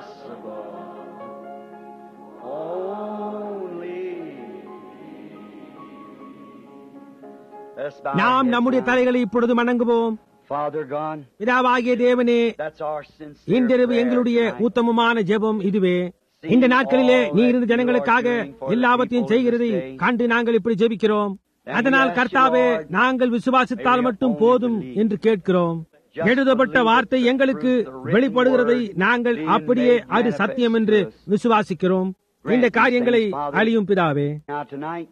impossible. Only Let's bow our நாம் heads நம்முடைய now. தலைகளை இப்பொழுது வணங்குவோம் Father God, பிதாவாகிய தேவனே that's our sincere இன்றிரவு prayer எங்களுடைய tonight. உத்தமமான ஜெபம் இதுவே இந்த நாட்களிலே நீர் இந்த ஜனங்களுக்காக எல்லாவற்றையும் செய்கிறதை கண்டு நாங்கள் இப்படி ஜெபிக்கிறோம் அதனால் கர்த்தாவே நாங்கள் விசுவாசித்தால் மட்டும் போதும் என்று கேட்கிறோம் எழுதப்பட்ட வார்த்தை எங்களுக்கு வெளிப்படுகிறதை நாங்கள் அப்படியே அது சத்தியம் என்று விசுவாசிக்கிறோம் இந்த காரியங்களை அழியும் பிதாவே Now tonight,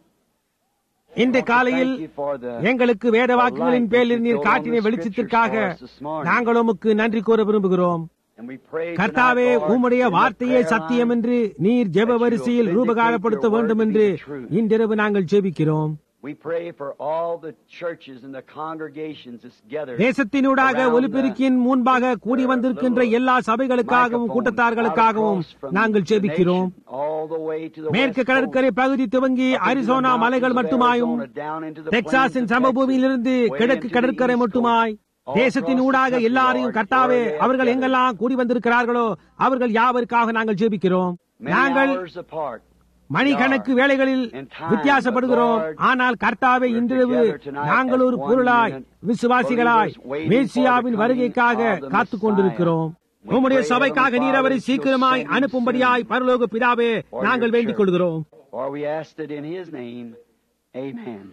இந்த காலையில் thank you for the எங்களுக்கு வேத வாக்குகளின் பேரில் நீர் காட்டின வெளிச்சத்திற்காக நாங்கள் உமக்கு நன்றி கூற விரும்புகிறோம் and we pray கர்த்தாவே tonight, Lord, உம்முடைய in the வார்த்தையை prayer சத்தியம் line, என்று நீர் ஜெப வரிசையில் ரூபகாரப்படுத்த வேண்டும் என்று இன்றிரவு நாங்கள் ஜெபிக்கிறோம் We pray for all the churches and the congregations that's gathered தேசத்தினூடாக around the ஒலிபெருக்கின் முன்பாக கூடி வந்திருக்கின்ற எல்லா சபைகளுக்காகவும் கூட்டத்தார்களுக்காகவும் நாங்கள் ஜெபிக்கிறோம் all the way to the மேற்கு west கடற்கரை பகுதி துவங்கி coast, அரிசோனா மலைகள் மட்டுமாயும் Arizona, down into the டெக்சாஸின் plains of சமபூமியிலிருந்து Texas, way கிழக்கு into the கடற்கரை east மட்டுமாய் coast, all தேசத்தின் across the ஊடாக country, எல்லாரையும் Lord, கர்த்தாவே where they have அவர்கள் gathered. எங்கெல்லாம் கூடி வந்திருக்கிறார்களோ அவர்கள் யாவருக்காக நாங்கள் ஜெபிக்கிறோம் Many நாங்கள் hours apart. மணிக்கணக்கு வேளைகளில் வித்தியாசப்படுகிறோம் ஆனால் கர்த்தாவே இன்றிரவு நாங்கள் ஒரு பொருளாய் விசுவாசிகளாய் மேசியாவின் வருகைக்காக காத்துக் கொண்டிருக்கிறோம் உம்முடைய சபைக்காக நீர் அவரை சீக்கிரமாய் அனுப்பும்படியாய் பரலோக பிதாவே for நாங்கள் your வேண்டிக் church. கொள்கிறோம் For we asked it in His name. Amen.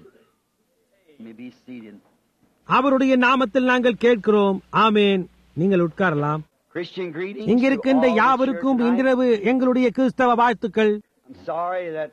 You may be seated. அவருடைய நாமத்தில் நாங்கள் கேட்கிறோம் ஆமேன் நீங்கள் உட்காரலாம் Christian greetings. இங்க to இருக்கின்ற all that's யாவருக்கும் here tonight. இன்றிரவு எங்களுடைய கிறிஸ்தவ வாழ்த்துக்கள் I'm sorry that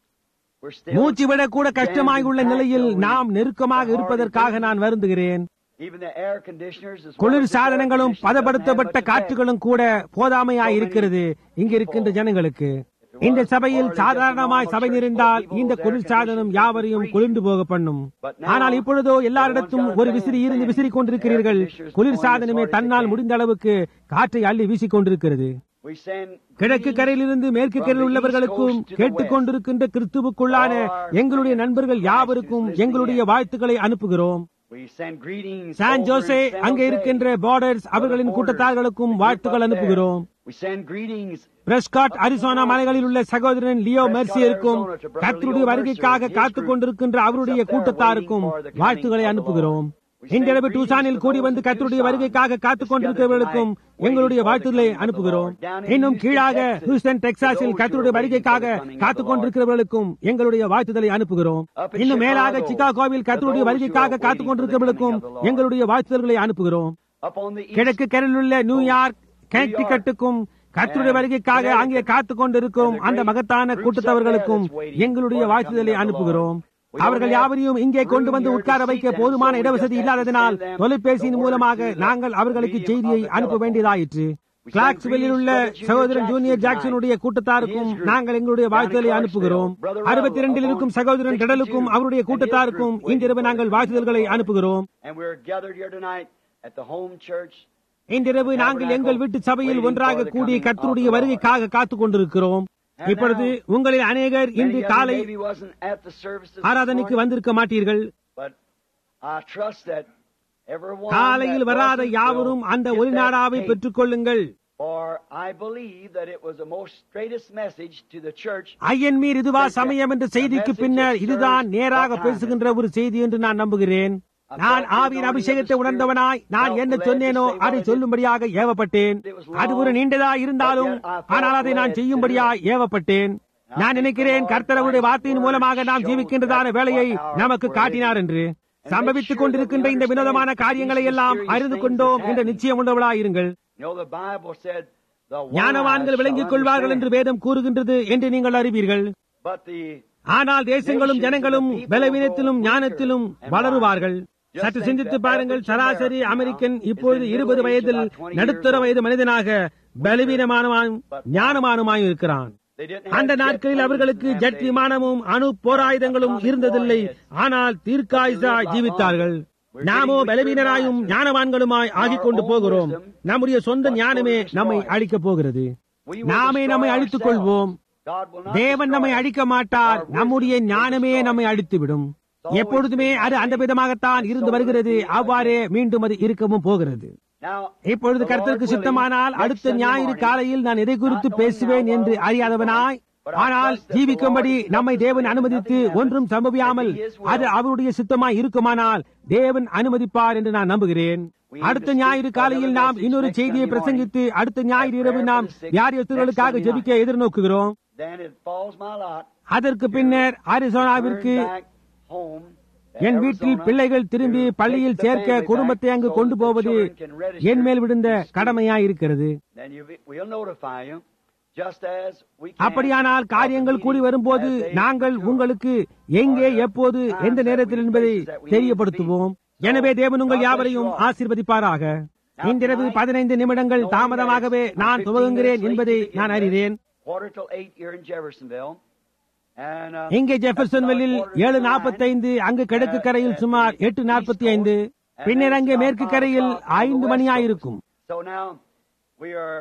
we're still மூச்சு விட கூட கஷ்டமாய் உள்ள நிலையில் நாம் நெருக்கமாக இருப்பதற்காக நான் வருந்துகிறேன் even the air conditioners as well குளிர் as the சாதனங்களும் air conditioners பதப்படுத்தப்பட்ட doesn't have much காற்றுகளும் கூட போதாமையாய் இருக்கிறது இங்க இருக்கின்ற ஜனங்களுக்கு இந்த சபையில் சாதாரணமாய் சபை நிறைந்தால் இந்த குளிர் சாதனம் யாவரையும் குளிர்ந்து போக பண்ணும் ஆனால் இப்பொழுதோ எல்லாரிடத்தும் ஒரு விசிறி இருந்து விசிறி கொண்டிருக்கிறீர்கள் குளிர் சாதனமே தன்னால் முடிந்த அளவுக்கு காற்றை அள்ளி வீசிக் கொண்டிருக்கிறது effect. We send கிழக்கு greetings கரையிலிருந்து மேற்கு கரையில் உள்ளவர்களுக்கும் கேட்டுக்கொண்டிருக்கின்ற கிறிஸ்துவுக்குள்ளான எங்களுடைய நண்பர்கள் யாவருக்கும் எங்களுடைய வாழ்த்துக்களை அனுப்புகிறோம் We send greetings San over Jose in San அங்கே Jose. இருக்கின்ற பார்டர்ஸ் அவர்களின் கூட்டத்தார்களுக்கும் வாழ்த்துக்கள் அனுப்புகிறோம் We send greetings Prescott Arizona மலைகளில் உள்ள சகோதரன் லியோ மெர்சியருக்கும் கர்த்தருடைய வருகைக்காக காத்துக் கொண்டிருக்கின்ற அவருடைய கூட்டத்தாருக்கும் வாழ்த்துக்களை அனுப்புகிறோம் இன்றிரவு டூசானில் கூடி வந்து கர்த்தருடைய வருகைக்காக காத்துக் கொண்டிருக்கிறவர்களுக்கும் எங்களுடைய வாழ்த்துக்களை அனுப்புகிறோம் இன்னும் கீழாக ஹூஸ்டன் டெக்சாஸில் கர்த்தருடைய வருகைக்காக காத்துக் கொண்டிருக்கிறவர்களுக்கும் எங்களுடைய வாழ்த்துதலை அனுப்புகிறோம் இன்னும் மேலாக சிகாகோவில் கர்த்தருடைய வருகைக்காக காத்துக் கொண்டிருக்கிறவர்களுக்கும் எங்களுடைய வாழ்த்துதல்களை அனுப்புகிறோம் up on the east கிழக்கு கரையில் உள்ள நியூயார்க் கனெக்டிகட்டுக்கும் கர்த்தருடைய வருகைக்காக அங்கே காத்துக் கொண்டிருக்கும் அந்த மகத்தான கூட்டத்தவர்களுக்கும் எங்களுடைய வாழ்த்துதலை அனுப்புகிறோம் அவர்கள் யாவரையும் இங்கே கொண்டு வந்து உட்கார வைக்க போதுமான இடவசதி இல்லாததினால் தொலைபேசியின் மூலமாக நாங்கள் அவர்களுக்கு செய்தியை அனுப்ப வேண்டியதாயிற்று கிளாக்ஸ்வெல்லில் உள்ள சகோதரன் ஜூனியர் ஜாக்சனுடைய கூட்டத்தாருக்கும் நாங்கள் எங்களுடைய வாழ்த்துதலை அனுப்புகிறோம் அறுபத்தி இரண்டில் இருக்கும் சகோதரன் டெடலுக்கும் அவருடைய கூட்டத்தாருக்கும் இன்றிரவு நாங்கள் வாழ்த்துதல்களை அனுப்புகிறோம் and we're gathered here tonight at the home church இன்றிரவு நாங்கள் எங்கள் வீட்டு சபையில் ஒன்றாக கூடி கர்த்தருடைய வருகைக்காக காத்துக் கொண்டிருக்கிறோம் இப்பொழுது உங்களில் அநேகர் இன்று Many of you காலை maybe wasn't at the service this ஆராதனைக்கு morning, வந்திருக்க மாட்டீர்கள் but I trust that everyone காலையில் that வராத wasn't யாவரும் will அந்த get ஒரு that நாடாவை tape. பெற்றுக் கொள்ளுங்கள் For I believe that it was the most straightest message to the church ஐயன் மீர் இதுவா சமயம் என்ற செய்திக்கு பின்னர் இதுதான் நேராக பேசுகின்ற ஒரு செய்தி என்று நான் நம்புகிறேன் நான் ஆவியின் அபிஷேகத்தை உணர்ந்தவனாய் நான் என்ன சொன்னேனோ அதை சொல்லும்படியாக ஏவப்பட்டேன் அது ஒரு நீண்டதா இருந்தாலும் ஆனால் அதை நான் செய்யும்படியாய் ஏவப்பட்டேன் நான் நினைக்கிறேன் கர்த்தரவுடைய வார்த்தையின் மூலமாக நாம் ஜீவிக்கின்றதான வேலையை நமக்கு காட்டினார் என்று சம்பவித்துக் கொண்டிருக்கின்ற இந்த வினோதமான காரியங்களை எல்லாம் அறிந்து கொண்டோம் என்ற நிச்சயம் உள்ளவளாயிருங்கள் You know, the Bible said, the ஞானவான்கள் wise விளங்கிக் shall கொள்வார்கள் என்று understand. வேதம் கூறுகின்றது என்று நீங்கள் அறிவீர்கள் But the ஆனால் தேசங்களும் ஜனங்களும் பலவீனத்திலும் ஞானத்திலும் வளருவார்கள் சற்று சிந்தித்து பாருங்கள் சராசரி அமெரிக்கன் இப்பொழுது இருபது வயதில் நடுத்தர வயது மனிதனாக பலவீனமானமாயும் ஞானமானுமாயும் இருக்கிறான் they didn't அந்த have jet நாட்களில் planes அவர்களுக்கு in that ஜெட் day. விமானமும் அணு போராயுதங்களும் இருந்ததில்லை ஆனால் தீர்க்காயுசாய் ஜீவித்தார்கள் நாமோ பலவீனராயும் ஞானவான்களுமாய் ஆகிக் கொண்டு போகிறோம் நம்முடைய சொந்த ஞானமே நம்மை அழிக்கப் போகிறது நாமே நம்மை அழித்துக் கொள்வோம் God will not தேவன் நம்மை destroy us. அழிக்க மாட்டார் நம்முடைய ஞானமே நம்மை அழித்துவிடும் எப்பொழுதுமே அது அந்த விதமாகத்தான் இருந்து வருகிறது அவ்வாறே மீண்டும் அது இருக்கவும் போகிறது Now, இப்பொழுது the கர்த்தருக்கு Lord willing, சித்தமானால் next அடுத்த Sunday ஞாயிறு morning, காலையில் நான் எதை குறித்து பேசுவேன் என்று அறியாதவனாய் ஆனால் ஜீவிக்கும்படி நம்மை தேவன் அனுமதித்து ஒன்றும் சம்பவியாமல் அது அவருடைய சித்தமாய் இருக்குமானால் தேவன் அனுமதிப்பார் என்று நான் நம்புகிறேன் அடுத்த ஞாயிறு காலையில் நாம் இன்னொரு செய்தியை பிரசங்கித்து அடுத்த ஞாயிறு இரவு நாம் வியாதியஸ்தர்களுக்காக ஜெபிக்க எதிர்நோக்குகிறோம் then it falls my lot. அதற்கு பின்னர் அரிசோனாவிற்கு turn back home to என் வீட்டில் Arizona பிள்ளைகள் திரும்பி to பள்ளியில் take the சேர்க்க family குடும்பத்தை back அங்கு so கொண்டு that the போவது children can register என் மேல் விழுந்த in school. கடமையாய் இருக்கிறது Then you, we'll notify you, just as we can. அப்படியானால் காரியங்கள் கூடி வரும்போது As they நாங்கள் mature. உங்களுக்கு எங்கே எப்போது எந்த நேரத்தில் என்பதை தெரியப்படுத்துவோம் எனவே தேவன் உங்கள் யாவரையும் ஆசீர்வதிப்பாராக இன்றிரவு பதினைந்து நிமிடங்கள் தாமதமாகவே நான் துவங்குகிறேன் என்பதை நான் அறிகிறேன் Quarter till eight here in Jeffersonville. And, uh, இங்கே ஜெஃபர்சன்வெல்லில் ஏழு நாற்பத்தைந்து அங்கு கிழக்கு கரையில் சுமார் எட்டு நாற்பத்தி ஐந்து பின்னர் அங்கே மேற்கு கரையில் ஐந்து மணியாயிருக்கும் So now we are,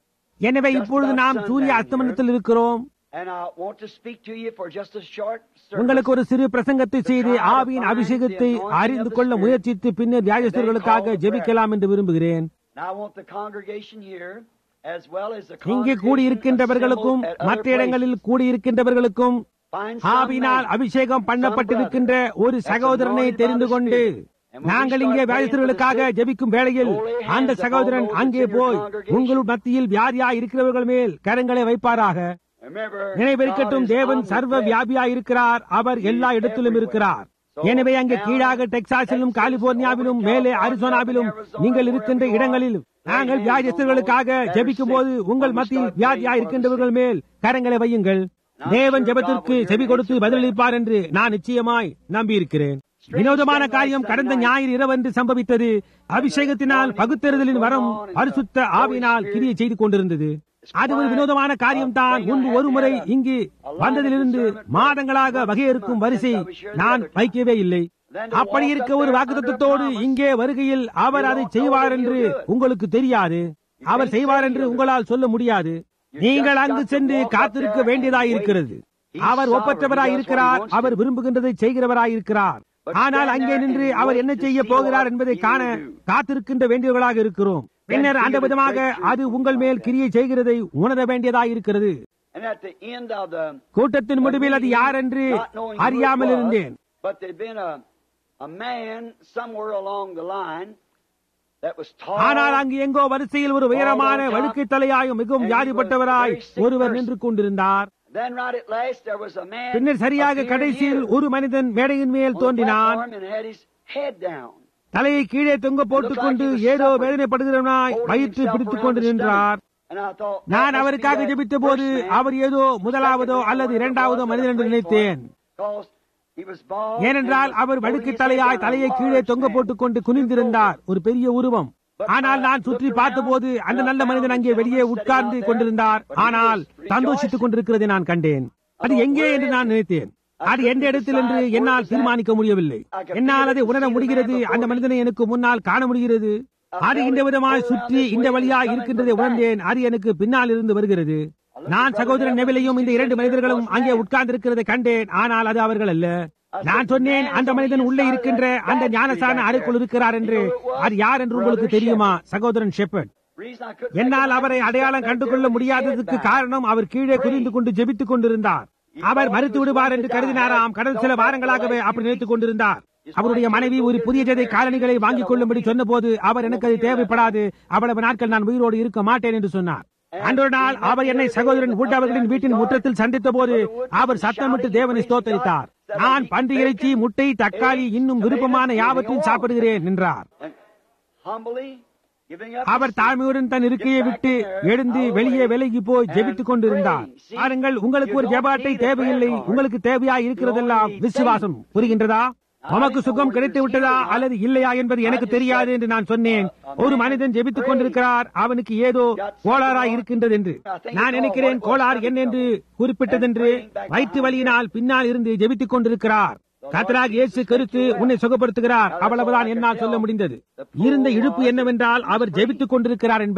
எனவே இப்பொழுது நாம் சூரிய அஸ்தமனத்தில் இருக்கிறோம் and I want to speak to you for just a short service. உங்களுக்கு ஒரு சிறு பிரசங்கத்தை செய்து ஆவியின் அபிஷேகத்தை அறிந்து கொள்ள முயற்சித்து பின்னர் வியாஜஸ்தர்களுக்காக ஜெபிக்கலாம் என்று விரும்புகிறேன் And I want the congregation here, as well as the இங்கே congregation கூடியிருக்கின்றவர்களுக்கும் assembled at other மற்ற இடங்களில் places. கூடியிருக்கின்றவர்களுக்கும் Find some ஆவினால் man, அபிஷேகம் some பண்ணப்பட்டிருக்கின்ற brother ஒரு that's சகோதரனை anointed by தெரிந்து the கொண்டு Spirit. And when we நாங்கள் start இங்கே praying for the வியாஜஸ்தர்களுக்காக sick, ஜெபிக்கும் வேளையில் go lay hands அந்த upon சகோதரன் those அங்கே that's in your போய் congregation. உங்கள் மத்தியில் வியாதியா இருக்கிறவர்கள் மேல் கரங்களை வைப்பாராக Remember, நினைவிருக்கட்டும் God is தேவன் சர்வ omnipresent. வியாபியாய் இருக்கிறார் அவர் எல்லா இடத்திலும் இருக்கிறார் எனவே அங்கே கீழாக டெக்சாஸிலும் கலிபோர்னியாவிலும் மேலே அரிசோனாவிலும் நீங்கள் இருக்கின்ற இடங்களில் நாங்கள் வியாதியஸ்தர்களுக்காக ஜெபிக்கும் போது உங்கள் மத்தியில் வியாதியா இருக்கின்றவர்கள் மேல் கரங்களை வையுங்கள் தேவன் ஜெபத்திற்கு செவி கொடுத்து பதிலளிப்பார் என்று நான் நிச்சயமாய் நம்பியிருக்கிறேன் வினோதமான காரியம் கடந்த ஞாயிறு இரவன்று சம்பவித்தது அபிஷேகத்தினால் பகுத்தறிதலின் வரம் பரிசுத்த ஆவினால் கிரியை செய்து கொண்டிருந்தது அது ஒரு வினோதமான காரியம்தான் முன்பு ஒரு முறை இங்கு வந்ததிலிருந்து மாதங்களாக வகையறுக்கும் வரிசை நான் வைக்கவே இல்லை அப்படி இருக்க ஒரு வாக்குத்தத்தோடு இங்கே வருகையில் அவர் அதை செய்வார் என்று உங்களுக்கு தெரியாது அவர் செய்வார் என்று உங்களால் சொல்ல முடியாது நீங்கள் அங்கு சென்று காத்திருக்க வேண்டியதாயிருக்கிறது அவர் ஒப்பற்றவராய் இருக்கிறார் அவர் விரும்புகின்றதை செய்கிறவராய் இருக்கிறார் ஆனால் அங்கே நின்று அவர் என்ன செய்ய போகிறார் என்பதை காண காத்திருக்கின்ற வேண்டியவர்களாக இருக்கிறோம் பின்னர் அந்த விதமாக அது உங்கள் மேல் கிரியை செய்கிறதை உணர வேண்டியதாயிருக்கிறது And at the end of the கூட்டத்தின் முடிவில் அது யார் என்று not knowing who it அறியாமல் was, இருந்தேன் But there'd been a, a man somewhere along the line that was tall. ஆனால் அங்கு எங்கோ வரிசையில் ஒரு உயரமான வழுக்கை தலையாயும் மிகவும் வியாதிப்பட்டவராய் ஒருவர் நின்று கொண்டிருந்தார் Then right at last there was a man பின்னர் சரியாக appeared கடைசியில் here ஒரு மனிதன் மேடையின் மேல் on the தோன்றினான் platform and had his head down. தலையை கீழே தொங்க போட்டுக்கொண்டு ஏதோ வேதனைப்படுகிறவனாய் வயிற்று பிடித்துக் கொண்டு நின்றார் And I thought, நான் that must அவருக்காக be that ஜெபித்த போது first man, அவர் ஏதோ முதலாவதோ அல்லது இரண்டாவதோ மனிதன் என்று நினைத்தேன் because he was bald ஏனென்றால் and அவர் was வழுக்கு holding his தலையாய் head down, தலையை a கீழே large தொங்க man. போட்டுக்கொண்டு குனிந்திருந்தார் ஒரு பெரிய உருவம் ஆனால் நான் சுற்றி பார்த்தபோது அந்த நல்ல மனிதன் அங்கே வெளியே உட்கார்ந்து கொண்டிருந்தார் ஆனால் சந்தோஷித்துக் கொண்டிருக்கிறதை நான் கண்டேன் அது எங்கே என்று நான் நினைத்தேன் அது எந்த இடத்தில் என்று என்னால் தீர்மானிக்க முடியவில்லை என்னால் அதை உணர முடிகிறது அந்த மனிதனை எனக்கு முன்னால் காண முடிகிறது அது இந்த விதமாய் சுற்றி இந்த வழியாய் இருக்கின்றதை உணர்ந்தேன் அது எனக்கு பின்னால் இருந்து வருகிறது நான் சகோதரன் நெவிலையும் இந்த இரண்டு மனிதர்களும் அங்கே உட்கார்ந்திருக்கிறதை கண்டேன் ஆனால் அது அவர்கள் அல்ல நான் சொன்னேன் அந்த மனிதன் உள்ளே இருக்கின்ற அந்த ஞானசான அறைக்குள் இருக்கிறார் என்று அது யார் என்று உங்களுக்கு தெரியுமா சகோதரன் ஷெப்பர்ட் Reason I couldn't என்னால் make அவரை out அடையாளம் was கண்டு there கொள்ள with his முடியாததுக்கு head back. காரணம் அவர் கீழே குனிந்து கொண்டு ஜெபித்துக் கொண்டிருந்தார் அவர் மறுத்து விடுவார் என்று கருதினாராம் கடந்த சில வாரங்களாகவே அப்படி நினைத்துக் கொண்டிருந்தார் அவருடைய மனைவி ஒரு புதிய ஜதை காலணிகளை வாங்கிக் கொள்ளும்படி சொன்னபோது அவர் எனக்கு அது தேவைப்படாது அவ்வளவு நாட்கள் நான் உயிரோடு இருக்க மாட்டேன் என்று சொன்னார் அன்றொரு நாள் அவர் என்னை சகோதரன் வுட் அவர்களின் வீட்டின் முற்றத்தில் சந்தித்த போது அவர் சத்தமிட்டு தேவனை ஸ்தோத்தரித்தார் நான் பன்றி இறைச்சி முட்டை தக்காளி இன்னும் விருப்பமான யாவற்றையும் சாப்பிடுகிறேன் என்றார் And humbly giving up அவர் தாழ்மையுடன் தன் இருக்கையை விட்டு எழுந்து வெளியே விலகி போய் ஜெபித்துக் கொண்டிருந்தார் பாருங்கள் உங்களுக்கு ஒரு ஜெபாட்டை தேவையில்லை உங்களுக்கு தேவையா இருக்கிறதெல்லாம் விசுவாசம் புரிகின்றதா உமக்கு சுகம் கிடைத்து விட்டதா அல்லது இல்லையா என்பது எனக்கு தெரியாது என்று நான் சொன்னேன் ஒரு மனிதன் ஜெபித்துக் கொண்டிருக்கிறார் அவனுக்கு ஏதோ கோளாறாய் இருக்கின்றது என்று நான் நினைக்கிறேன் கோளாறு என்ன என்று குறிப்பிட்டதென்று வயிற்று வலியினால் பின்னால் இருந்து ஜெபித்துக் கொண்டிருக்கிறார் கத்தராக இயேசு கருத்து உன்னை சுகப்படுத்துகிறார் அவ்வளவுதான் என்னால் சொல்ல முடிந்தது இருந்த இழுப்பு என்னவென்றால் அவர் ஜெபித்துக் கொண்டிருக்கிறார் என்பதே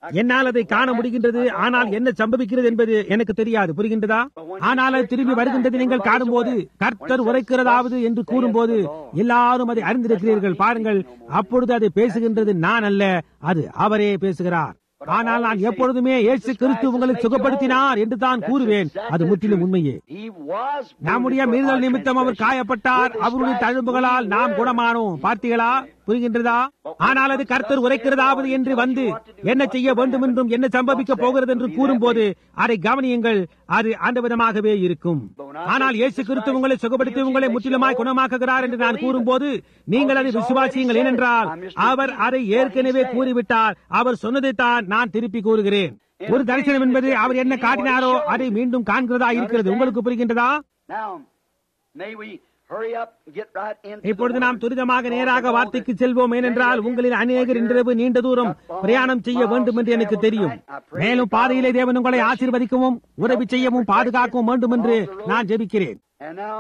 என்னால் அதை காண முடிகின்றது ஆனால் என்ன சம்பவிக்கிறது என்பது எனக்கு தெரியாது புரிகின்றதா ஆனால் அது திரும்பி வருகின்றது நீங்கள் காணும்போது கர்த்தர் உரைக்கிறதாவது என்று கூறும்போது எல்லாரும் அதை அறிந்திருக்கிறீர்கள் பாருங்கள் அப்பொழுது அதை பேசுகின்றது நான் அல்ல அது அவரே பேசுகிறார் ஆனால் நான் எப்பொழுதுமே இயேசு கிறிஸ்து உங்களை சுகப்படுத்தினார் என்று தான் கூறுவேன் அது முற்றிலும் உண்மையே He was நம்முடைய wounded for மீறுதல் our நிமித்தம் அவர் transgressions. காயப்பட்டார் With his அவருடைய stripes தழும்புகளால் we நாம் were குணமானோம் பார்த்தீங்களா புரிகின்றதா ஆனால் அது கர்த்தர் உரைக்கிறதாவது என்று வந்து என்ன செய்ய வேண்டும் என்றும் என்ன சம்பவிக்க போகிறது என்று கூறும்போது அதை கவனியுங்கள் அது அந்த விதமாகவே இருக்கும் ஆனால் இயேசு கிறிஸ்து உங்களை சுகப்படுத்தி உங்களை முற்றிலுமாய் குணமாக்குகிறார் என்று நான் கூறும்போது நீங்கள் அதை விசுவாசியுங்கள் ஏனென்றால் அவர் அதை ஏற்கனவே கூறிவிட்டார் அவர் சொன்னதைத்தான் நான் திருப்பி கூறுகிறேன் ஒரு தரிசனம் என்பது அவர் என்ன காட்டினாரோ அதை மீண்டும் காண்கிறதா இருக்கிறது உங்களுக்கு புரிகின்றதா Now, may we hurry up and get right into the இப்பொழுது நாம் word. துரிதமாக நேராக வார்த்தைக்கு செல்வோம் ஏனென்றால் உங்களில் அநேகர் இன்றிரவு நீண்ட தூரம் பிரயாணம் செய்ய வேண்டும் என்று எனக்கு தெரியும் மேலும் பாதையிலே தேவன் உங்களை ஆசீர்வதிக்கவும் உதவி செய்யவும் பாதுகாக்கவும் வேண்டும் என்று நான் ஜெபிக்கிறேன் And now,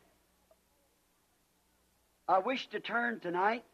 I wish to turn tonight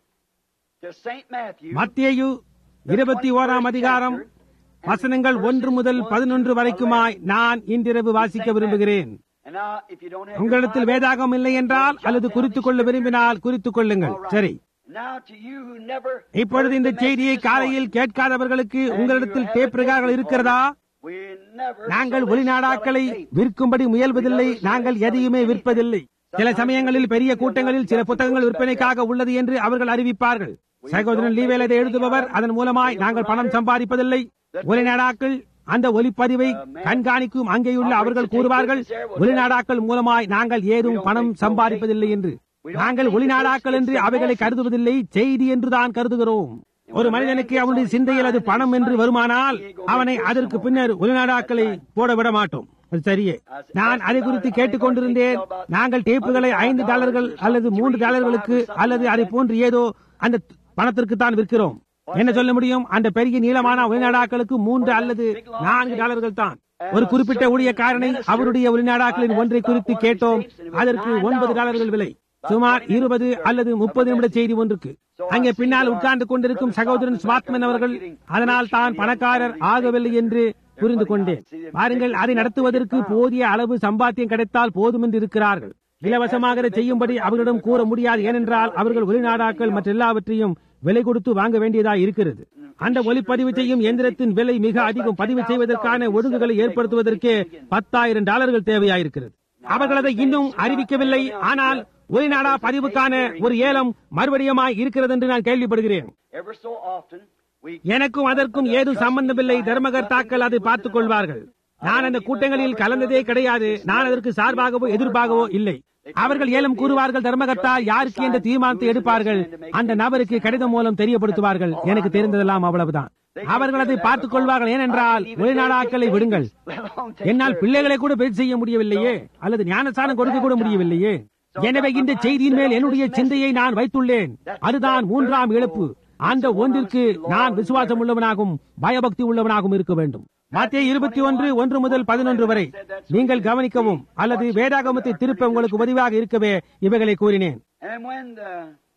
to St. Matthew. Matthew இருபத்தி ஓராம் அதிகாரம் வசனங்கள் ஒன்று முதல் பதினொன்று வரைக்குமாய் நான் இன்றிரவு வாசிக்க விரும்புகிறேன் And now, if you don't have your உங்களிடத்தில் Bible, வேதாகம் இல்லை என்றால் அல்லது குறித்துக் கொள்ள விரும்பினால் குறித்துக் கொள்ளுங்கள் all right. சரி Now to you who never இப்பொழுது இந்த heard the செய்தியை message this காலையில் morning, கேட்காதவர்களுக்கு and உங்களிடத்தில் you டேப் have a ரெக்கார்டுகள் tape இருக்கிறதா We never நாங்கள் solicit வெளிநாடாக்களை selling tape. விற்கும்படி முயல்வதில்லை நாங்கள் எதையுமே விற்பதில்லை சில சமயங்களில் பெரிய கூட்டங்களில் சில புத்தகங்கள் விற்பனைக்காக உள்ளது என்று அவர்கள் அறிவிப்பார்கள் சகோதரன் லீவேல் இதை எழுதுபவர் அதன் மூலமாய் நாங்கள் பணம் சம்பாதிப்பதில்லை ஒலிநாடாக்கள் அந்த ஒலிப்பதிவை கண்காணிக்கும் அங்கேயுள்ள அவர்கள் கூறுவார்கள் ஒலிநாடாக்கள் மூலமாய் நாங்கள் ஏதும் பணம் சம்பாதிப்பதில்லை என்று நாங்கள் ஒளிநாடாக்கள் என்று அவைகளை கருதுவதில்லை செய்தி என்று தான் கருதுகிறோம் ஒரு மனிதனுக்கு அவனுடைய சிந்தையில் அது பணம் என்று வருமானால் அவனை அதற்கு பின்னர் ஒளிநாடாக்களை போட விட மாட்டோம் அது சரியே நான் அதை குறித்து கேட்டுக் கொண்டிருந்தேன் நாங்கள் டேப்புகளை ஐந்து டாலர்கள் அல்லது மூன்று டாலர்களுக்கு அல்லது அதை போன்று ஏதோ அந்த பணத்திற்கு தான் விற்கிறோம் என்ன சொல்ல முடியும் அந்த பெரிய நீளமான ஒளிநாடாக்களுக்கு மூன்று அல்லது நான்கு டாலர்கள் தான் ஒரு குறிப்பிட்ட ஊழியக்காரனை அவருடைய ஒளிநாடாக்களின் ஒன்றை குறித்து கேட்டோம் அதற்கு ஒன்பது டாலர்கள் விலை சுமார் இருபது அல்லது முப்பது நிமிட செய்தி ஒன்றுக்கு அங்கே பின்னால் உட்கார்ந்து கொண்டிருக்கும் சகோதரன் ஸ்வாத்மன் அவர்கள் அதனால் தான் பணக்காரர் ஆகவில்லை என்று புரிந்து கொண்டேன் பாருங்கள் அதை நடத்துவதற்கு போதிய அளவு சம்பாத்தியம் கிடைத்தால் போதும் என்று இருக்கிறார்கள் இலவசமாக இதை செய்யும்படி அவர்களிடம் கூற முடியாது ஏனென்றால் அவர்கள் வெளிநாடாக்கள் மற்ற எல்லாவற்றையும் விலை கொடுத்து வாங்க வேண்டியதா இருக்கிறது அந்த ஒலிப்பதிவு செய்யும் எந்திரத்தின் விலை மிக அதிகம் பதிவு செய்வதற்கான ஒழுங்குகளை ஏற்படுத்துவதற்கே பத்தாயிரம் டாலர்கள் தேவையாயிருக்கிறது அவர்கள் அதை இன்னும் அறிவிக்கவில்லை ஆனால் ஒலிநாடா பதிவுக்கான ஒரு ஏலம் மறுபடியுமாய் இருக்கிறது என்று நான் கேள்விப்படுகிறேன் Ever so often, we எனக்கும் அதற்கும் ஏதும் சம்பந்தமில்லை தர்மகர்த்தாக்கள் அதை பார்த்துக் கொள்வார்கள் நான் அந்த கூட்டங்களில் கலந்ததே கிடையாது நான் அதற்கு சார்பாகவோ எதிர்ப்பாகவோ இல்லை அவர்கள் ஏலம் கூறுவார்கள் தர்மகர்த்தா யாருக்கு என்ற தீர்மானத்தை எடுப்பார்கள் அந்த நபருக்கு கடிதம் மூலம் தெரியப்படுத்துவார்கள் எனக்கு தெரிந்ததெல்லாம் அவ்வளவுதான் அவர்கள் அதை பார்த்துக் கொள்வார்கள் ஏனென்றால் வெளிநாடாக்களை விடுங்கள் என்னால் பிள்ளைகளை கூட பேச்சு செய்ய முடியவில்லையே அல்லது ஞானஸ்தானம் கொடுக்க கூட முடியவில்லையே எனவே இந்த செய்தியின் மேல் என்னுடைய சிந்தையை நான் வைத்துள்ளேன் அதுதான் மூன்றாம் இழப்பு அந்த ஒன்றிற்கு நான் விசுவாசம் உள்ளவனாகவும் பயபக்தி உள்ளவனாகவும் இருக்க வேண்டும் மத்திய இருபத்தி ஒன்று ஒன்று முதல் பதினொன்று வரை நீங்கள் கவனிக்கவும் அல்லது வேதாகமத்தை திருப்ப உங்களுக்கு உதவியாக இருக்கவே இவைகளை கூறினேன் And when the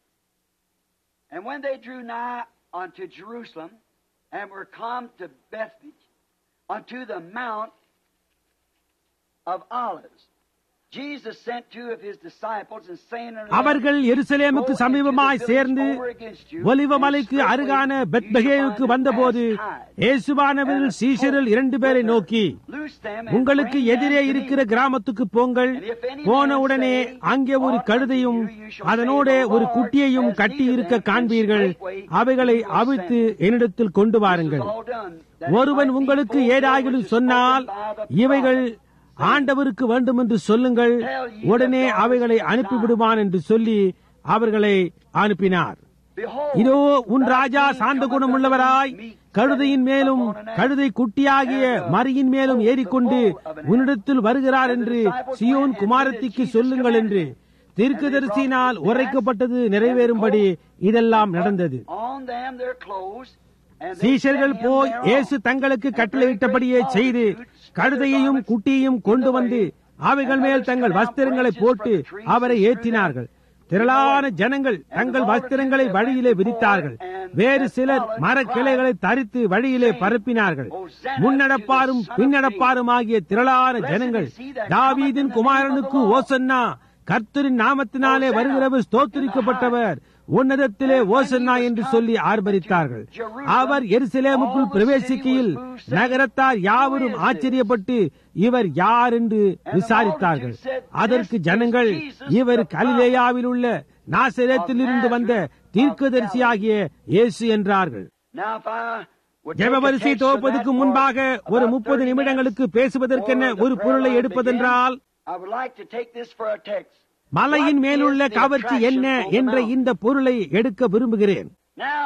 and when they drew nigh unto Jerusalem and were come to Bethphage unto the mount of Olives, Jesus sent two of his disciples and saying unto them, அவர்கள் எருசலேமுக்கு சமீபமாய் சேர்ந்து ஒலிவ மலைக்கு அருகான பெத்பகேவுக்கு வந்தபோது இயேசுவானவர்கள் சீஷரில் இரண்டு பேரை நோக்கி உங்களுக்கு எதிரே இருக்கிற கிராமத்துக்கு போங்கள் போன உடனே அங்கே ஒரு கழுதையும் அதனோட ஒரு குட்டியையும் கட்டி இருக்க காண்பீர்கள் அவைகளை அவிழ்த்து என்னிடத்தில் கொண்டு வாருங்கள் ஒருவன் உங்களுக்கு ஏதாகிலும் சொன்னால் இவைகள் ஆண்டவருக்கு வேண்டும் என்று சொல்லுங்கள் உடனே அவைகளை அனுப்பிவிடுவான் என்று சொல்லி அவர்களை அனுப்பினார் இதோ உன் ராஜா சாந்த குணம் உள்ளவராய் கழுதையின் மேலும் கழுதை குட்டியாகிய மரியின் மேலும் ஏறிக்கொண்டு உன்னிடத்தில் வருகிறார் என்று சியோன் குமாரத்திக்கு சொல்லுங்கள் என்று தீர்க்கதரிசியினால் உரைக்கப்பட்டது நிறைவேறும்படி இதெல்லாம் நடந்தது சீஷர்கள் போய் இயேசு தங்களுக்கு கட்டளையிட்டபடியே செய்து கழுதையையும் குட்டியையும் கொண்டு வந்து அவைகள் மேல் தங்கள் வஸ்திரங்களை போட்டு அவரை ஏற்றினார்கள் திரளான ஜனங்கள் தங்கள் வஸ்திரங்களை வழியிலே விரித்தார்கள் வேறு சிலர் மரக்கிளைகளை தரித்து வழியிலே பரப்பினார்கள் முன்னடப்பாரும் பின்னடப்பாரும் ஆகிய திரளான ஜனங்கள் தாவீதின் குமாரனுக்கு ஓசன்னா கர்த்தரின் நாமத்தினாலே வருகிறவர் ஸ்தோத்திரிக்கப்பட்டவர் உன்னதத்திலே ஓசன்னா என்று சொல்லி ஆர்ப்பரித்தார்கள் அவர் எருசலேமுக்குள் பிரவேசிக்கையில் நகரத்தார் யாவரும் ஆச்சரியப்பட்டு இவர் யார் என்று விசாரித்தார்கள் அதற்கு ஜனங்கள் இவர் கலிலேயாவில் உள்ள நாசரேத்தில் இருந்து வந்த தீர்க்கதரிசியாகிய இயேசு என்றார்கள் Now, if I would take a ஜெபவரிசை text from துவப்பதற்கு that முன்பாக for ஒரு about முப்பது 30 நிமிடங்களுக்கு minutes பேசுவதற்கென before ஒரு the பொருளை prayer எடுப்பதென்றால் begins, I would like to take this for a text. மலையின் What மேலுள்ள is the கவர்ச்சி attraction என்ன on the என்ற mountain? இந்த பொருளை எடுக்க விரும்புகிறேன் Now,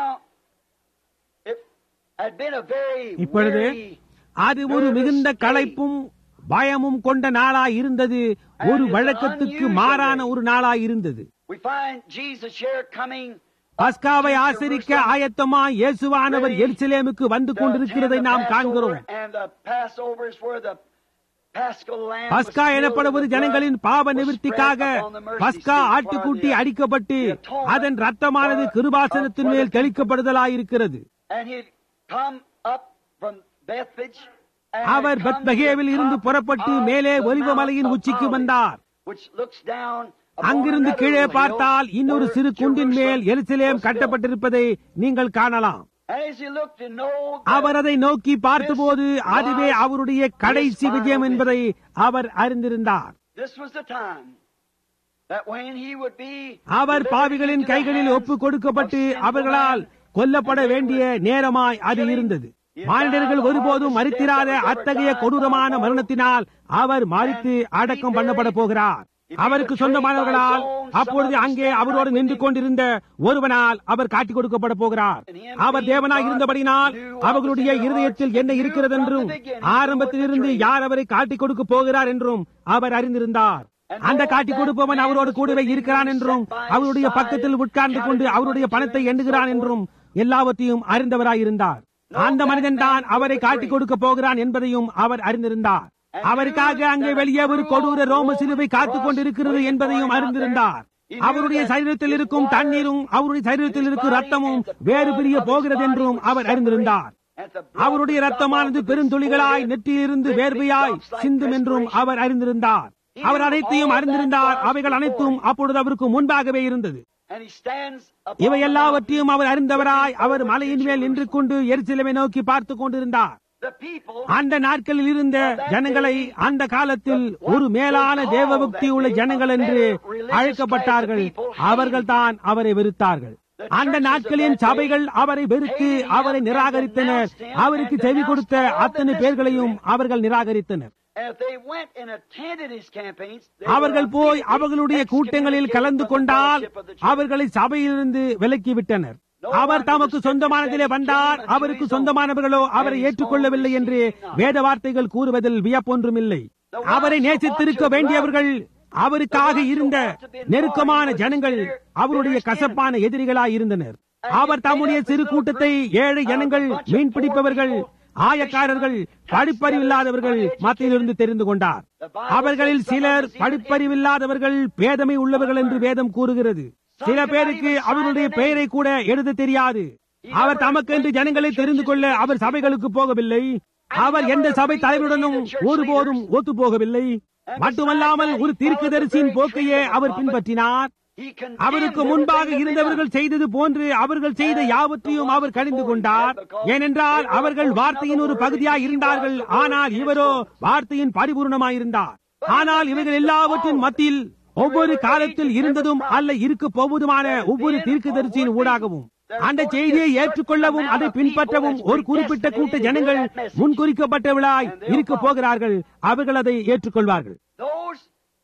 it had been a very இப்பொழுது weary, அது ஒரு மிகுந்த களைப்பும் பயமும் கொண்ட நாளாய் இருந்தது ஒரு வழக்கத்துக்கு மாறான ஒரு நாளாய் இருந்தது we find Jesus here coming பஸ்காவை ஆசரிக்க ஆயத்தமாய் இயேசுவானவர் எருசலேமுக்கு வந்து கொண்டிருக்கிறதை நாம் காண்கிறோம் And the Passover is where the Paschal lamb was பஸ்கா killed, எனப்படுவது the blood ஜனங்களின் பாவ was நிவர்த்திக்காக spread upon the mercy பஸ்கா seat ஆட்டுக்குட்டி for the- அடிக்கப்பட்டு the atonement அதன் ரத்தமானது for- கிருபாசனத்தின் for மேல் the- தெளிக்கப்படுதலாயிருக்கிறது And he'd come up from Bethphage and our had come to the பெத்லகேவில் இருந்து top புறப்பட்டு of மேலே the ஒலிவ Mount மலையின் of உச்சிக்கு Olives, வந்தார் which looks down upon அங்கிருந்து another கீழே hill பார்த்தால் இன்னொரு where சிறு குன்றின் மேல் Jerusalem எருசலேம் was built. கட்டப்பட்டிருப்பதை நீங்கள் காணலாம் And as he looked to know that அவர் அதை நோக்கி பார்த்தபோது அதுவே அவருடைய கடைசி விஜயம் என்பதை அவர் அறிந்திருந்தார் this was the time that when he would be our delivered பாவிகளின் into the கைகளில் hands ஒப்பு கொடுக்கப்பட்டு of sinful அவர்களால் men, கொல்லப்பட வேண்டிய நேரமாய் அது இருந்தது மானிடர்கள் ஒருபோதும் மறித்திராத அத்தகைய கொடூரமான மரணத்தினால் அவர் மறித்து அடக்கம் பண்ணப்பட போகிறார் அவருக்கு சொந்தமானவர்களால் அப்பொழுது அங்கே அவரோடு நின்று கொண்டிருந்த ஒருவனால் அவர் காட்டிக் கொடுக்கப்பட போகிறார் அவர் தேவனாய் இருந்தபடினால் அவர்களுடைய இருதயத்தில் என்ன இருக்கிறது என்றும் ஆரம்பத்திலிருந்து யார் அவரை காட்டிக் கொடுக்க போகிறார் என்றும் அவர் அறிந்திருந்தார் அந்த காட்டிக் கொடுப்பவன் அவரோடு கூடவே இருக்கிறான் என்றும் அவருடைய பக்கத்தில் உட்கார்ந்து கொண்டு அவருடைய பணத்தை எண்ணுகிறான் என்றும் எல்லாவற்றையும் அறிந்தவராயிருந்தார் அந்த மனிதன் தான் அவரை காட்டிக் கொடுக்க போகிறான் என்பதையும் அவர் அறிந்திருந்தார் அவருக்காக அங்கே வெளியே ஒரு கொடூர ரோம சிலுவை காத்துக் கொண்டிருக்கிறது என்பதையும் அறிந்திருந்தார் அவருடைய சரீரத்தில் இருக்கும் தண்ணீரும் அவருடைய சரீரத்தில் இருக்கும் ரத்தமும் வேறு பிரிய போகிறது என்றும் அவர் அறிந்திருந்தார் at the blood அவருடைய ரத்தமானது பெருந்துளிகளாய் நெற்றியிலிருந்து வேர்வையாய் சிந்தும் என்றும் அவர் அறிந்திருந்தார் அவர் அனைத்தையும் அறிந்திருந்தார் அவைகள் அனைத்தும் அப்பொழுது அவருக்கு முன்பாகவே இருந்தது and he stands upon இவை the எல்லாவற்றையும் அவர் அறிந்தவராய் அவர் மலையின் மேல் நின்று கொண்டு எரிசிலவை நோக்கி பார்த்துக் கொண்டிருந்தார் the people அந்த நாட்களில் இருந்த ஜனங்களை அந்த காலத்தில் ஒரு மேலான தேவபக்தி உள்ள ஜனங்கள் என்று அழைக்கப்பட்டார்கள் அவர்கள் தான் அவரை வெறுத்தார்கள் அந்த நாட்களின் சபைகள் அவரை வெறுத்து அவரை நிராகரித்தனர் அவருக்கு செவி கொடுத்த அத்தனை பேர்களையும் அவர்கள் நிராகரித்தனர் and if they went and attended his campaigns they அவர்கள் were போய் immediately அவர்களுடைய கூட்டங்களில் கலந்து கொண்டால் அவர்களை சபையிலிருந்து விலக்கிவிட்டனர் அவர் தமக்கு சொந்தமானதிலே வந்தார் அவருக்கு சொந்தமானவர்களோ அவரை ஏற்றுக்கொள்ளவில்லை என்று வேத வார்த்தைகள் கூறுவதில் வியப்பொன்றுமில்லை அவரை நேசித்திருக்க வேண்டியவர்கள் அவருக்காக இருந்த நெருக்கமான ஜனங்கள் அவருடைய கசப்பான எதிரிகளாய் இருந்தனர் அவர் தம்முடைய சிறு கூட்டத்தை ஏழை ஜனங்கள் மீன் பிடிப்பவர்கள் ஆயக்காரர்கள் படிப்பறிவில்லாதவர்கள் மத்தியிலிருந்து தெரிந்து கொண்டார் அவர்களில் சிலர் படிப்பறிவில்லாதவர்கள் பேதமை உள்ளவர்கள் என்று வேதம் கூறுகிறது சில பேருக்கு அவர்களுடைய பெயரை கூட எழுத தெரியாது அவர் தமக்கென்று ஜனங்களை தெரிந்து கொள்ள அவர் சபைகளுக்கு போகவில்லை அவர் எந்த சபை தலைவருடனும் ஒருபோதும் ஒத்து போகவில்லை மட்டுமல்லாமல் ஒரு தீர்க்கதரிசியின் போக்கையே அவர் பின்பற்றினார் he condemned அவருக்கு முன்பாக everything that they இருந்தவர்கள் செய்தது போன்று அவர்கள் செய்த யாவற்றையும் அவர் கடிந்து கொண்டார் ஏனென்றால் அவர்கள் வார்த்தையின் ஒரு பகுதியாய் இருந்தார்கள் ஆனால் இவரோ வார்த்தையின் பரிபூர்ணமாயிருந்தார் ஆனால் இவர்கள் எல்லாவற்றின் மத்தியில் ஒவ்வொரு காலத்தில் இருந்ததும் அல்ல இருக்க போவதுமான ஒவ்வொரு தீர்க்கதரிசியின் ஊடாகவும் அந்த செய்தியை ஏற்றுக்கொள்ளவும் அதை பின்பற்றவும் ஒரு குறிப்பிட்ட கூட்ட ஜனங்கள் முன்குறிக்கப்பட்டவர்களாய் இருக்க போகிறார்கள் அவர்கள் அதை ஏற்றுக்கொள்வார்கள் Those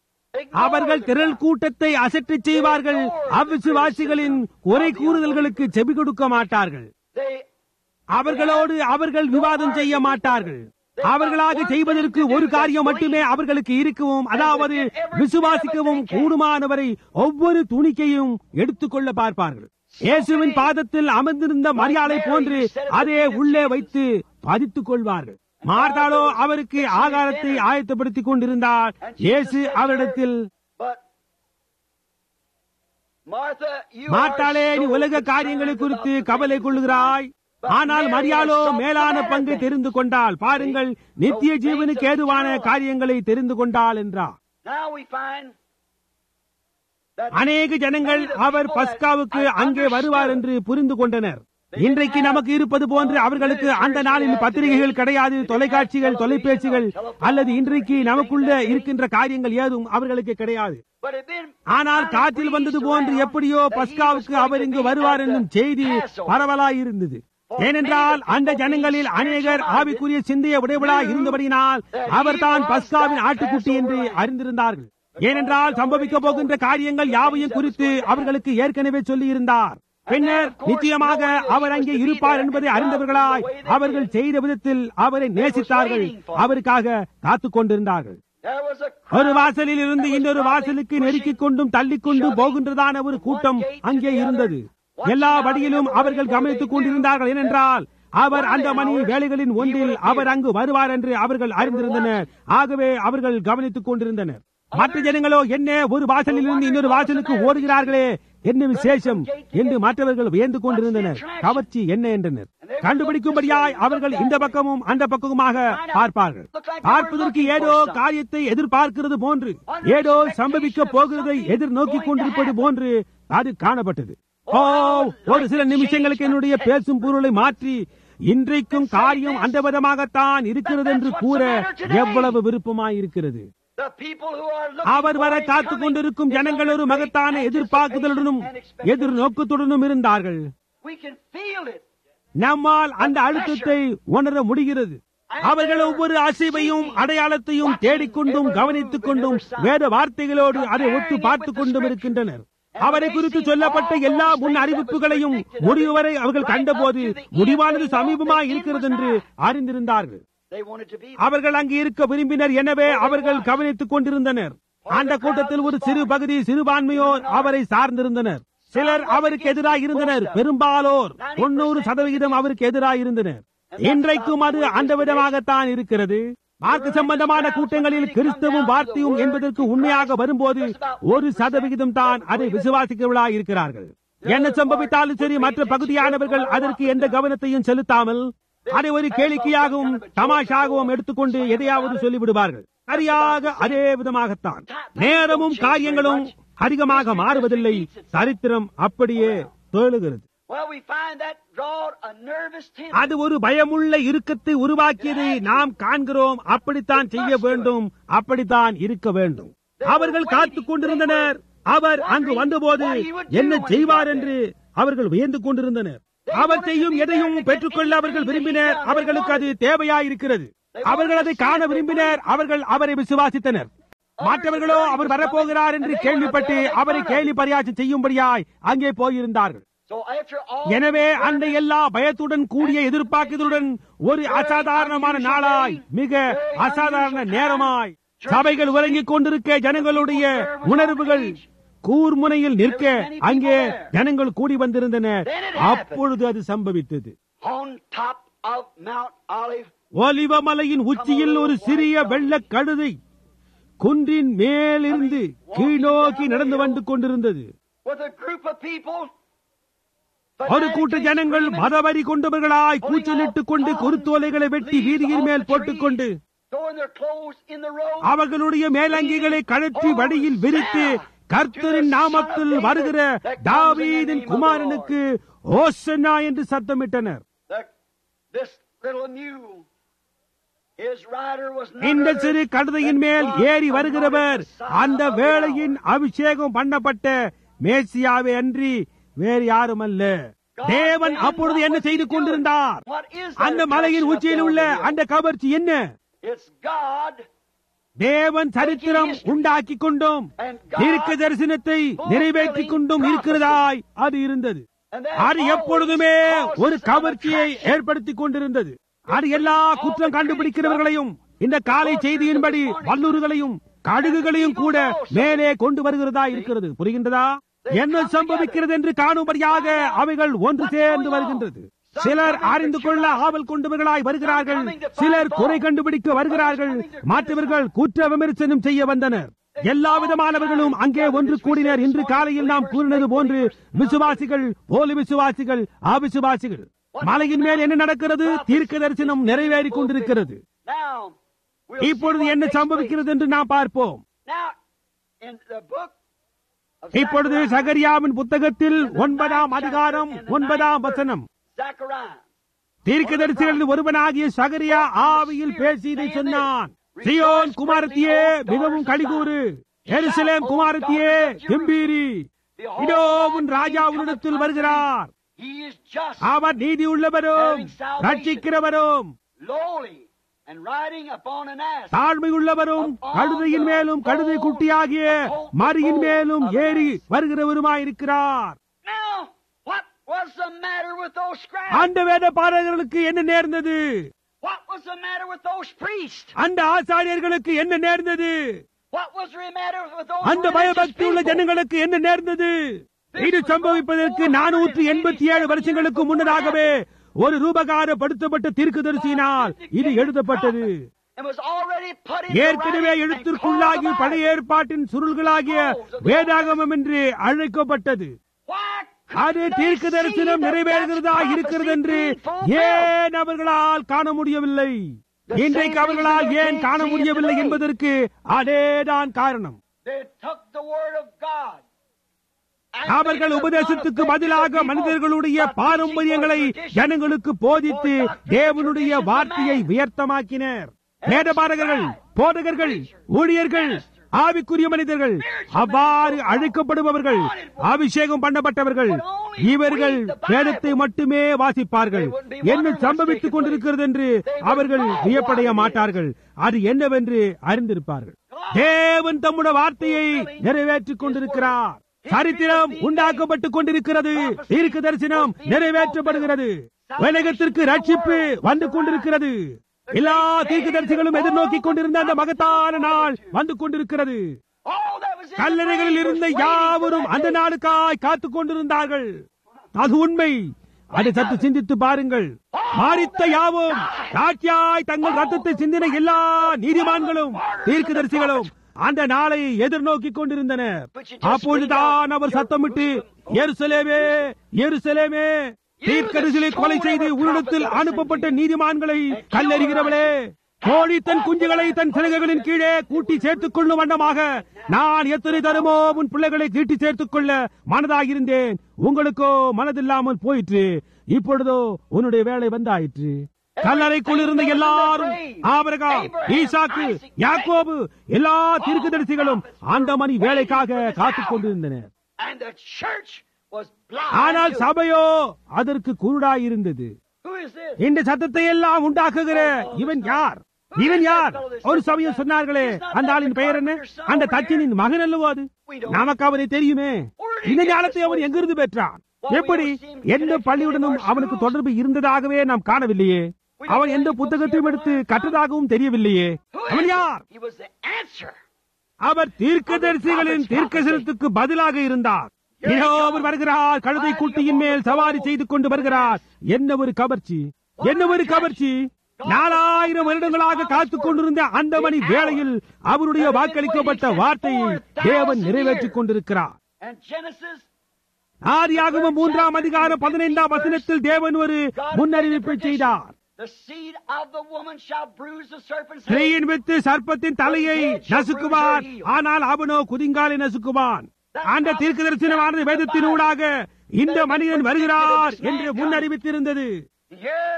அவர்கள் ignored திரள் கூட்டத்தை அசற்றச் செய்வார்கள் அவ்விசுவாசிகளின் குறை கூறுதல்களுக்கு செவி கொடுக்க மாட்டார்கள் they அவர்களோடு அவர்கள் விவாதம் செய்ய மாட்டார்கள் அவர்களாக செய்வதற்கு ஒரு காரியம் மட்டுமே அவர்களுக்கு இருக்கவும் அதாவது விசுவாசிக்கவும் கூடுமானவரை ஒவ்வொரு துணிக்கையும் எடுத்துக்கொள்ள பார்ப்பார்கள் இயேசுவின் பாதத்தில் அமர்ந்திருந்த மரியாதை போன்று அதே உள்ளே வைத்து பதித்துக் கொள்வார்கள் மார்த்தாளோ அவருக்கு ஆகாரத்தை ஆயத்தப்படுத்திக் கொண்டிருந்தார் இயேசு அவரிடத்தில் but Martha, you மார்த்தாளே are நீ so உலக காரியங்களை concerned குறித்து about the கவலை things கொள்ளுகிறாய் ஆனால் மரியாளோ மேலான பங்கை தெரிந்து கொண்டாள் பாருங்கள் நித்திய ஜீவனுக்கு ஏதுவான காரியங்களை தெரிந்து கொண்டாள் என்றார் Now we find that அநேக ஜனங்கள் அவர் பஸ்காவுக்கு அங்கே வருவார் என்று புரிந்து கொண்டனர் இன்றைக்கு நமக்கு இருப்பது போன்று அவர்களுக்கு அந்த நாளில் பத்திரிகைகள் கிடையாது தொலைக்காட்சிகள் தொலைபேசிகள் அல்லது இன்றைக்கு நமக்குள்ள இருக்கின்ற காரியங்கள் ஏதும் அவர்களுக்கு கிடையாது but it been ஆனால் காற்றில் வந்தது போன்று எப்படியோ பஸ்காவுக்கு அவர் இங்கு வருவார் என்னும் செய்தி பரவலாய் இருந்தது ஏனென்றால் அந்த ஜனங்களில் அநேகர் ஆவிக்குரிய சிந்தைய உடையவளாய் இருந்தபடியினால் அவர்தான் பஸ்காவின் ஆட்டுக்குட்டி என்று அறிந்திருந்தார்கள் ஏனென்றால் சம்பவிக்க போகின்ற காரியங்கள் யாவையும் குறித்து அவர்களுக்கு ஏற்கனவே சொல்லியிருந்தார் பின்னர் நிச்சயமாக அவர் அங்கே இருப்பார் என்பதை அறிந்தவர்களாய் அவர்கள் செய்த விதத்தில் அவரை நேசித்தார்கள் அவருக்காக காத்துக் கொண்டிருந்தார்கள் there was a ஒரு வாசலில் இருந்து இன்னொரு வாசலுக்கு நெருக்கிக் கொண்டும் தள்ளிக்கொண்டும் போகின்றதான ஒரு கூட்டம் அங்கே இருந்தது எல்லா வழியிலும் அவர்கள் கவனித்துக் கொண்டிருந்தார்கள் ஏனென்றால் அவர் அந்த மணி வேலைகளின் ஒன்றில் அவர் அங்கு வருவார் என்று அவர்கள் அறிந்திருந்தனர் ஆகவே அவர்கள் கவனித்துக் கொண்டிருந்தனர் மற்ற ஜனங்களோ என்ன ஒரு வாசலில் இருந்து இன்னொரு வாசலுக்கு ஓடுகிறார்களே என்ன விசேஷம் என்று மற்றவர்கள் வியந்து கொண்டிருந்தனர் கவர்ச்சி என்ன என்றனர் கண்டுபிடிக்கும்படியாய் அவர்கள் இந்த பக்கமும் அந்த பக்கமுமாக பார்ப்பார்கள் பார்ப்பதற்கு ஏதோ காரியத்தை எதிர்பார்க்கிறது போன்று ஏதோ சம்பவிக்க போகிறதை எதிர்நோக்கிக் கொண்டிருப்பது போன்று அது காணப்பட்டது ஓ ஒரு சில நிமிஷங்களுக்கு என்னுடைய பேசும் பொருளை மாற்றி இன்றைக்கும் காரியம் அந்த விதமாகத்தான் இருக்கிறது என்று கூற எவ்வளவு விருப்பமாயிருக்கிறது the people who are looking அவர் வர for his காத்துக் coming கொண்டிருக்கும் ஜனங்கள் ஒரு with great மகத்தான எதிர்பார்க்குதலுடனும் anticipation and எதிர்நோக்கத்துடனும் இருந்தார்கள் expectation. We can feel it. நம்மால் அந்த அழுத்தத்தை உணர முடிகிறது அவர்கள் ஒவ்வொரு அசைவையும் அடையாளத்தையும் தேடிக்கொண்டும் கவனித்துக் கொண்டும் வேத வார்த்தைகளோடு அதை ஒத்து பார்த்துக் கொண்டும் இருக்கின்றனர் அவரை குறித்து சொல்லப்பட்ட எல்லா முன் அறிவிப்புகளையும் முடிவு வரை அவர்கள் கண்டபோது முடிவானது சமீபமாய் இருக்கிறது என்று அறிந்திருந்தார்கள் They wanted to be அவர்கள் அங்கு இருக்க விரும்பினர் எனவே அவர்கள் கவனித்துக் கொண்டிருந்தனர் அந்த கூட்டத்தில் ஒரு சிறு பகுதி சிறுபான்மையோர் அவரை சார்ந்திருந்தனர் சிலர் அவருக்கு எதிராக இருந்தனர் பெரும்பாலோர் தொண்ணூறு சதவிகிதம் அவருக்கு எதிராக இருந்தனர் இன்றைக்கும் அது அந்த விதமாகத்தான் இருக்கிறது மார்க்கு சம்பந்தமான கூட்டங்களில் கிறிஸ்தவும் வார்த்தையும் என்பதற்கு உண்மையாக வரும்போது ஒரு சதவிகிதம் தான் அதை விசுவாசிக்கிறவர்களாக இருக்கிறார்கள் என்ன சம்பவித்தாலும் சரி மற்ற பகுதியானவர்கள் அதற்கு எந்த கவனத்தையும் செலுத்தாமல் அதை ஒரு கேளிக்கையாகவும் தமாஷாகவும் எடுத்துக்கொண்டு எதையாவது சொல்லிவிடுவார்கள் சரியாக அதே விதமாகத்தான் நேரமும் காரியங்களும் அதிகமாக மாறுவதில்லை சரித்திரம் அப்படியே தேழுகிறது Well, we find that drawed a nervous tension. அது ஒரு பயமுள்ள இறுக்கத்தை உருவாக்கியதை நாம் காண்கிறோம் அப்படித்தான் செய்ய வேண்டும் அப்படித்தான் இருக்க வேண்டும் அவர்கள் காத்துக் கொண்டிருந்தனர் அவர் அங்கு வந்தபோது என்ன செய்வார் என்று அவர்கள் வியந்து கொண்டிருந்தனர் அவர் செய்யும் எதையும் பெற்றுக்கொள்ள அவர்கள் விரும்பினர் அவர்களுக்கு அது தேவையாயிருக்கிறது அவர்கள் அதை காண விரும்பினர் அவர்கள் அவரை விசுவாசித்தனர் மற்றவர்களோ அவர் வரப்போகிறார் என்று கேள்விப்பட்டு அவரை கேலி பரியாசம் செய்யும்படியாய் அங்கே போயிருந்தார்கள் So after all, எனவே அந்த எல்லா பயத்துடன் கூடிய எதிர்பார்க்குதலுடன் ஒரு அசாதாரணமான நாளாய் மிக அசாதாரண நேரமாய் சபைகள் உறங்கிக் கொண்டிருக்க ஜனங்களுடைய உணர்வுகள் கூர்முனையில் நிற்க அங்கே ஜனங்கள் கூடி வந்திருந்தனர் அப்பொழுது அது சம்பவித்தது on top of Mount Olive, ஒலிவமலையின் உச்சியில் ஒரு சிறிய வெள்ள கழுதை குன்றின் மேலிருந்து கீழ்நோக்கி நடந்து வந்து கொண்டிருந்தது with a group of people, ஒரு கூட்ட ஜனங்கள் மதவரி கொண்டவர்களாய் கூச்சலிட்டுக் கொண்டு குருத்தோலைகளை வெட்டி வீதியின் மேல் போட்டுக்கொண்டு throwing their clothes in the road, அவர்களுடைய மேலங்கிகளை கழற்றி வழியில் விரித்து கர்த்தரின் நாமத்தில் வருகிற தாவீதின் குமாரனுக்கு ஓசன்னா என்று சத்தமிட்டனர் the, this little mule, his rider was none இந்த other சிறு கழுதையின் than மேல் God ஏறி anointed வருகிறவர் Messiah அந்த of the வேளையின் hour. அபிஷேகம் பண்ணப்பட்ட மேசியாவே அன்றி வேறு யாரும் அல்ல தேவன் அப்பொழுது என்ன செய்து கொண்டிருந்தார் What is that அந்த மலையின் attraction up உச்சியில் there உள்ள on the hill? அந்த கவர்ச்சி என்ன It's God தேவன் சரித்திரம் உண்டாக்கி கொண்டும் தீர்க்க தரிசனத்தை நிறைவேற்றிக் கொண்டும் இருக்கிறதாய் அது இருந்தது and that அது எப்பொழுதுமே ஒரு கவர்ச்சியை ஏற்படுத்திக் கொண்டிருந்தது அது எல்லா குற்றம் கண்டுபிடிக்கிறவர்களையும் இந்த காலை செய்தியின்படி வல்லூர்களையும் கழுகுகளையும் கூட மேலே கொண்டு வருகிறதா இருக்கிறது புரிகின்றதா என்ன சம்பவிக்கிறது என்று காணும்படியாக அவைகள் ஒன்று சேர்ந்து வருகின்றது சிலர் அறிந்து கொள்ள ஆவல் கொண்டவர்களாய் வருகிறார்கள் சிலர் குறை கண்டுபிடிக்க வருகிறார்கள் மற்றவர்கள் குற்ற விமர்சனம் செய்ய வந்தனர் எல்லா விதமானவர்களும் அங்கே ஒன்று கூடினர் இன்று காலையில் நாம் கூறினது போன்று விசுவாசிகள் போலி விசுவாசிகள் அவிசுவாசிகள் மலையின் மேல் என்ன நடக்கிறது தீர்க்க தரிசனம் நிறைவேறிக் கொண்டிருக்கிறது Now, we'll see இப்பொழுது what என்ன takes சம்பவிக்கிறது என்று நாம் பார்ப்போம் place. Now, in the book of இப்பொழுது Zechariah, சகரியாவின் புத்தகத்தில் ஒன்பதாம் அதிகாரம் ஒன்பதாம் வசனம் Zechariah, தீர்க்கதரிசிகளில் ஒருவனாகிய சகரியா ஆவியில் பேசி இதை சொன்னான் சியோன் குமாரத்தியே மிகவும் கலிகூறு எருசலேம் குமாரத்தியே கம்பீரி இதோ உன் ராஜா உன்னிடத்தில் வருகிறார் he is just, அவர் நீதி உள்ளவரும் ரட்சிக்கிறவரும் lowly, and riding upon an ass. தாழ்மை உள்ளவரும் கழுதையின் மேலும் கழுதை குட்டியாகிய மரியின் மேலும் ஏறி வருகிறவருமாயிருக்கிறார் Now, what was the matter with those scribes? அந்த வேத பாடகர்களுக்கு என்ன நேர்ந்தது What was the matter with those priests? அந்த ஆசாரியர்களுக்கு என்ன நேர்ந்தது What was the matter with those அந்த religious பயபக்தி உள்ள people? ஜனங்களுக்கு என்ன நேர்ந்தது இது சம்பவிப்பதற்கு நானூற்றி எண்பத்தி ஏழு வருஷங்களுக்கு முன்னதாகவே ஒரு ரூபகாரப்படுத்தப்பட்ட தீர்க்கதரிசியினால் இது எழுதப்பட்டது It was already put in the ஏற்கனவே writing and எழுத்திற்குள்ளாகி called the பழைய ஏற்பாட்டின் சுருள்களாகிய வேதாகமம் என்று அழைக்கப்பட்டது Why அது couldn't they தீர்க்க see தரிசனம் that நிறைவேறுகிறதா that's இருக்கிறது prophecy என்று being fulfilled? ஏன் அவர்களால் காண முடியவில்லை இன்றைக்கு அவர்களால் ஏன் காண முடியவில்லை என்பதற்கு அதேதான் காரணம் They took the word of God. and அவர்கள் made it உபதேசத்துக்கு not பதிலாக effective மனிதர்களுடைய people, but பாரம்பரியங்களை teaching for tradition. ஜனங்களுக்கு போதித்து தேவனுடைய வார்த்தையை உயர்த்தமாக்கினர் வேதபாரகர்கள் போதகர்கள் ஊழியர்கள் ஆவிக்குரிய மனிதர்கள் அவ்வாறு அழைக்கப்படுபவர்கள் அபிஷேகம் பண்ணப்பட்டவர்கள் இவர்கள் வேதத்தை மட்டுமே வாசிப்பார்கள் என்ன சம்பவித்துக் கொண்டிருக்கிறது என்று அவர்கள் வியப்படைய மாட்டார்கள் அது என்னவென்று அறிந்திருப்பார்கள் தேவன் தம்முடைய வார்த்தையை நிறைவேற்றிக் கொண்டிருக்கிறார் சரித்திரம் உண்டாக்கப்பட்டுக் கொண்டிருக்கிறது தீர்க்க தரிசனம் நிறைவேற்றப்படுகிறது உலகத்திற்கு ரட்சிப்பு வந்து கொண்டிருக்கிறது எல்லா தீர்க்கதரிசிகளும் எதிர்நோக்கிக் கொண்டிருந்த அந்த மகத்தான நாள் வந்து கொண்டிருக்கிறது All that was in the கல்லறைகளில் grave was இருந்த waiting for யாவரும் that அந்த day. நாளுக்காய் காத்துக் கொண்டிருந்தார்கள் அது உண்மை அதை சற்று சிந்தித்து பாருங்கள் மாறித்த யாவும் சாட்சியாய் தங்கள் ரத்தத்தை சிந்தின எல்லா நீதிமான்களும் தீர்க்கதரிசிகளும் அந்த நாளை எதிர்நோக்கிக் கொண்டிருந்தனர் அப்பொழுதுதான் அவர் சத்தமிட்டு எருசலேமே எருசலேமே தீர்க்கதரிசிகளை கொலை செய்து உன்னிடத்தில் அனுப்பப்பட்ட நீதிமான்களை கல்லறிகிறவளே கோழி தன் குஞ்சுகளை தன் சிறகுகளின் கீழே கூட்டி சேர்த்துக் கொள்ளும் வண்ணமாக நான் எத்தனை தருமோ உன் பிள்ளைகளை தீட்டி சேர்த்துக் கொள்ள மனதாகிருந்தேன் உங்களுக்கோ மனதில்லாமல் போயிற்று இப்பொழுதோ உன்னுடைய வேலை வந்தாயிற்று கல்லறைக்குள் இருந்த எல்லாரும் ஆபரகாம் ஈசாக்கு யாக்கோபு எல்லா தீர்க்கதரிசிகளும் அந்த மணி வேலைக்காக காத்துக் கொண்டிருந்தனர் And the church was blind. ஆனால் to it. சபையோ அதற்கு குருடாயிருந்தது Who is this? இந்த சத்தத்தை எல்லாம் உண்டாக்குகிற இவன் யார் இவன் யார் ஒரு சமயம் சொன்னார்களே அந்த ஆளின் பெயர் என்ன அந்த தச்சனின் மகன் அல்லவோ அது நமக்கு அவனை தெரியுமே இந்த ஞானத்தை அவன் எங்கிருந்து பெற்றான் எப்படி எந்த பள்ளியுடனும் அவனுக்கு தொடர்பு இருந்ததாகவே நாம் காணவில்லையே அவன் எந்த புத்தகத்தையும் எடுத்து கற்றதாகவும் தெரியவில்லையே Who அவன் is யார் it? He was the answer. அவர் தீர்க்கதரிசிகளின் தீர்க்கசனத்துக்கு பதிலாக இருந்தார் இதோ அவர் வருகிறார் கழுதை குட்டியின் மேல் சவாரி செய்து கொண்டு வருகிறார் என்ன ஒரு கவர்ச்சி என்ன ஒரு கவர்ச்சி நாலாயிரம் வருடங்களாக காத்துக் கொண்டிருந்த அந்த மணி வேளையில் அவருடைய வாக்களிக்கப்பட்ட வார்த்தையை தேவன் நிறைவேற்றிக் கொண்டிருக்கிறார் And Genesis, ஆதியாகமம் மூன்றாம் அதிகாரம் பதினைந்தாம் வசனத்தில் தேவன் ஒரு முன்னறிவிப்பை செய்தார் the seed of the woman shall bruise the serpent's head. ஸ்திரீயின் வித்து சர்ப்பத்தின் தலையை நசுக்குவான் ஆனால் அவனோ குதிங்காலை நசுக்குவான் அந்த தீர்க்க தரிசனமானது வேதத்தினூடாக இந்த மனிதன் வருகிறார் என்று முன்னறிவித்திருந்தது Here,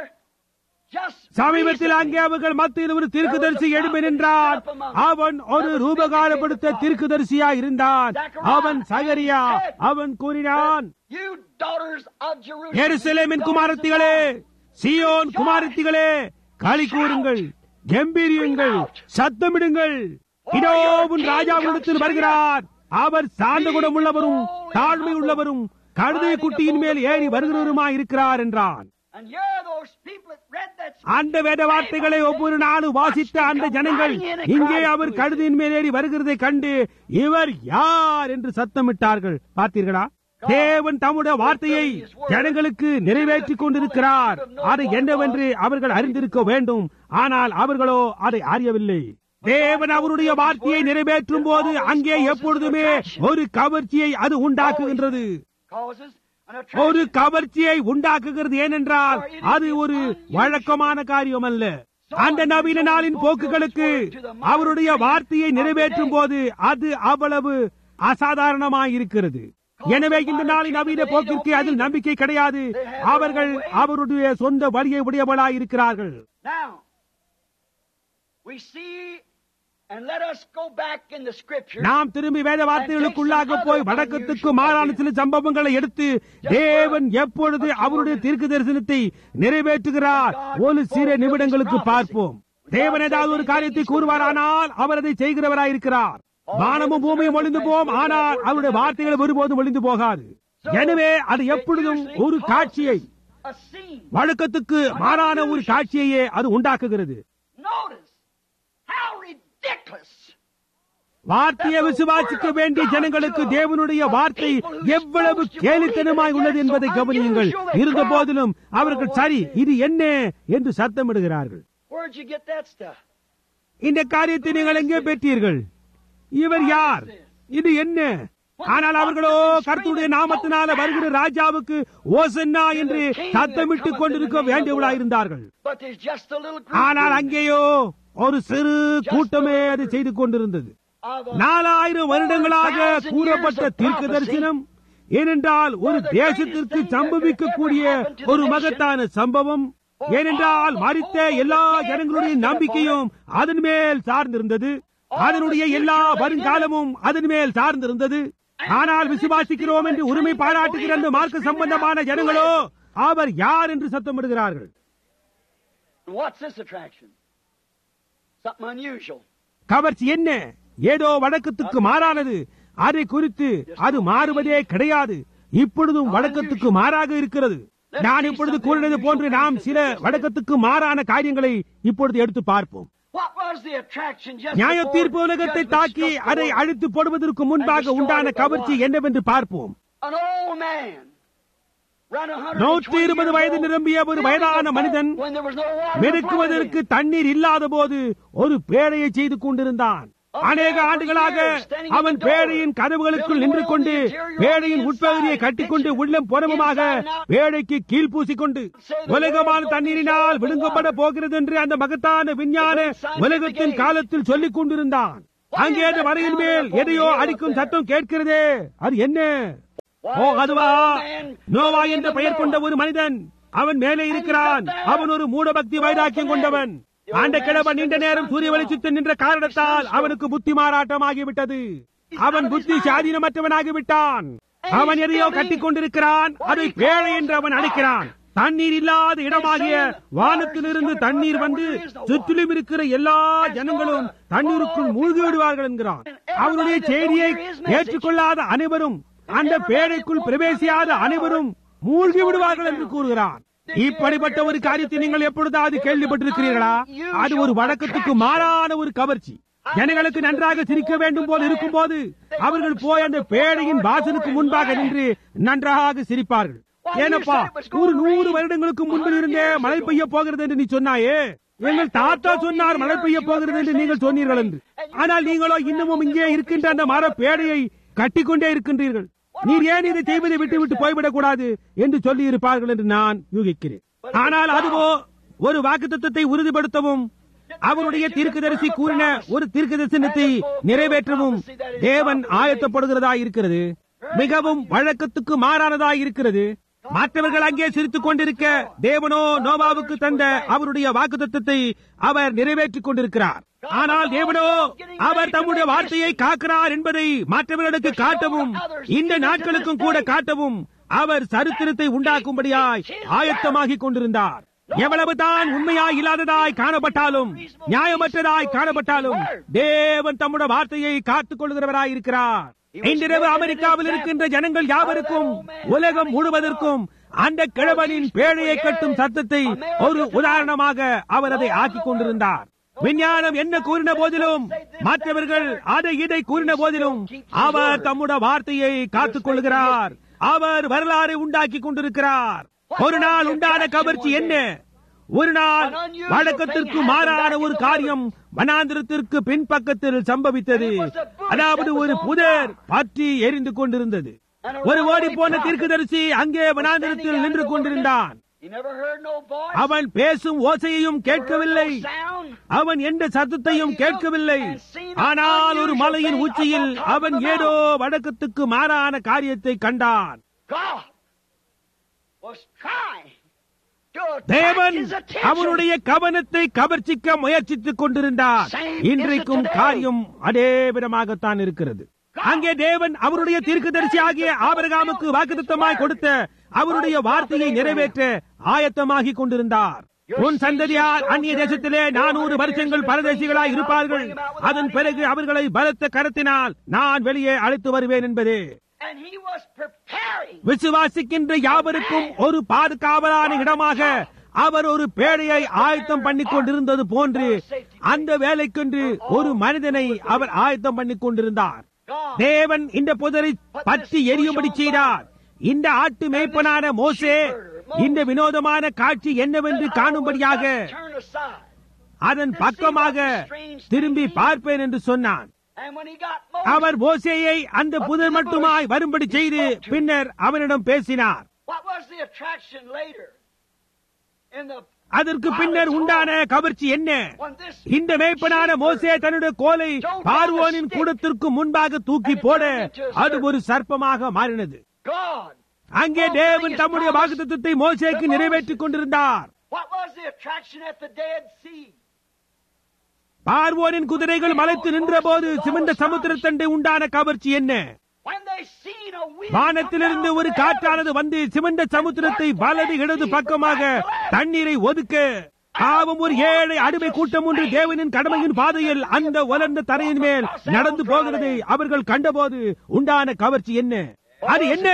just சமீபத்தில் அங்கே அவர்கள் மத்தியில் ஒரு தீர்க்கதரிசி எழும்பி நின்றான் அவன் ஒரு ரூபகாரப்படுத்த தீர்க்கதரிசியா இருந்தான் அவன் சகரியா அவன் கூறினான் you daughters of Jerusalem, எருசலேமின் குமாரத்திகளே சியோன் குமாரத்திகளே களி கூறுங்கள் கம்பீரியுங்கள் சத்தமிடுங்கள் இதோ உன் ராஜாவிடத்தில் வருகிறார் அவர் சார்ந்த குணம் உள்ளவரும் தாழ்மை உள்ளவரும் கழுதை குட்டியின் மேல் ஏறி வருகிறவருமாய் இருக்கிறார் என்றான் and here those people that read that அந்த வேத வார்த்தைகளை ஒவ்வொரு நாளும் வாசித்த அந்த ஜனங்கள் இங்கே அவர் கழுதையின் மேல் ஏறி வருகிறதை கண்டு இவர் யார் என்று சத்தமிட்டார்கள் பார்த்தீர்களா தேவன் தம்முடைய வார்த்தையை ஜனங்களுக்கு நிறைவேற்றிக் கொண்டிருக்கிறார் அது என்னவென்று அவர்கள் அறிந்திருக்க வேண்டும் ஆனால் அவர்களோ அதை அறியவில்லை தேவன் அவருடைய வார்த்தையை நிறைவேற்றும் போது அங்கே எப்பொழுதுமே ஒரு கவர்ச்சியை அது உண்டாக்குகின்றது causes an ஒரு attraction. கவர்ச்சியை உண்டாக்குகிறது ஏனென்றால் அது ஒரு வழக்கமான காரியம் அல்ல அந்த நவீன நாளின் போக்குகளுக்கு அவருடைய வார்த்தையை நிறைவேற்றும் போது அது அவ்வளவு அசாதாரணமாயிருக்கிறது எனவே இந்த நாளின் நவீன போக்கிற்கு அதில் நம்பிக்கை கிடையாது அவர்கள் அவருடைய சொந்த வழியை உடையவளாயிருக்கிறார்கள் Now, we see, and let us go back in the scripture. நாம் திரும்பி வேத வார்த்தைகளுக்குள்ளாக போய் வடக்கத்துக்கு மாறான சில சம்பவங்களை எடுத்து தேவன் எப்பொழுது அவருடைய தீர்க்க தரிசனத்தை நிறைவேற்றுகிறார் ஒரு சில நிமிடங்களுக்கு பார்ப்போம் தேவன் ஏதாவது ஒரு காரியத்தை கூறுவாரானால் அவர் அதை செய்கிறவராயிருக்கிறார் வானமும் பூமியும் ஒளிந்து போம் ஆனால் அவருடைய வார்த்தைகள் ஒருபோதும் ஒளிந்து போகாது எனவே அது எப்பொழுதும் ஒரு காட்சியை A scene. வழக்கத்துக்கு மாறான ஒரு காட்சியையே அது உண்டாக்குகிறது Notice how ridiculous. வார்த்தையை விசுவாசிக்க வேண்டிய ஜனங்களுக்கு தேவனுடைய வார்த்தை எவ்வளவு கேலித்தனமாய் உள்ளது என்பதை கவனியுங்கள் இருந்த போதிலும் அவர்கள் சரி இது என்ன என்று சத்தமிடுகிறார்கள் Where'd you get that stuff? இந்த காரியத்தை நீங்கள் எங்கே பெற்றீர்கள் இவர் யார் இது என்ன ஆனால் அவர்களோ கர்த்தருடைய நாமத்தினால வருகிற ராஜாவுக்கு ஓசன்னா என்று சத்தமிட்டுக் கொண்டிருக்க வேண்டியவளாயிருந்தார்கள் But there's just a little group ஆனால் அங்கேயோ ஒரு சிறு கூட்டமே அதை செய்து கொண்டிருந்தது of a நாலாயிரம் வருடங்களாக கூறப்பட்ட தீர்க்க தரிசனம் ஏனென்றால் ஒரு தேசத்திற்கு சம்பவிக்கக்கூடிய ஒரு மகத்தான சம்பவம் ஏனென்றால் மறித்த எல்லா ஜனங்களுடைய நம்பிக்கையும் அதன் மேல் சார்ந்திருந்தது அதனுடைய எல்லா வருங்காலமும் அதன் மேல் சார்ந்திருந்தது ஆனால் விசுவாசிக்கிறோம் என்று உரிமை பாராட்டுகிற அந்த மார்க்க சம்பந்தமான ஜனங்களோ அவர் யார் என்று சத்தமிடுகிறார்கள் And what's this attraction? Something unusual. கவர்ச்சி என்ன ஏதோ வழக்கத்துக்கு மாறானது அதை குறித்து அது மாறுவதே கிடையாது இப்பொழுதும் வழக்கத்துக்கு மாறாக இருக்கிறது நான் இப்பொழுது கூறினது போன்று நாம் சில வழக்கத்துக்கு மாறான காரியங்களை இப்பொழுது எடுத்து பார்ப்போம் What was the attraction just நியாய before தீர்ப்பு உலகத்தை judgment தாக்கி struck the அதை world? அழித்து போடுவதற்கு முன்பாக உண்டான கவர்ச்சி என்னவென்று பார்ப்போம் An old man. Around 120 நூற்றி இருபது years வயது old, நிரம்பிய ஒரு building வயதான a boat மனிதன் when there was no water to மெருக்குவதற்கு float in. தண்ணீர் இல்லாத போது ஒரு பேழையை செய்து கொண்டிருந்தான் அநேக ஆண்டுகளாக அவன் பேழையின் கதவுகளுக்குள் நின்று கொண்டு பேழையின் உட்பகுதியை கட்டிக்கொண்டு உள்ளம் புறமுமாக பேழைக்கு கீழ் பூசிக்கொண்டு உலகமான தண்ணீரினால் விழுங்கப்பட போகிறது என்று அந்த மகத்தான விஞ்ஞான உலகத்தின் காலத்தில் சொல்லிக் கொண்டிருந்தான் அங்கே அந்த மறையின் மேல் எதையோ அடிக்கும் சத்தம் கேட்கிறதே அது என்ன ஓ அதுவா நோவா என்ற பெயர் கொண்ட ஒரு மனிதன் அவன் மேலே இருக்கிறான் அவன் ஒரு மூடபக்தி வைராக்கியம் கொண்டவன் ஆண்ட கிழவன் நீண்ட நேரம் சூரிய வெளிச்சத்தில் நின்ற காரணத்தால் அவனுக்கு புத்தி மாறாட்டமாகிவிட்டது அவன் புத்தி சாதீனமற்றவனாகிவிட்டான் அவன் எதையோ கட்டிக் கொண்டிருக்கிறான் அதை பேழை என்று அவன் அழைக்கிறான் தண்ணீர் இல்லாத இடமாகிய வானத்திலிருந்து தண்ணீர் வந்து சுற்றிலும் இருக்கிற எல்லா ஜனங்களும் தண்ணீருக்குள் மூழ்கி விடுவார்கள் என்கிறான் அவனுடைய செய்தியை ஏற்றுக்கொள்ளாத அனைவரும் அந்த பேழைக்குள் பிரவேசியாத அனைவரும் மூழ்கி விடுவார்கள் என்று கூறுகிறான் இப்படிப்பட்ட ஒரு காரியத்தை நீங்கள் எப்பொழுதாவது கேள்விப்பட்டிருக்கிறீர்களா அது ஒரு வழக்கத்துக்கு மாறான ஒரு கவர்ச்சி ஜனங்களுக்கு நன்றாக சிரிக்க வேண்டும் போல் இருக்கும் போது அவர்கள் போய் அந்த பேழையின் வாசலுக்கு முன்பாக நின்று நன்றாக சிரிப்பார்கள் ஏனப்பா ஒரு நூறு வருடங்களுக்கு முன்பு இருந்தே மழை பெய்ய போகிறது என்று நீ சொன்னாயே எங்கள் தாத்தா சொன்னார் மழை பெய்ய போகிறது என்று நீங்கள் சொன்னீர்கள் என்று ஆனால் நீங்களோ இன்னமும் இங்கே இருக்கின்ற அந்த மர பேடையை கட்டிக்கொண்டே இருக்கின்றீர்கள் நீர் ஏன் இதை செய்வதை விட்டு விட்டு போய்விடக் கூடாது என்று சொல்லி இருப்பார்கள் என்று நான் யூகிக்கிறேன் ஆனால் அதுவோ ஒரு வாக்குத்தத்தை உறுதிப்படுத்தவும் அவருடைய தீர்க்கதரிசி கூறின ஒரு தீர்க்க தரிசனத்தை நிறைவேற்றவும் தேவன் ஆயத்தப்படுகிறதா இருக்கிறது மிகவும் வழக்கத்துக்கு மாறானதா இருக்கிறது மற்றவர்கள் அங்கே சிரித்துக் கொண்டிருக்க தேவனோ நோவாவுக்கு தந்த அவருடைய வாக்குத்தத்தை அவர் நிறைவேற்றிக் கொண்டிருக்கிறார் ஆனால் தேவனோ அவர் தம்முடைய வார்த்தையை காக்கிறார் என்பதை மற்றவர்களுக்கு காட்டவும் இந்த நாட்களுக்கும் கூட காட்டவும் அவர் சரித்திரத்தை உண்டாக்கும்படியாய் ஆயத்தமாகிக் கொண்டிருந்தார் எவ்வளவு தான் உண்மையாய் இல்லாததாய் காணப்பட்டாலும் நியாயமற்றதாய் காணப்பட்டாலும் தேவன் தம்முடைய வார்த்தையை காத்துக் கொள்கிறவராய் இருக்கிறார் இன்றிரவு அமெரிக்காவில் இருக்கின்ற ஜனங்கள் யாவருக்கும் உலகம் முழுவதற்கும் அந்த கிழவனின் பேழையை கட்டும் சத்தத்தை ஒரு உதாரணமாக அவர் அதை ஆக்கிக் கொண்டிருந்தார் விஞ்ஞானம் என்ன கூறின போதிலும் மற்றவர்கள் அதை இதை கூறின போதிலும் அவர் தம்முடைய வார்த்தையை காத்துக் கொள்கிறார் அவர் வரலாறு உண்டாக்கி கொண்டிருக்கிறார் ஒரு நாள் உண்டான கவர்ச்சி என்ன ஒரு நாள் வழக்கத்திற்கு மாறான ஒரு காரியம் வனாந்திரத்திற்கு பின்பக்கத்தில் சம்பவித்தது அதாவது ஒரு புதர் பற்றி எரிந்து கொண்டிருந்தது ஒரு ஓடி போன தீர்க்கதரிசி அங்கே வனாந்திரத்தில் நின்று கொண்டிருந்தான் He never heard no voice. அவன் பேசும் ஓசையையும் கேட்கவில்லை no sound. அவன் எந்த சத்தத்தையும் கேட்கவில்லை ஆனால் ஒரு மலையின் உச்சியில் அவன் ஏதோ வழக்கத்துக்கு மாறான காரியத்தை கண்டான் God was trying to தேவன் attract his attention. அவனுடைய கவனத்தை கவர்ச்சிக்க முயற்சித்துக் கொண்டிருந்தார் இன்றைக்கும் காரியம் அதே விதமாகத்தான் இருக்கிறது அங்கே தேவன் அவருடைய தீர்க்கதரிசி ஆகிய ஆபரகாமுக்கு வாக்குத்தமாய் கொடுத்த அவருடைய வார்த்தையை நிறைவேற்ற ஆயத்தமாகி கொண்டிருந்தார் உன் சந்ததியார் அந்நிய தேசத்திலே நானூறு வருஷங்கள் பரதேசிகளாய் இருப்பார்கள் அதன் பிறகு அவர்களை பலத்த கரத்தினால் நான் வெளியே அழைத்து வருவேன் என்பதே And he was preparing. விசுவாசிக்கின்ற யாவருக்கும் ஒரு பாதுகாவலான இடமாக அவர் ஒரு பேழையை ஆயத்தம் பண்ணிக் கொண்டிருந்தது போன்று அந்த வேலைக்கென்று ஒரு மனிதனை அவர் ஆயத்தம் பண்ணிக் கொண்டிருந்தார் God தேவன் இந்த புதரை பற்றி எரியும்படி செய்தார் இந்த ஆட்டு மேய்ப்பனான மோசே இந்த வினோதமான காட்சி என்னவென்று காணும்படியாக turn aside. அதன் பக்கமாக திரும்பி பார்ப்பேன் என்று சொன்னான் And when he got Moses, அவர் மோசேயை அந்த புதர் மட்டுமாய் வரும்படி செய்து பின்னர் அவனிடம் பேசினார் what was the attraction later? In the அதற்கு பின்னர் உண்டான கவர்ச்சி என்ன when this இந்த மேய்ப்பனான மோசே தன்னுடைய கோலை பார்வோனின் கூடத்திற்கு முன்பாக தூக்கி போட அது ஒரு சர்ப்பமாக மாறினது God, அங்கே தேவன் தம்முடைய வாக்குத்தத்தை மோசேக்கு நிறைவேற்றிக் கொண்டிருந்தார் what was the attraction at the Dead Sea? பார்வோனின் குதிரைகள் மலைத்து நின்றபோது சிவந்த சமுத்திரத்தண்டை உண்டான கவர்ச்சி என்ன When they seen a wind வானத்திலிருந்து ஒரு காற்றானது வந்து சிவந்த சமுத்திரத்தை வலது இடது பக்கமாக தண்ணீரை ஒதுக்க பாவம் ஒரு ஏழை அடிமை கூட்டம் ஒன்று தேவனின் கடமையின் பாதையில் அந்த வளர்ந்த தரையின் மேல் நடந்து போகிறது அவர்கள் கண்டபோது உண்டான கவர்ச்சி என்ன அது என்ன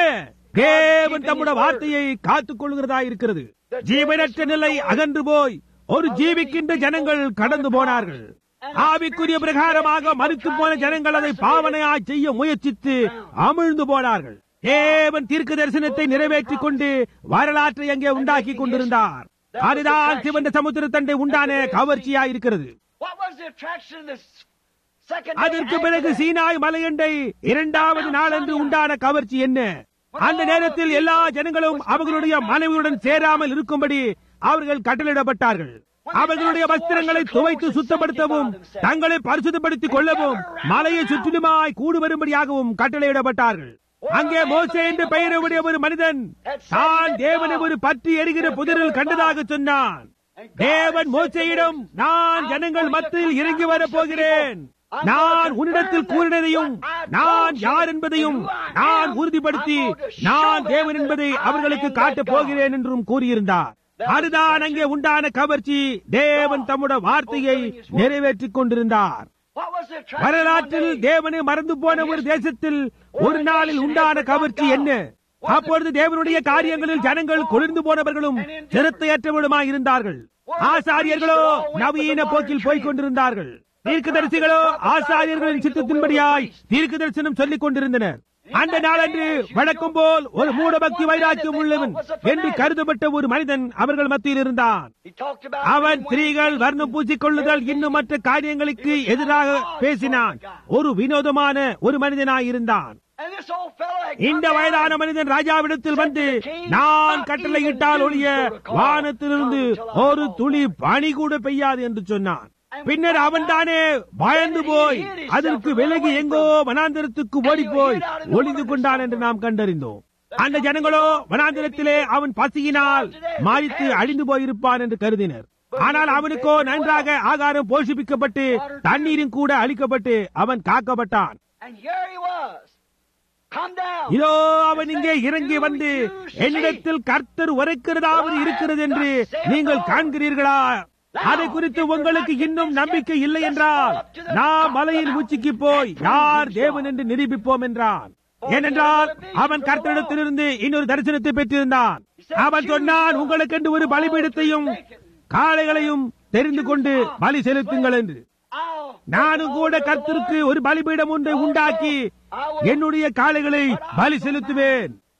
தேவன் தம்முடைய வார்த்தையை காத்துக் கொள்கிறதா இருக்கிறது ஜீவனற்ற நிலை அகன்று போய் ஒரு ஜீவிக்கின்ற ஜனங்கள் கடந்து போனார்கள் ஆவிக்குரிய பிரகாரமாக மறித்து போன ஜனங்கள் அதை பாவனையாய் செய்ய முயற்சித்து அமிழ்ந்து போனார்கள் தேவன் தீர்க்க தரிசனத்தை நிறைவேற்றிக் கொண்டு வரலாற்றை அங்கே உண்டாக்கி கொண்டிருந்தார் அதுதான் சிவந்த சமுத்திரத்தண்டை உண்டான கவர்ச்சியா இருக்கிறது What was the attraction of this second day அதற்கு after பிறகு that? சீனாய் மலையண்டை இரண்டாவது நாளன்று உண்டான கவர்ச்சி என்ன அந்த நேரத்தில் எல்லா ஜனங்களும் அவர்களுடைய மனைவியுடன் சேராமல் இருக்கும்படி அவர்கள் கட்டளிடப்பட்டார்கள் அவர்களுடைய வஸ்திரங்களை துவைத்து சுத்தப்படுத்தவும் தங்களை பரிசுத்தப்படுத்திக் கொள்ளவும் மலையை சுற்றிலுமாய் கூடு வரும்படியாகவும் கட்டளையிடப்பட்டார்கள் அங்கே மோசே என்று பெயருடைய ஒரு மனிதன் தான் தேவனை ஒரு பற்றி எரிகிற புதிரில் கண்டதாக சொன்னான் தேவன் மோசையிடம் நான் ஜனங்கள் மத்தியில் இறங்கி வரப் போகிறேன் நான் உன்னிடத்தில் கூறினதையும் நான் யார் என்பதையும் நான் உறுதிப்படுத்தி நான் தேவன் என்பதை அவர்களுக்கு காட்டப் போகிறேன் என்றும் கூறியிருந்தார் அதுதான் அங்கே உண்டான கவர்ச்சி தேவன் தம்முடைய வார்த்தையை நிறைவேற்றிக் கொண்டிருந்தார் What was the attraction? வரலாற்றில் one day? தேவனை மறந்து போன ஒரு தேசத்தில் ஒரு நாளில் உண்டான கவர்ச்சி என்ன அப்பொழுது தேவனுடைய காரியங்களில் ஜனங்கள் குளிர்ந்து போனவர்களும் சிரத்தையற்றவர்களுமாய் இருந்தார்கள் ஆசாரியர்களோ நவீன போக்கில் போய்க் கொண்டிருந்தார்கள் தீர்க்கதரிசிகளோ ஆசாரியர்களின் சித்தத்தின்படியாய் தீர்க்க தரிசனம் சொல்லிக் கொண்டிருந்தனர் அந்த நாளன்று வழக்கம் போல் ஒரு மூடபக்தி வைராக்கியம் உள்ளவன் என்று கருதப்பட்ட ஒரு மனிதன் அவர்கள் மத்தியில் இருந்தான் He talked about அவன் men, ஸ்திரீகள் women, வர்ணம் பூசிக்கொள்ளுதல் இன்னும் மற்ற காரியங்களுக்கு எதிராக பேசினான் ஒரு வினோதமான ஒரு மனிதனாய் இருந்தான் And this old fellow had இந்த come வயதான down. மனிதன் ராஜாவிடத்தில் வந்து நான் கட்டளையிட்டால் ஒழிய வானத்திலிருந்து ஒரு துளி பனி கூட பெய்யாது என்று சொன்னான் பின்னர் அவன் தானே பயந்து போய் அதற்கு விலகி எங்கோ வனாந்திரத்துக்கு ஓடி போய் ஒளிந்து கொண்டான் என்று நாம் கண்டறிந்தோம் அந்த ஜனங்களோ வனாந்திரத்திலே அவன் பசியினால் மாறித்து அழிந்து போயிருப்பான் என்று கருதினர் ஆனால் அவனுக்கோ நன்றாக ஆகாரம் போஷிப்பிக்கப்பட்டு தண்ணீரும் கூட அளிக்கப்பட்டு அவன் காக்கப்பட்டான் And here he was. Come down. இதோ அவன் இங்கே இறங்கி வந்து என்னிடத்தில் கர்த்தர் உரைக்கிறதாவது இருக்கிறது என்று நீங்கள் காண்கிறீர்களா அதை குறித்து உங்களுக்கு இன்னும் நம்பிக்கை இல்லை என்றால் நாம் மலையின் உச்சிக்கு போய் யார் தேவன் என்று நிரூபிப்போம் என்றான் ஏனென்றால் அவன் கர்த்தரிடத்திலிருந்து இன்னொரு தரிசனத்தை பெற்றிருந்தான் அவன் சொன்னான் உங்களுக்கென்று ஒரு பலிபீடத்தையும் காளைகளையும் தெரிந்து கொண்டு பலி செலுத்துங்கள் என்று I'll நானும் கூட கர்த்தருக்கு ஒரு பலிபீடம் ஒன்றை உண்டாக்கி என்னுடைய காளைகளை பலி செலுத்துவேன்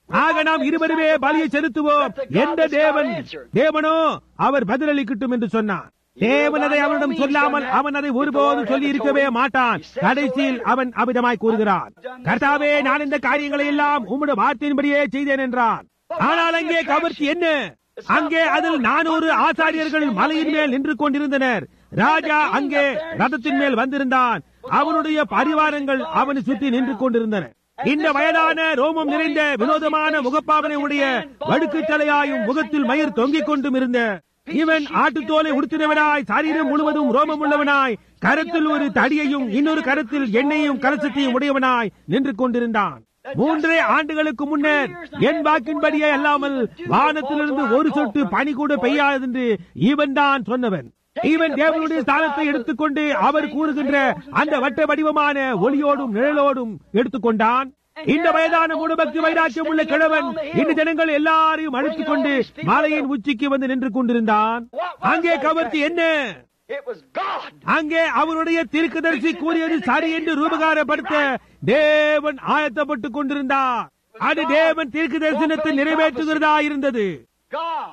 ஆக நாம் இருவருமே பலியை செலுத்துவோம் எந்த தேவன் தேவனோ அவர் பதிலளிக்கட்டும் என்று சொன்னான் தேவன் அதை அவனிடம் சொல்லாமல் அவன் அதை ஒருபோதும் சொல்லி இருக்கவே மாட்டான் கடைசியில் அவன் அவிதமாய் கூறுகிறான் கர்த்தாவே நான் இந்த காரியங்களை எல்லாம் உம்முடைய வார்த்தையின்படியே செய்தேன் என்றான் ஆனால் அங்கே கவர்ச்சி என்ன அங்கே அதில் நானூறு ஆசாரியர்கள் மலையின் மேல் நின்று கொண்டிருந்தனர் ராஜா அங்கே ரதத்தின் மேல் வந்திருந்தான் அவனுடைய பரிவாரங்கள் அவனை சுற்றி நின்று கொண்டிருந்தன இந்த வயதான ரோமம் நிறைந்த வினோதமான முகப்பாவனை உடைய வடுக்கு தலையாயும் முகத்தில் மயிர் தொங்கிக் கொண்டும் இருந்த இவன் ஆட்டுத்தோலை உடுத்தினவனாய் சரீரம் முழுவதும் ரோமம் உள்ளவனாய் கரத்தில் ஒரு தடியையும் இன்னொரு கரத்தில் எண்ணெயும் கலசத்தையும் உடையவனாய் நின்று கொண்டிருந்தான் மூன்றே ஆண்டுகளுக்கு முன்னர் என் வாக்கின்படியே அல்லாமல் வானத்திலிருந்து ஒரு சொட்டு பனி கூட பெய்யாது என்று இவன் தான் சொன்னவன் இவன் தேவனுடைய ஸ்தானத்தை எடுத்துக்கொண்டு அவர் கூறுகின்ற அந்த வட்ட வடிவமான ஒளியோடும் நிழலோடும் எடுத்துக்கொண்டான் இந்த வயதான மூடபக்தி வைராக்கியம் உள்ள கிழவன் இந்த ஜனங்கள் எல்லாரையும் அழைத்துக் கொண்டு மலையின் உச்சிக்கு வந்து நின்று கொண்டிருந்தான் அங்கே கவர்ச்சி என்ன It was God. அங்கே அவருடைய தீர்க்கதரிசி கூறியது சரி என்று ரூபகாரப்படுத்த தேவன் ஆயத்தப்பட்டுக் கொண்டிருந்தார் அது தேவன் தீர்க்க தரிசனத்தை நிறைவேற்றுகிறதா இருந்தது God.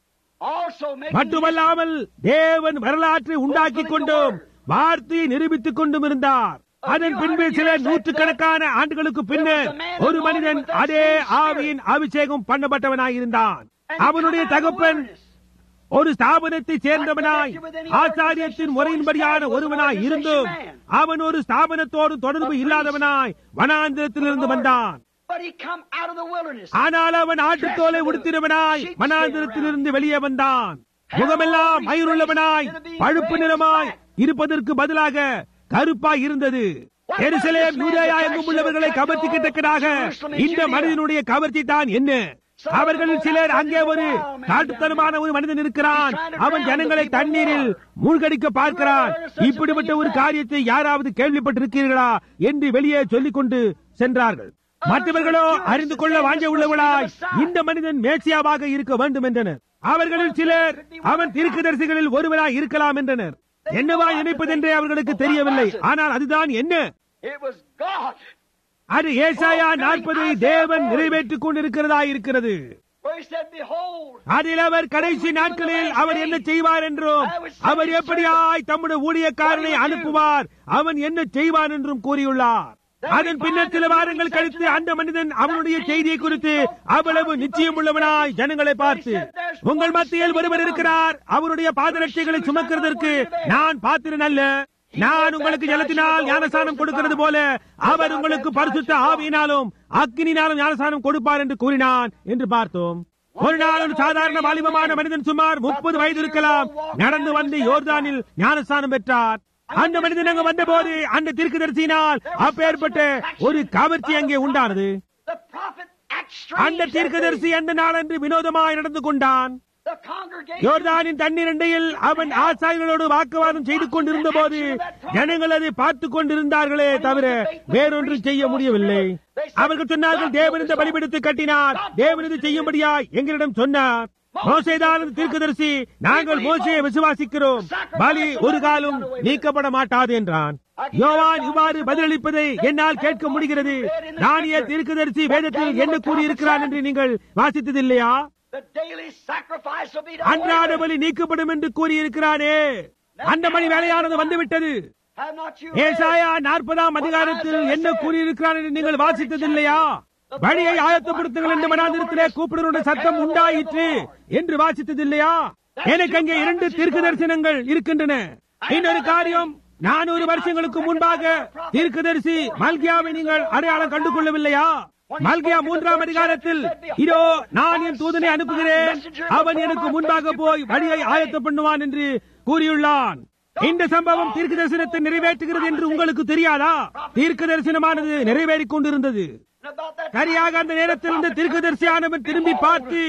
Also making மட்டுமல்லாமல் தேவன் வரலாற்றை உண்டாக்கிக் கொண்டும் வார்த்தையை நிரூபித்துக் கொண்டும் இருந்தார் அதன் பின்பு சில நூற்றுக்கணக்கான ஆண்டுகளுக்கு பின்னர் ஒரு மனிதன் அதே ஆவியின் அபிஷேகம் பண்ணப்பட்டவனாயிருந்தான் அவனுடைய தகப்பன் ஒரு ஸ்தாபனத்தை சேர்ந்தவனாய் ஆச்சாரியத்தின் முறையின்படியான ஒருவனாய் இருந்தும் அவன் ஒரு ஸ்தாபனத்தோடு தொடர்பு இல்லாதவனாய் வனாந்திரத்திலிருந்து வந்தான் But he come out of the wilderness. ஆனால் அவன் ஆட்டுத்தோலை உடுத்தினவனாய் வனாந்திரத்திலிருந்து வெளியே வந்தான் முகமெல்லாம் மயிருள்ளவனாய் பழுப்பு நிறமாய் இருப்பதற்கு பதிலாக கருப்பாய் இருந்தது எருசலேம் யூதேயா எங்கும் உள்ளவர்களை கவர்ச்சிக்கத்தக்கதாக இந்த மனிதனுடைய கவர்ச்சி தான் என்ன அவர்களில் சிலர் அங்கே ஒரு காட்டுத்தனமான ஒரு மனிதன் இருக்கிறான் அவன் ஜனங்களை தண்ணீரில் மூழ்கடிக்க பார்க்கிறான் இப்படிப்பட்ட ஒரு காரியத்தை யாராவது கேள்விப்பட்டிருக்கிறீர்களா என்று வெளியே சொல்லிக் கொண்டு சென்றார்கள் மற்றவர்களோ அறிந்து கொள்ள வாஞ்ச உள்ளவளாய் இந்த மனிதன் மேசியாவாக இருக்க வேண்டும் என்றனர் அவர்களில் சிலர் அவன் தீர்க்கதரிசிகளில் ஒருவராய் இருக்கலாம் என்றனர் என்னவா நினைப்பதென்றே அவர்களுக்கு தெரியவில்லை ஆனால் அதுதான் என்ன It was God. அது ஏசாயா நாற்பதை தேவன் நிறைவேற்றிக் கொண்டிருக்கிறதா இருக்கிறது Where he said, Behold, அதில் அவர் கடைசி நாட்களில் அவர் என்ன செய்வார் என்றும் அவர் எப்படியாய் தம்முடைய ஊழியக்காரனை அனுப்புவார் அவன் என்ன செய்வான் என்றும் கூறியுள்ளார் அதன் பின்னர் சில வாரங்கள் கழித்து அந்த மனிதன் அவனுடைய செய்தியை குறித்து அவ்வளவு நிச்சயம் உள்ளவனாய் ஜனங்களை பார்த்து உங்கள் மத்தியில் ஒருவர் இருக்கிறார் அவருடைய பாதரட்சைகளை சுமக்கிறதற்கு நான் பாத்திரன் அல்ல நான் உங்களுக்கு ஜலத்தினால் ஞானசானம் கொடுக்கிறது போல அவர் உங்களுக்கு பரிசுத்த ஆவியினாலும் அக்கினினாலும் ஞானசானம் கொடுப்பார் என்று கூறினான் என்று பார்த்தோம் ஒரு நாள் ஒரு சாதாரண வாலிபமான மனிதன் சுமார் முப்பது வயது இருக்கலாம் நடந்து வந்து யோர்தானில் ஞானஸ்தானம் பெற்றார் அந்த மனிதன் அங்கு வந்தபோது அந்த தீர்க்கதரிசியினால் அப்பேற்பட்ட ஒரு கவர்ச்சி அங்கே உண்டானது the prophet acts அந்த strange. தீர்க்கதரிசி அந்த நாளன்று வினோதமாய் நடந்து கொண்டான் The congregation. யோர்தானின் தண்ணீர் அண்டையில் அவன் ஆசாரியர்களோடு வாக்குவாதம் செய்து கொண்டிருந்த போது ஜனங்கள் அதை பார்த்துக் கொண்டிருந்தார்களே தவிர வேறொன்றும் செய்ய முடியவில்லை அவர்கள் சொன்னார்கள் தேவன் இந்த பலிபீடத்தை கட்டினார் தேவன் இது செய்யும்படியாய் எங்களிடம் சொன்னார் மோசேதான் இந்த தீர்க்கதரிசி நாங்கள் மோசையை விசுவாசிக்கிறோம் பலி ஒரு காலம் நீக்கப்பட மாட்டாது என்றான் யோவான் இவ்வாறு பதிலளிப்பதை என்னால் கேட்க முடிகிறது நானிய தீர்க்கதரிசி வேதத்தில் என்ன கூறியிருக்கிறான் என்று நீங்கள் வாசித்ததில்லையா The daily sacrifice will be done. அன்றாட பலி நீக்கப்படும் என்று கூறியிருக்கிறானே அந்த மணி வேலையானது வந்துவிட்டது Have not you ஏசாயா நாற்பதாம் அதிகாரத்தில் என்ன கூறியிருக்கிறான் என்று நீங்கள் வாசித்ததில்லையா வழியை ஆயத்தப்படுத்துங்கள் என்று மனாந்திரத்திலே கூப்பிடுவருடைய சத்தம் உண்டாயிற்று என்று வாசித்ததில்லையா எனக்கு அங்கே இரண்டு தீர்க்க தரிசனங்கள் இருக்கின்றன இன்னொரு காரியம் நானூறு வருஷங்களுக்கு முன்பாக தீர்க்கதரிசி மல்கியாவை நீங்கள் அடையாளம் கண்டு கொள்ளவில்லையா மல்கியா மூன்றாம் அதிகாரத்தில் இதோ நான் என் தூதனை அனுப்புகிறேன் அவன் எனக்கு முன்பாக போய் வழியை ஆயத்தம் பண்ணுவான் என்று கூறியுள்ளான் இந்த சம்பவம் தீர்க்க தரிசனத்தை நிறைவேற்றுகிறது என்று உங்களுக்கு தெரியாதா தீர்க்க தரிசனமானது நிறைவேறிக் கொண்டிருந்தது And about that சரியாக அந்த நேரத்தில் இந்த தீர்க்கதரிசியானவன் திரும்பி பார்த்து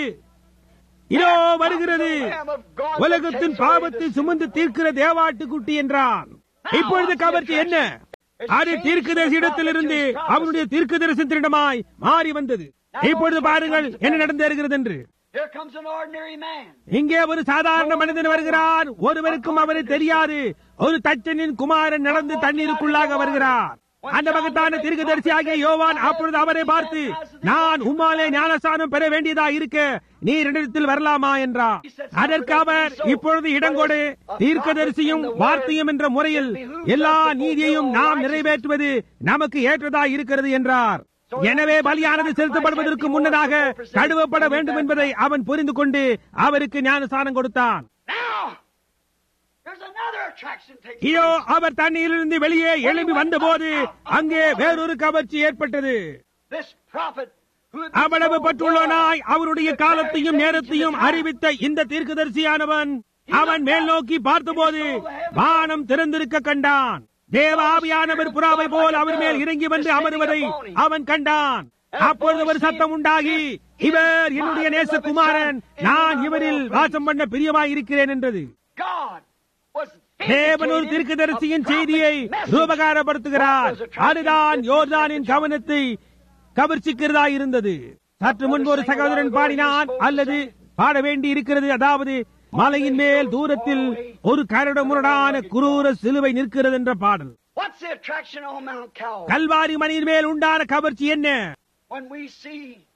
இதோ வருகிறது உலகத்தின் பாவத்தை சுமந்து தீர்க்கிற தேவாட்டுக்குட்டி என்றான் இப்பொழுது கவர்ச்சி என்ன அது தீர்க்கதரிசி இடத்திலிருந்து அவனுடைய தீர்க்க தரிசனத்தினிடமாய் மாறி வந்தது இப்பொழுது பாருங்கள் என்ன நடந்திருக்கிறது என்று Here comes an ordinary man. இங்கே ஒரு சாதாரண மனிதன் வருகிறான் ஒருவருக்கும் அவரை தெரியாது ஒரு தச்சனின் குமாரன் நடந்து தண்ணீருக்குள்ளாக வருகிறார் அந்த மகத்தான தீர்க்கதரிசியாகிய யோவான் அப்பொழுது அவரை பார்த்து நான் உம்மாலே ஞானஸ்தானம் பெற வேண்டியதா இருக்க நீ இடத்தில் வரலாமா என்றார் அதற்கு அவர் இப்பொழுது இடங்கொடு தீர்க்கதரிசியும் வார்த்தையும் என்ற முறையில் எல்லா நீதியையும் நாம் நிறைவேற்றுவது நமக்கு ஏற்றதா இருக்கிறது என்றார் எனவே பலியானது செலுத்தப்படுவதற்கு முன்னதாக கழுவப்பட வேண்டும் என்பதை அவன் புரிந்து கொண்டு அவருக்கு ஞானஸ்தானம் கொடுத்தான் Now, there's another attraction taking இதோ place. அவர் தண்ணீரிலிருந்து வெளியே எழும்பி வந்தபோது அங்கே வேறொரு கவர்ச்சி ஏற்பட்டது This prophet who had அவ்வளவு been so பற்றுள்ளனாய் well அவருடைய காலத்தையும் நேரத்தையும் அறிவித்த இந்த தீர்க்கதரிசியானவன் அவன் மேல் நோக்கி பார்த்தபோது வானம் திறந்திருக்க கண்டான் தேவ ஆவியானவர் புறாவை போல் அவர் மேல் இறங்கி வந்து அமருவதை அவன் கண்டான் அப்பொழுது ஒரு சத்தம் உண்டாகி இவர் என்னுடைய நேசகுமாரன் நான் இவரில் வாசம் பண்ண பிரியமாய் இருக்கிறேன் என்றது God was தேவன் ஒரு vindicated தீர்க்கதரிசியின் of prophetic செய்தியை message. ரூபகாரப்படுத்துகிறார் அதுதான் யோர்தானின் கவனத்தை கவர்ச்சிக்கிறதா இருந்தது சற்று முன்பு ஒரு சகோதரன் பாடினான் அல்லது பாட வேண்டி இருக்கிறது அதாவது மலையின் மேல் தூரத்தில் ஒரு கரடுமுரடான குரூர சிலுவை நிற்கிறது என்ற பாடல் What's the attraction on Mount Calvary? Kalvari மலையின் மேல் உண்டான கவர்ச்சி என்ன When we see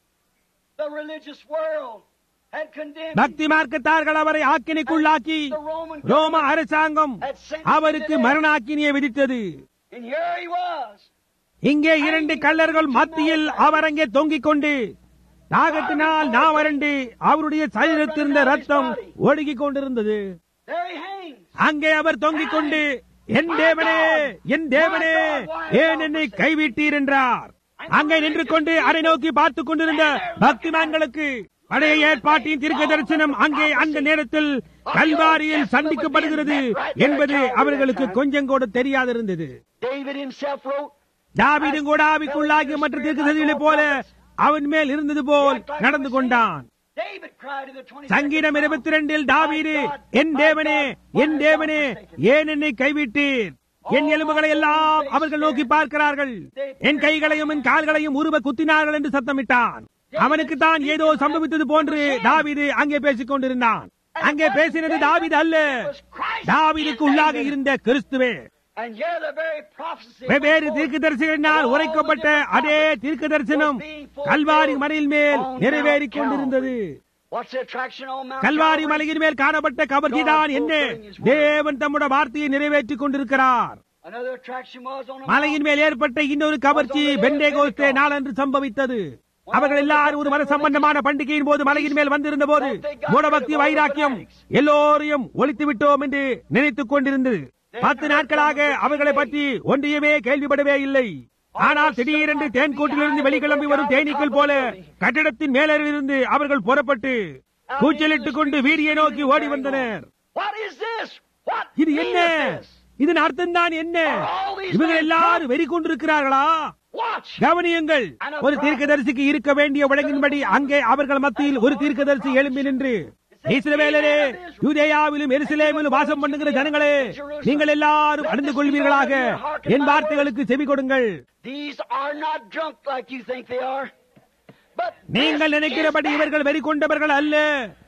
the religious world had condemned பக்தி மார்க்கத்தார்கள் அவரை ஆக்கினைக்குள்ளாக்கி the Roman ரோம அரசாங்கம் அவருக்கு மரண ஆக்கினியை விதித்தது and here he was. இங்கே இரண்டு கள்ளர்கள் மத்தியில் அவர் அங்கே தொங்கிக் கொண்டு தாகத்தினால் நான் வறண்டு அவருடைய சரீரத்திருந்த ரத்தம் ஒடுங்கிக் கொண்டிருந்தது There he hangs. அங்கே அவர் தொங்கிக் கொண்டு என் தேவனே என் தேவனே ஏன் என்னை கைவிட்டீர் என்றார் அங்கே நின்று கொண்டு அதை நோக்கி பார்த்துக் கொண்டிருந்த பக்திமான்களுக்கு பழைய ஏற்பாட்டின் தீர்க்க தரிசனம் அங்கே அந்த நேரத்தில் கல்வாரியில் சந்திக்கப்படுகிறது என்பது அவர்களுக்கு கொஞ்சம் கூட தெரியாதிருந்தது David himself wrote, தாவீதும் கூட ஆவிக்குள்ளாகி மற்ற தீர்க்கதரிசிகளைப் போல அவன் மேல் இருந்தது போல் நடந்து கொண்டான் David cried in the 22nd சங்கீதம் Psalm, இருபத்தி ரெண்டில் தாவீது என் தேவனே என் தேவனே ஏன் என்னை கைவிட்டீர் என் எலும்புகளை எல்லாம் அவர்கள் நோக்கி பார்க்கிறார்கள் என் கைகளையும் என் கால்களையும் உருவ குத்தினார்கள் என்று சத்தமிட்டான் அவனுக்கு தான் ஏதோ சம்பவித்தது போன்று தாவீது அங்கே பேசிக் கொண்டிருந்தான் அங்கே பேசினது தாவீது அல்ல தாவீதுக்கு உள்ளாக இருந்த கிறிஸ்துவே And here the very prophecy வெவ்வேறு தீர்க்க தரிசனங்களினால் உரைக்கப்பட்ட அதே தீர்க்க தரிசனம் கல்வாரி மலையின் மேல் நிறைவேறிக் கொண்டிருந்தது What's the attraction on Mount Kalvari Calvary? மலையின் மேல் காணப்பட்ட கவர்ச்சி தான் என்ன தேவன் தம்முடைய வார்த்தையை நிறைவேற்றிக் கொண்டிருக்கிறார் Another attraction was on a மலையின் மேல் ஏற்பட்ட இன்னொரு கவர்ச்சி பெண்டேகோஸ்தே நாளன்று சம்பவித்தது அவர்கள் எல்லாரும் ஒரு மத சம்பந்தமான பண்டிகையின் போது மலையின் மேல் வந்திருந்த போது மூடபக்தி வைராக்கியம் எல்லோரையும் ஒழித்து விட்டோம் என்று நினைத்துக் கொண்டிருந்தது பத்து நாட்களாக அவர்களை பற்றி ஒன்றையுமே கேள்விப்படவே இல்லை ஆனால் திடீரென்று தேன்கூட்டிலிருந்து வெளிக்கிளம்பி வரும் தேனீக்கள் போல கட்டிடத்தின் மேலிருந்து அவர்கள் புறப்பட்டு கூச்சலிட்டுக் கொண்டு வீதியை நோக்கி ஓடி வந்தனர் What is this? What இது என்ன meaneth this? இதன் அர்த்தம் தான் என்ன இவங்க எல்லாரும் வெறி கொண்டிருக்கிறார்களா Watch. கவனியுங்கள் ஒரு தீர்க்கதரிசிக்கு இருக்க வேண்டிய வழங்கின்படி அங்கே அவர்கள் மத்தியில் ஒரு தீர்க்கதரிசி எழும்பி நின்று இஸ்ரவேலரே யூதேயாவிலும் எருசலேமிலும் வாசம் பண்ணுகிற ஜனங்களே நீங்கள் எல்லாரும் அறிந்து கொள்வீர்களாக என் வார்த்தைகளுக்கு செவி கொடுங்கள் These are not drunk like you think they are. But நீங்கள் this நினைக்கிறபடி is இவர்கள் வெறி கொண்டவர்கள் அல்ல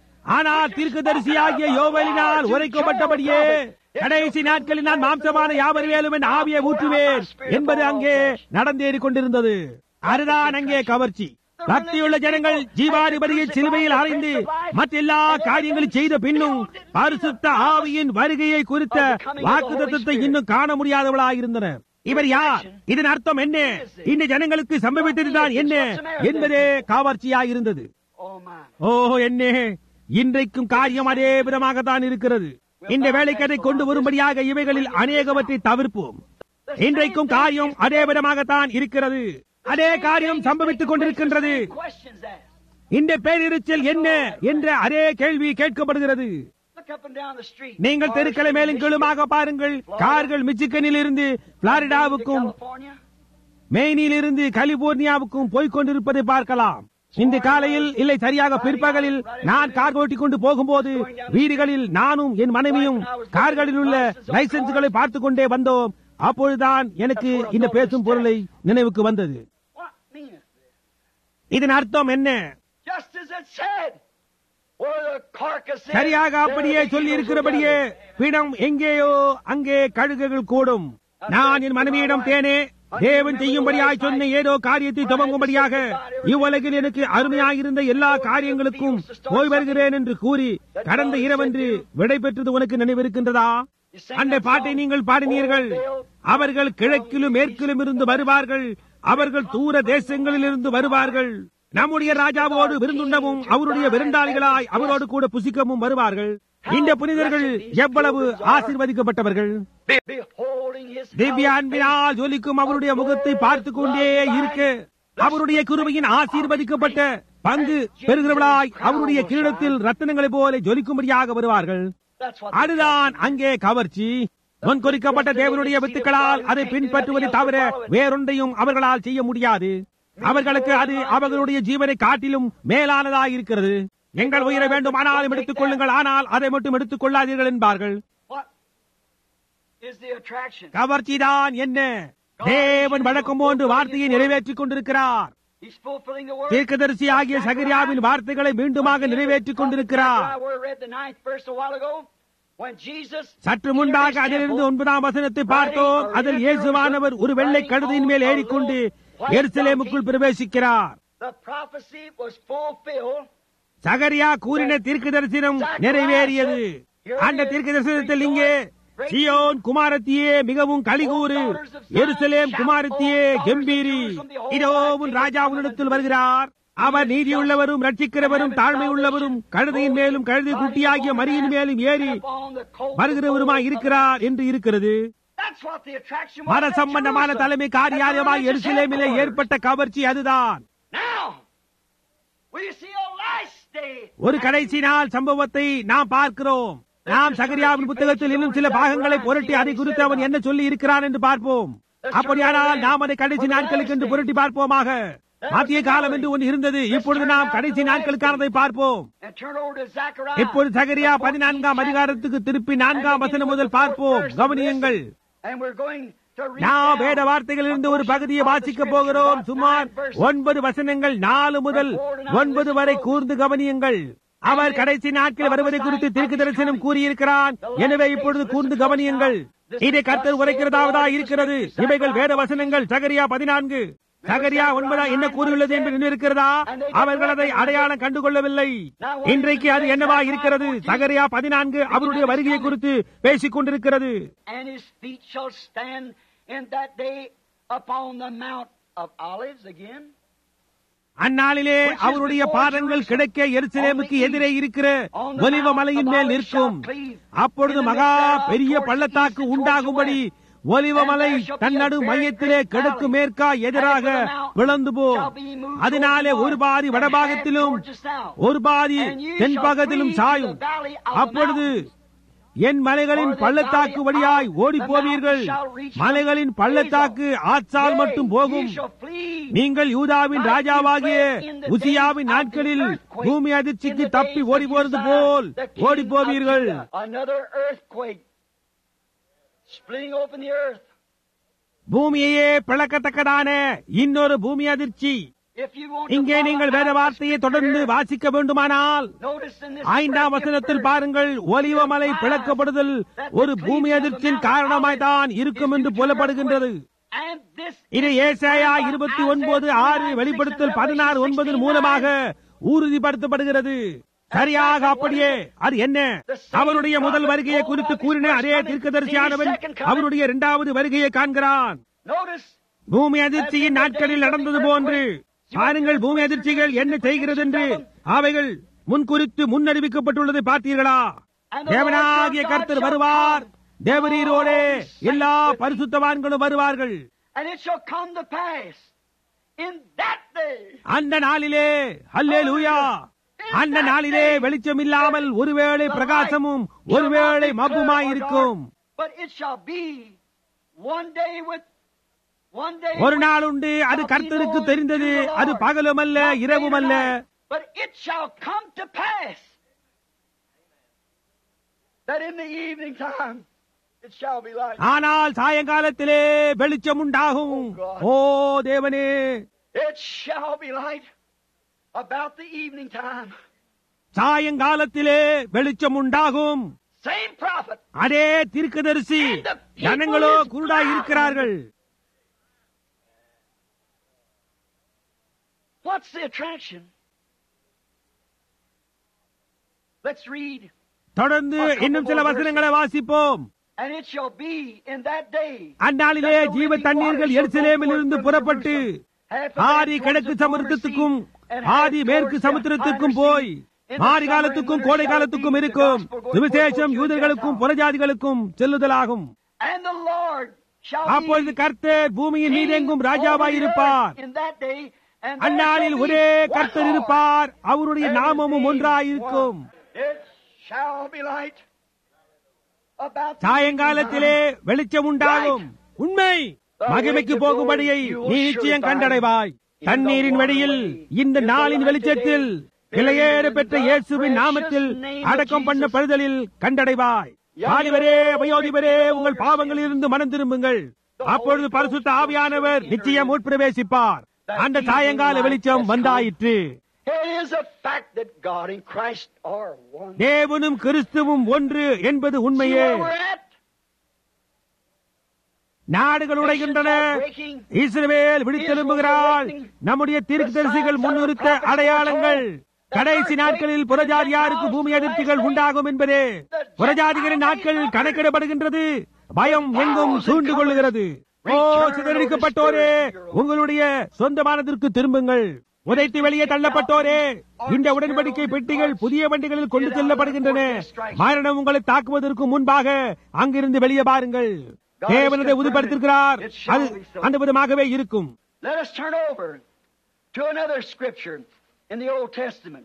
ஆனால் தீர்க்கதரிசியாகிய யோவலினால் உரைக்கப்பட்டபடியே கடைசி நாட்களில் நான் மாம்சமான யாவர் மேலும் என் ஆவியை ஊற்றுவேன் என்பது அங்கே நடந்தேறிக் கொண்டிருந்தது அதுதான் அங்கே கவர்ச்சி பக்தியுள்ள ஜனங்கள் ஜீவாதிபதியை சிலுவையில் அறைந்து மற்றெல்லா காரியங்களும் செய்த பின்னும் பரிசுத்த ஆவியின் வருகையை குறித்த வாக்குத்தத்தை இன்னும் காண முடியாதவளாயிருந்தனர் இவர் யார் இதன் அர்த்தம் என்ன இந்த ஜனங்களுக்கு சம்பவித்ததுதான் என்ன என்பதே காவர்ச்சியாயிருந்தது Oh my. ஓ என்னே இன்றைக்கும் காரியம் அதே விதமாகத்தான் இருக்கிறது இந்த வேலைக்கு அதை கொண்டு வரும்படியாக இவைகளில் அநேகவற்றை தவிர்ப்போம் இன்றைக்கும் காரியம் அதே விதமாகத்தான் இருக்கிறது அதே காரியம் சம்பவித்துக் கொண்டிருக்கின்றது Questions asked. இந்த பேரிரைச்சல் என்ன என்ற அதே கேள்வி கேட்கப்படுகிறது Look up and down the street. நீங்கள் தெருக்களை மேலும் கீழுமாக பாருங்கள் கார்கள் மிச்சிகனில் இருந்து பிளாரிடாவுக்கும் California. மெயினில் இருந்து கலிபோர்னியாவுக்கும் போய்க் கொண்டிருப்பதை பார்க்கலாம் இந்த காலையில் இல்லை சரியாக பிற்பகலில் நான் கார் ஓட்டிக் கொண்டு போகும்போது வீடுகளில் நானும் என் மனைவியும் கார்களில் உள்ள லைசன்ஸ்களை பார்த்துக் கொண்டே வந்தோம் அப்பொழுதுதான் எனக்கு இந்த பேசும் பொருளை நினைவுக்கு வந்தது What meaneth this? இதன் அர்த்தம் என்ன Just as it said. Where the carcass is, சரியாக there அப்படியே the சொல்லி eagles will இருக்கிறபடியே gather. பிணம் எங்கேயோ அங்கே கழுகுகள் கூடும் நான் என் மனைவியிடம் தேனே தேவன் செய்யும்படியாய் சொன்ன ஏதோ காரியத்தை துவங்கும்படியாக இவ்வுலகில் எனக்கு அருமையாயிருந்த எல்லா காரியங்களுக்கும் போய் வருகிறேன் என்று கூறி கடந்த இரவன்று விடை பெற்றது உனக்கு நினைவிருக்கின்றதா அந்த பாட்டை நீங்கள் பாடினீர்கள் அவர்கள் கிழக்கிலும் மேற்கிலும் இருந்து வருவார்கள் அவர்கள் தூர தேசங்களில் இருந்து வருவார்கள் நம்முடைய ராஜாவோடு விருந்துண்ணவும் அவருடைய விருந்தாளிகளாய் அவரோடு கூட புசிக்கவும் வருவார்கள் இந்த புனிதர்கள் எவ்வளவு ஆசீர்வதிக்கப்பட்டவர்கள் Beholding his திவ்ய அன்பினால் ஜொலிக்கும் அவருடைய முகத்தை பார்த்து கொண்டே இருக்க அவருடைய குருவையின் ஆசீர்வதிக்கப்பட்ட பங்கு பெறுகிறவளாய் அவருடைய கிரீடத்தில் ரத்தினங்களைப் போல ஜொலிக்கும்படியாக வருவார்கள் That's what அதுதான் அங்கே கவர்ச்சி முன்குறிக்கப்பட்ட தேவனுடைய வித்துக்களால் அதை பின்பற்றுவதை தவிர வேறொன்றையும் அவர்களால் செய்ய முடியாது அவர்களுக்கு அது அவர்களுடைய ஜீவனை காட்டிலும் மேலானதாய் இருக்கிறது எங்கள் உயிரை வேண்டுமானாலும் எடுத்துக் கொள்ளுங்கள் ஆனால் அதை மட்டும் எடுத்துக் கொள்ளாதீர்கள் என்பார்கள் What is the attraction? கவர்ச்சிதான் என்ன தேவன் வழக்கம் போன்று வார்த்தையை நிறைவேற்றிக் கொண்டிருக்கிறார் He's fulfilling the word. தீர்க்கதரிசி ஆகிய சகரியாவின் வார்த்தைகளை மீண்டுமாக நிறைவேற்றிக் கொண்டிருக்கிறார் I read the ninth verse a while ago. When Jesus சற்று முன்பாக அதிலிருந்து ஒன்பதாம் வசனத்தை பார்த்தோம் அதில் இயேசுவானவர் ஒரு வெள்ளை கழுதையின் மேல் ஏறிக்கொண்டு எருசலேமுக்குள் பிரவேசிக்கிறார் the prophecy was fulfilled. சகரியா கூறின தீர்க்க தரிசனம் நிறைவேறியது அந்த தீர்க்க தரிசனத்தில் இங்கே சியோன் குமாரத்தியே மிகவும் கலிகூறு எருசலேம் குமாரத்தியே கம்பீரி இதோ உன் ராஜா உன்னிடத்தில் வருகிறார் அவர் நீதியுள்ளவரும் ரட்சிக்கிறவரும் தாழ்மை உள்ளவரும் கழுதையின் மேலும் கழுதை குட்டியாகிய மரியின் மேலும் ஏறி upon the colt வருகிறவருமாய் இருக்கிறார் என்று இருக்கிறது That's what the attraction was. மத at சம்பந்தமான Jerusalem. தலைமை At the காரியாலயமாய் religious எருசலேமிலே headquarters. ஏற்பட்ட கவர்ச்சி அதுதான் Now, we see a last day. ஒரு கடைசி நாள் சம்பவத்தை நாம் பார்க்கிறோம் நாம் சகரியாவின் புத்தகத்தில் இன்னும் சில பாகங்களை புரட்டி அதை குறித்து அவன் என்ன சொல்லி இருக்கிறான் என்று பார்ப்போம் அப்படியானால் நாம் அதை கடைசி நாட்களுக்கு என்று புரட்டி பார்ப்போமாக மத்திய காலம் என்று ஒன்று இருந்தது இப்பொழுது நாம் கடைசி நாட்களுக்கானதை பார்ப்போம் And turn over to Zechariah. இப்பொழுது சகரியா பதினான்காம் அதிகாரத்துக்கு திருப்பி நான்காம் வசனம் முதல் பார்ப்போம் கவனியுங்கள் And we're going to read நாம் now வேத வார்த்தைகளிலிருந்து ஒரு a portion பகுதியை of the வாசிக்க scripture, போகிறோம் about சுமார் nine verses. ஒன்பது வசனங்கள் நாலு முதல் ஒன்பது வரை கூர்ந்து கவனியுங்கள் அவர் கடைசி நாட்கள் வருவதை குறித்து தீர்க்க தரிசனம் கூறியிருக்கிறான் எனவே இப்பொழுது கூர்ந்து கவனியுங்கள் இதை கர்த்தர் உரைக்கிறதாவதா இருக்கிறது இவைகள் வேத வசனங்கள் சகரியா பதினான்கு சகரியா ஒன்பதா என்ன கூறியுள்ளது என்று நினைவிருக்கிறதா அவர்கள் அதை அடையாளம் கண்டுகொள்ளவில்லை இன்றைக்கு அது என்னவா இருக்கிறது சகரியா பதினான்கு அவருடைய வருகையை குறித்து பேசிக் கொண்டிருக்கிறது And his feet shall stand in that day upon the Mount of Olives again. அந்நாளிலே அவருடைய பாதங்கள் கிடைக்க எருசலேமுக்கு எதிரே இருக்கிற ஒலிவ மலையின் மேல் நிற்கும் அப்பொழுது மகா பெரிய பள்ளத்தாக்கு உண்டாகும்படி ஒலிவ மலை தன்னடு மையத்திலே கிழக்கு மேற்கா எதிராக விளந்து போ அதனாலே ஒரு பாதி வடபாகத்திலும் ஒரு பாதி தென்பாகத்திலும் சாயும் அப்பொழுது என் மலைகளின் பள்ளத்தாக்கு வழியாய் ஓடி போவீர்கள் மலைகளின் பள்ளத்தாக்கு ஆச்சால் மட்டும் போகும் நீங்கள் யூதாவின் ராஜாவாகிய உசியாவின் நாட்களில் பூமி அதிர்ச்சிக்கு தப்பி ஓடி போறது போல் ஓடி போவீர்கள் Another earthquake. Splitting open the earth. பூமியையே பிளக்கத்தக்கதான இன்னொரு பூமி அதிர்ச்சி If you want to இங்கே follow நீங்கள் வேத out வார்த்தையை the தொடர்ந்து scripture வாசிக்க வேண்டுமானால் here, notice in this ஐந்தாம் first வசனத்தில் verse, பாருங்கள் ஒலிவ மலை பிளக்கப்படுதல் ஒரு பூமி அதிர்ச்சியின் காரணமாய் தான் இருக்கும் என்று புலப்படுகின்றது And this இது ஏசாயா இருபத்தி ஒன்பது ஆறு வெளிப்படுத்தல் பதினாறு ஒன்பதின் மூலமாக உறுதிப்படுத்தப்படுகிறது சரியாக அப்படியே அது என்ன அவருடைய முதல் வருகையை குறித்து கூறின அதே தீர்க்கதரிசியானவன் அவருடைய இரண்டாவது வருகையை காண்கிறான் notice பூமி அதிர்ச்சியின் நாட்களில் நடந்தது போன்று பாருங்கள் பூமி அதிர்ச்சிகள் என்ன செய்கிறது என்று அவைகள் முன்குறித்து முன்னறிவிக்கப்பட்டுள்ளதை பார்த்தீர்களா தேவனாகிய கர்த்தர் வருவார் தேவரீரோடே எல்லா பரிசுத்தவான்களும் வருவார்கள் and it shall come to pass in that day அந்த நாளிலே அல்லே லூயா அந்த நாளிலே வெளிச்சம் இல்லாமல் ஒருவேளை பிரகாசமும் ஒருவேளை மப்புமாயிருக்கும் but it shall be one day with one day ஒரு with- நாள் உண்டு அது கர்த்தருக்கு தெரிந்தது அது பகலும் அல்ல இரவும் அல்ல but it shall come to pass that in the evening time it shall be light ஆனால் சாயங்காலத்திலே வெளிச்சம் உண்டாகும் ஓ தேவனே it shall be light about the evening time சாயங்காலத்திலே வெளிச்சம் உண்டாகும் same prophet அதே தீர்க்கதரிசி ஜனங்களோ குருடாய் இருக்கிறார்கள் What's the attraction? Let's read. தொடர்ந்து இன்னும் சில வசனங்களை வாசிப்போம் And it shall be in that day. அந்நாளிலே ஜீவ தண்ணீர்கள் எருசலேமில் இருந்து புறப்பட்டு ஆதி கிழக்கு சமுத்திரத்துக்கும் ஆதி மேற்கு சமுத்திரத்துக்கும் போய் மாரி காலத்துக்கும் கோடை காலத்துக்கும் இருக்கும் சுவிசேஷம் யூதர்களுக்கும் புறஜாதிகளுக்கும் செல்லுதலாகும் And the Lord shall அப்பொழுது கர்த்தர் பூமியின் மீதெங்கும் ராஜாவாய் இருப்பார் in that day. And there அந்நாளில் shall be ஒரே one கர்த்தர் Lord. இருப்பார் அவருடைய There நாமமும் will be ஒன்றாயிருக்கும் one. It shall be light about the சாயங்காலத்திலே வெளிச்சம் உண்டாகும் உண்மை மகிமைக்கு போகும்படியை நீ நிச்சயம் கண்டடைவாய் தண்ணீரின் வழியில் இந்த நாளின் வெளிச்சத்தில் கிளையேற பெற்ற இயேசுவின் நாமத்தில் அடக்கம் பண்ண பழுதலில் கண்டடைவாய் வாலிபரே வயோதிபரே உங்கள் பாவங்களில் இருந்து மனம் திரும்புங்கள் அப்பொழுது பரிசுத்த ஆவியானவர் நிச்சயம் உட்பிரவேசிப்பார் அந்த சாயங்கால வெளிச்சம் வந்தாயிற்று It is a fact that God and Christ are one. தேவனும் கிறிஸ்துவும் ஒன்று என்பது See உண்மையே where we're at? நாடுகள் உடைகின்றன இஸ்ரவேல் விழித்தெழும்புகிறாள் நம்முடைய தீர்க்கதரிசிகள் முன்னிறுத்த அடையாளங்கள் கடைசி நாட்களில் புறஜாதியாருக்கு பூமி அதிர்ச்சிகள் உண்டாகும் என்பதே புறஜாதிகளின் நாட்கள் கணக்கிடப்படுகின்றது பயம் எங்கும் சூண்டு கொள்ளுகிறது ஓ சிதறடிக்கப்பட்டோரே உங்களுடைய சொந்தமானதற்கு திரும்புங்கள் உதைத்து வெளியே தள்ளப்பட்டோரே இந்த உடன்படிக்கை பெட்டிகள் புதிய வண்டிகளில் கொண்டு செல்லப்படுகின்றன மரணம் உங்களை தாக்குவதற்கு முன்பாக அங்கிருந்து வெளியே பாருங்கள் தேவனதை உறுதிப்படுத்திருக்கிறார் அது அந்த விதமாகவே இருக்கும் Let us turn over to another scripture in the Old Testament.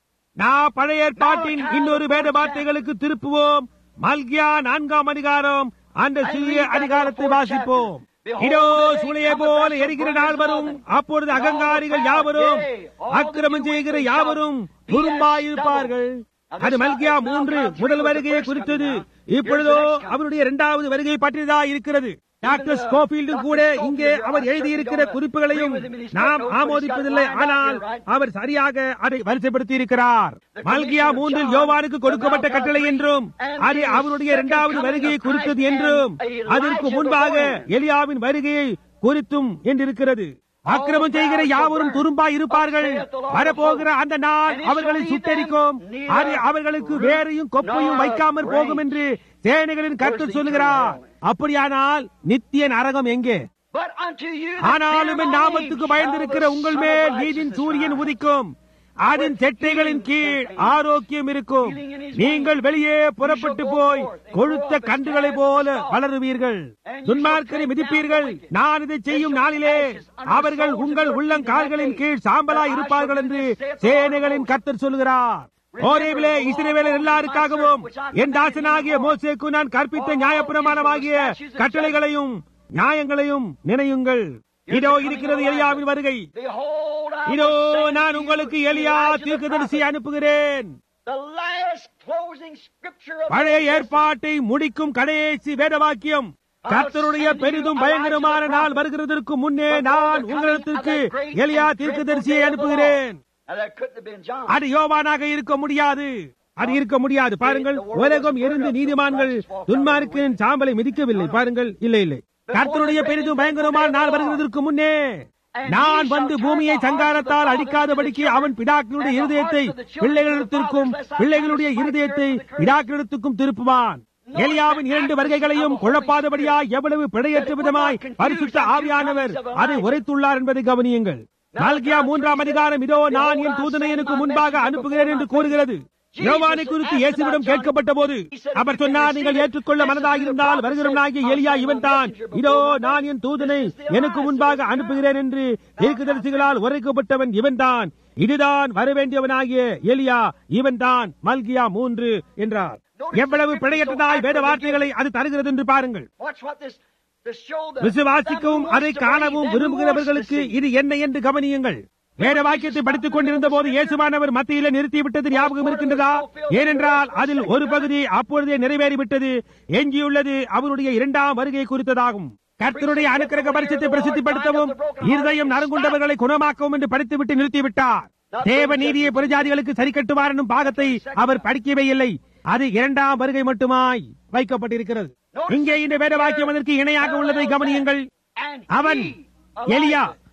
நான் பழைய ஏற்பாட்டின் இன்னொரு வேத வார்த்தைகளுக்கு திருப்புவோம் மல்கியா நான்காம் அதிகாரம் அந்த சிறிய அதிகாரத்தை வாசிப்போம் இதோ சூளையை போல எரிகிற நாள் வரும் அப்பொழுது அகங்காரிகள் யாவரும் அக்கிரமம் செய்கிற யாவரும் குறும்பாயிருப்பார்கள் அது மல்கியா மூன்று முதல் வருகையை குறித்தது இப்பொழுதோ அவருடைய இரண்டாவது வருகை பற்றியதா இருக்கிறது டாக்டர் ஸ்கோபீல்டும் கூட இங்கே அவர் எழுதியிருக்கிற குறிப்புகளையும் நாம் ஆமோதிப்பதில்லை ஆனால் அவர் சரியாக அதை வரிசைப்படுத்தி இருக்கிறார் மல்கியா மூன்றில் யோவானுக்கு கொடுக்கப்பட்ட கட்டளை என்றும் அது அவருடைய இரண்டாவது வருகையை குறித்தது என்றும் அதற்கு முன்பாக எலியாவின் வருகையை குறித்தும் என்றிருக்கிறது அக்கிரமம் செய்கிற யாவரும் துரும்பாய் இருப்பார்கள் வரப்போகிற அந்த நாள் அவர்களை சுட்டரிக்கும் அது அவர்களுக்கு வேறையும் கொப்பையும் வைக்காமற் போகும் என்று சேனைகளின் கருத்து சொல்லுகிறார் அப்படியானால் நித்திய நரகம் எங்கே But unto you that ஆனாலும் fear என் my நாமத்துக்கு name பயந்திருக்கிற shall the உங்கள் Son மேல் of நீதின் Righteousness சூரியன் rise. உதிக்கும் அதன் செட்டைகளின் கீழ் ஆரோக்கியம் இருக்கும் நீங்கள் வெளியே புறப்பட்டு போய் கொழுத்த கன்றுகளை போல வளருவீர்கள் துன்மார்க்கரை மிதிப்பீர்கள் நான் இதை செய்யும் நாளிலே அவர்கள் உங்கள் உள்ளங்கால்களின் கீழ் சாம்பலாய் இருப்பார்கள் என்று சேனைகளின் கர்த்தர் சொல்லுகிறார் ஓரேவிலே இஸ்ரேவேலர் எல்லாருக்காகவும் என் தாசனாகிய மோசேக்கு நான் கற்பித்த நியாயப்பிரமாணமாகிய கட்டளைகளையும் நியாயங்களையும் நினையுங்கள் இதோ இருக்கிறது எலியாவின் வருகை Behold, I இதோ will send நான் you உங்களுக்கு to எலியா Elijah the தீர்க்கதரிசி prophet. அனுப்புகிறேன் The last closing scripture of பழைய the Old Testament. ஏற்பாட்டை முடிக்கும் கடைசி வேதவாக்கியம் கர்த்தருடைய பெரிதும் பயங்கரமான நாள் வருகிறதற்கு முன்னே நான் உங்களிடத்திற்கு எலியா தீர்க்கதரிசியை அனுப்புகிறேன் Now, that couldn't have been John. அது யோவானாக இருக்க முடியாது அது இருக்க முடியாது பாருங்கள் உலகம் எரிந்து நீதிமான்கள் துன்மார்க்கின் சாம்பலை மிதிக்கவில்லை பாருங்கள் இல்லை இல்லை கர்த்தருடைய பெரிதும் பயங்கரமான நாள் வருகிறதற்கு முன்னே நான் வந்து பூமியை சங்காரத்தால் அடிக்காதபடிக்கு அவன் பிதாக்களுடைய இருதயத்தை பிள்ளைகளிடத்திற்கும் பிள்ளைகளுடைய இருதயத்தை பிதாக்களிடத்துக்கும் திருப்புவான் எலியாவின் இரண்டு வருகைகளையும் குழப்பாதபடியா எவ்வளவு பிழையற்ற விதமாய் பரிசுத்த ஆவியானவர் அதை உரைத்துள்ளார் என்பதை கவனியுங்கள் மல்கியா மூன்றாம் அதிகாரம் இதோ நான் என் தூதனை எனக்கு முன்பாக அனுப்புகிறேன் என்று கூறுகிறது யோவானை குறித்து இயேசுவிடம் கேட்கப்பட்ட போது அவர் சொன்னார் நீங்கள் ஏற்றுக்கொள்ள மனதாயிருந்தால் வருகிறவனாகிய எலியா இவன் தான் இதோ நான் என் தூதனை எனக்கு முன்பாக அனுப்புகிறேன் என்று தீர்க்கதரிசிகளால் உரைக்கப்பட்டவன் இவன்தான் இதுதான் வரவேண்டியவனாகிய எலியா இவன்தான் மல்கியா மூன்று என்றார் எவ்வளவு பிழையற்றதாய் வேத வார்த்தைகளை அது தருகிறது என்று பாருங்கள் Watch what this to show the விசுவாசிக்கவும் அதை காணவும் விரும்புகிறவர்களுக்கு இது என்ன என்று கவனியுங்கள் வேத வாக்கியத்தை படித்துக் கொண்டிருந்த போது இயேசுவானவர் மத்தியில நிறுத்திவிட்டது ஞாபகம் இருக்கின்றதா ஏனென்றால் அதில் ஒரு பகுதி அப்பொழுதே நிறைவேறிவிட்டது எஞ்சியுள்ளது அவருடைய இரண்டாம் வருகை குறித்ததாகும் கர்த்தருடைய அனுக்கிரக பரிசத்தை பிரசித்திப்படுத்தவும் இருதயம் நறுங்குண்டவர்களை குணமாக்கவும் என்று படித்துவிட்டு நிறுத்திவிட்டார் தேவ நீதியை புறஜாதிகளுக்கு சரி கட்டுவார் என்னும் பாகத்தை அவர் படிக்கவே இல்லை அது இரண்டாம் வருகை மட்டுமாய் வைக்கப்பட்டிருக்கிறது இங்கே இந்த வேத வாக்கியம் அதற்கு இணையாக உள்ளதை கவனியுங்கள் And அவன் he, எலியா Elijah,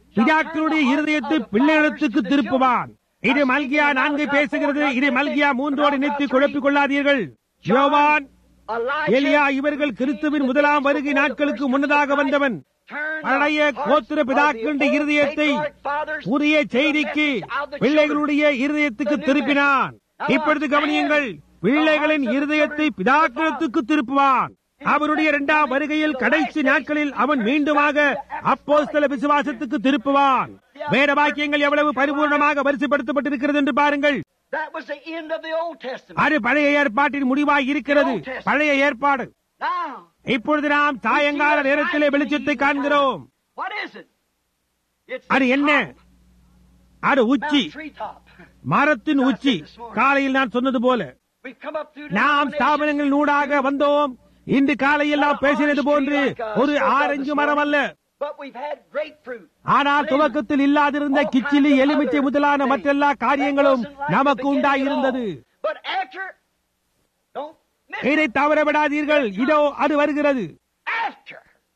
பிதாக்களுடைய இருதயத்தை பிள்ளைகளுக்கு திருப்புவான் இது மல்கியா நான்கு பேசுகிறது இது மல்கியா மூன்றோடு இணைத்து குழப்பிக் கொள்ளாதீர்கள் யோவான் எலியா இவர்கள் கிறிஸ்துவின் முதலாம் வருகை நாட்களுக்கு முன்னதாக வந்தவன் பழைய கோத்திர பிதாக்களுடைய இருதயத்தை புதிய செய்திக்கு பிள்ளைகளுடைய இருதயத்துக்கு திருப்பினான் இப்பொழுது கவனியுங்கள் பிள்ளைகளின் இருதயத்தை பிதாக்களத்துக்கு திருப்புவான் அவருடைய இரண்டாம் வருகையில் கடைசி நாட்களில் அவன் மீண்டுமாக அப்போஸ்தல விசுவாசத்துக்கு திருப்புவான் வேத வாக்கியங்கள் எவ்வளவு பரிபூர்ணமாக வரிசைப்படுத்தப்பட்டிருக்கிறது என்று பாருங்கள் That was the end of the Old Testament. அது பழைய ஏற்பாட்டின் முடிவாய் இருக்கிறது பழைய ஏற்பாடு Now, இப்பொழுது நாம் சாயங்கால நேரத்திலே வெளிச்சத்தை காண்கிறோம் what is it? It's அது the என்ன top, அது உச்சி Mount treetop. மரத்தின் உச்சி காலையில் நான் சொன்னது போல We've come up through நாம் denominations. ஸ்தாபனங்கள் நூடாக வந்தோம் இன்று காலையில் நாம் பேசினது போன்று ஒரு ஆரஞ்சு மரம் அல்ல But we've had grapefruit. ஆனால் துவக்கத்தில் இல்லாதிருந்த கிச்சிலி எலுமிச்சை முதலான மற்றெல்லா காரியங்களும் நமக்கு உண்டாயிருந்தது But after, don't miss இதை தவற விடாதீர்கள் இதோ அது வருகிறது after.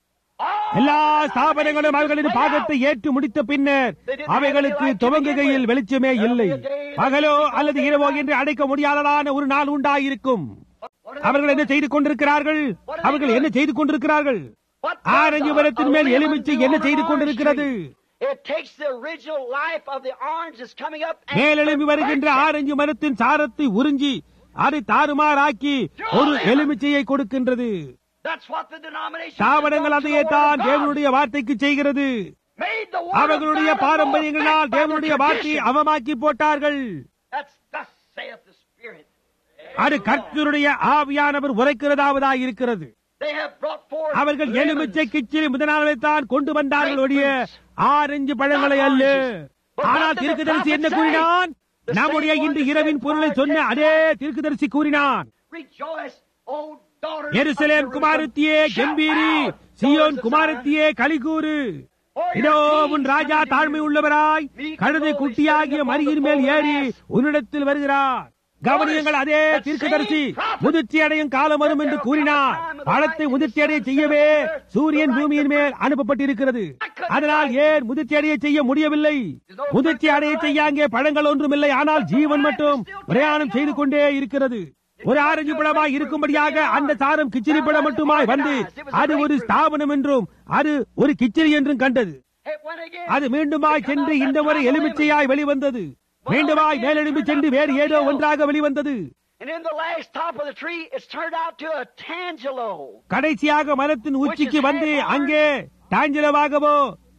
all எல்லா the ஸ்தாபனங்களும் அவர்களின் denominations பாகத்தை ஏற்று முடித்த பின்னர் அவைகளுக்கு துவங்குகையில் வெளிச்சமே இல்லை பகலோ அல்லது இரவோ என்று அடைக்க முடியாததான ஒரு நாள் உண்டாயிருக்கும் அவர்கள் என்ன செய்து கொண்டிருக்கிறார்கள் அவர்கள் என்ன செய்து கொண்டிருக்கிறார்கள் What ஆரஞ்சு does மரத்தின் a மேல் lemon எலுமிச்சை do என்ன on செய்து an கொண்டிருக்கிறது orange tree? It takes the original life of the orange that's coming up and மேலெழும்பி வருகின்ற perfects it. ஆரஞ்சு மரத்தின் சாரத்தை உறிஞ்சி அதை தாறுமாறாக்கி ஒரு எலுமிச்சையை கொடுக்கின்றது That's what the denomination ஸ்தாபனங்கள் அதையே தான் தேவனுடைய வார்த்தைக்கு செய்கிறது made the word அவர்களுடைய of God பாரம்பரியங்களால் of God தேவனுடைய by their வார்த்தையை tradition. அவமாக்கி போட்டார்கள் That's thus saith the Spirit. அது கர்த்தருடைய ஆவியானவர் உரைக்கிறதாவதாய் இருக்கிறது They have brought forth அவர்கள் lemons. எலுமிச்சை கிச்சிலி முதலாளரை தான் கொண்டு வந்தார்கள் ஒழிய ஆரஞ்சு பழங்களை அல்ல ஆனால் தீர்க்கதரிசி என்ன கூறினான் நம்முடைய இன்று இரவின் பொருளை சொன்ன அதே தீர்க்கதரிசி கூறினான் Rejoice, O daughters of எருசலேம் Jerusalem. குமாரத்தியே Shout கெம்பீரி loud, சியோன் daughters of குமாரத்தியே கலிகூறு Zion. For your இதோ king உன் ராஜா cometh to தாழ்மை you. உள்ளவராய் கழுதை குட்டியாகிய மரியின் மேல் ஏறி உன்னிடத்தில் வருகிறார் கவனியங்கள் அதே தீர்க்கதரிசி முதிர்ச்சி அடையும் காலம் வரும் என்று கூறினார் பழத்தை முதிர்ச்சி அடைய செய்யவே சூரியன் பூமியின் மேல் அனுப்பப்பட்டிருக்கிறது அதனால் ஏன் முதிர்ச்சி அடைய செய்ய முடியவில்லை முதிர்ச்சி அடைய செய்ய அங்கே பழங்கள் ஒன்றுமில்லை ஆனால் ஜீவன் மட்டும் பிரயாணம் செய்து கொண்டே இருக்கிறது ஒரு ஆரஞ்சு பழமாய் இருக்கும்படியாக அந்த சாரம் கிச்சிரி பழம் மட்டுமாய் வந்து அது ஒரு ஸ்தாபனம் என்றும் அது ஒரு கிச்சிரி என்றும் கண்டது It went again. அது மீண்டுமாய் சென்று இந்த முறை எலுமிச்சையாய் வெளிவந்தது மீண்டுமாய் மேலெழும்பி சென்று வேறு ஏதோ ஒன்றாக வெளிவந்தது And in the last top of the tree, it's turned out to a tangelo. கடைசியாக மரத்தின் உச்சிக்கு வந்து அங்கே டாஞ்சலவாகவோ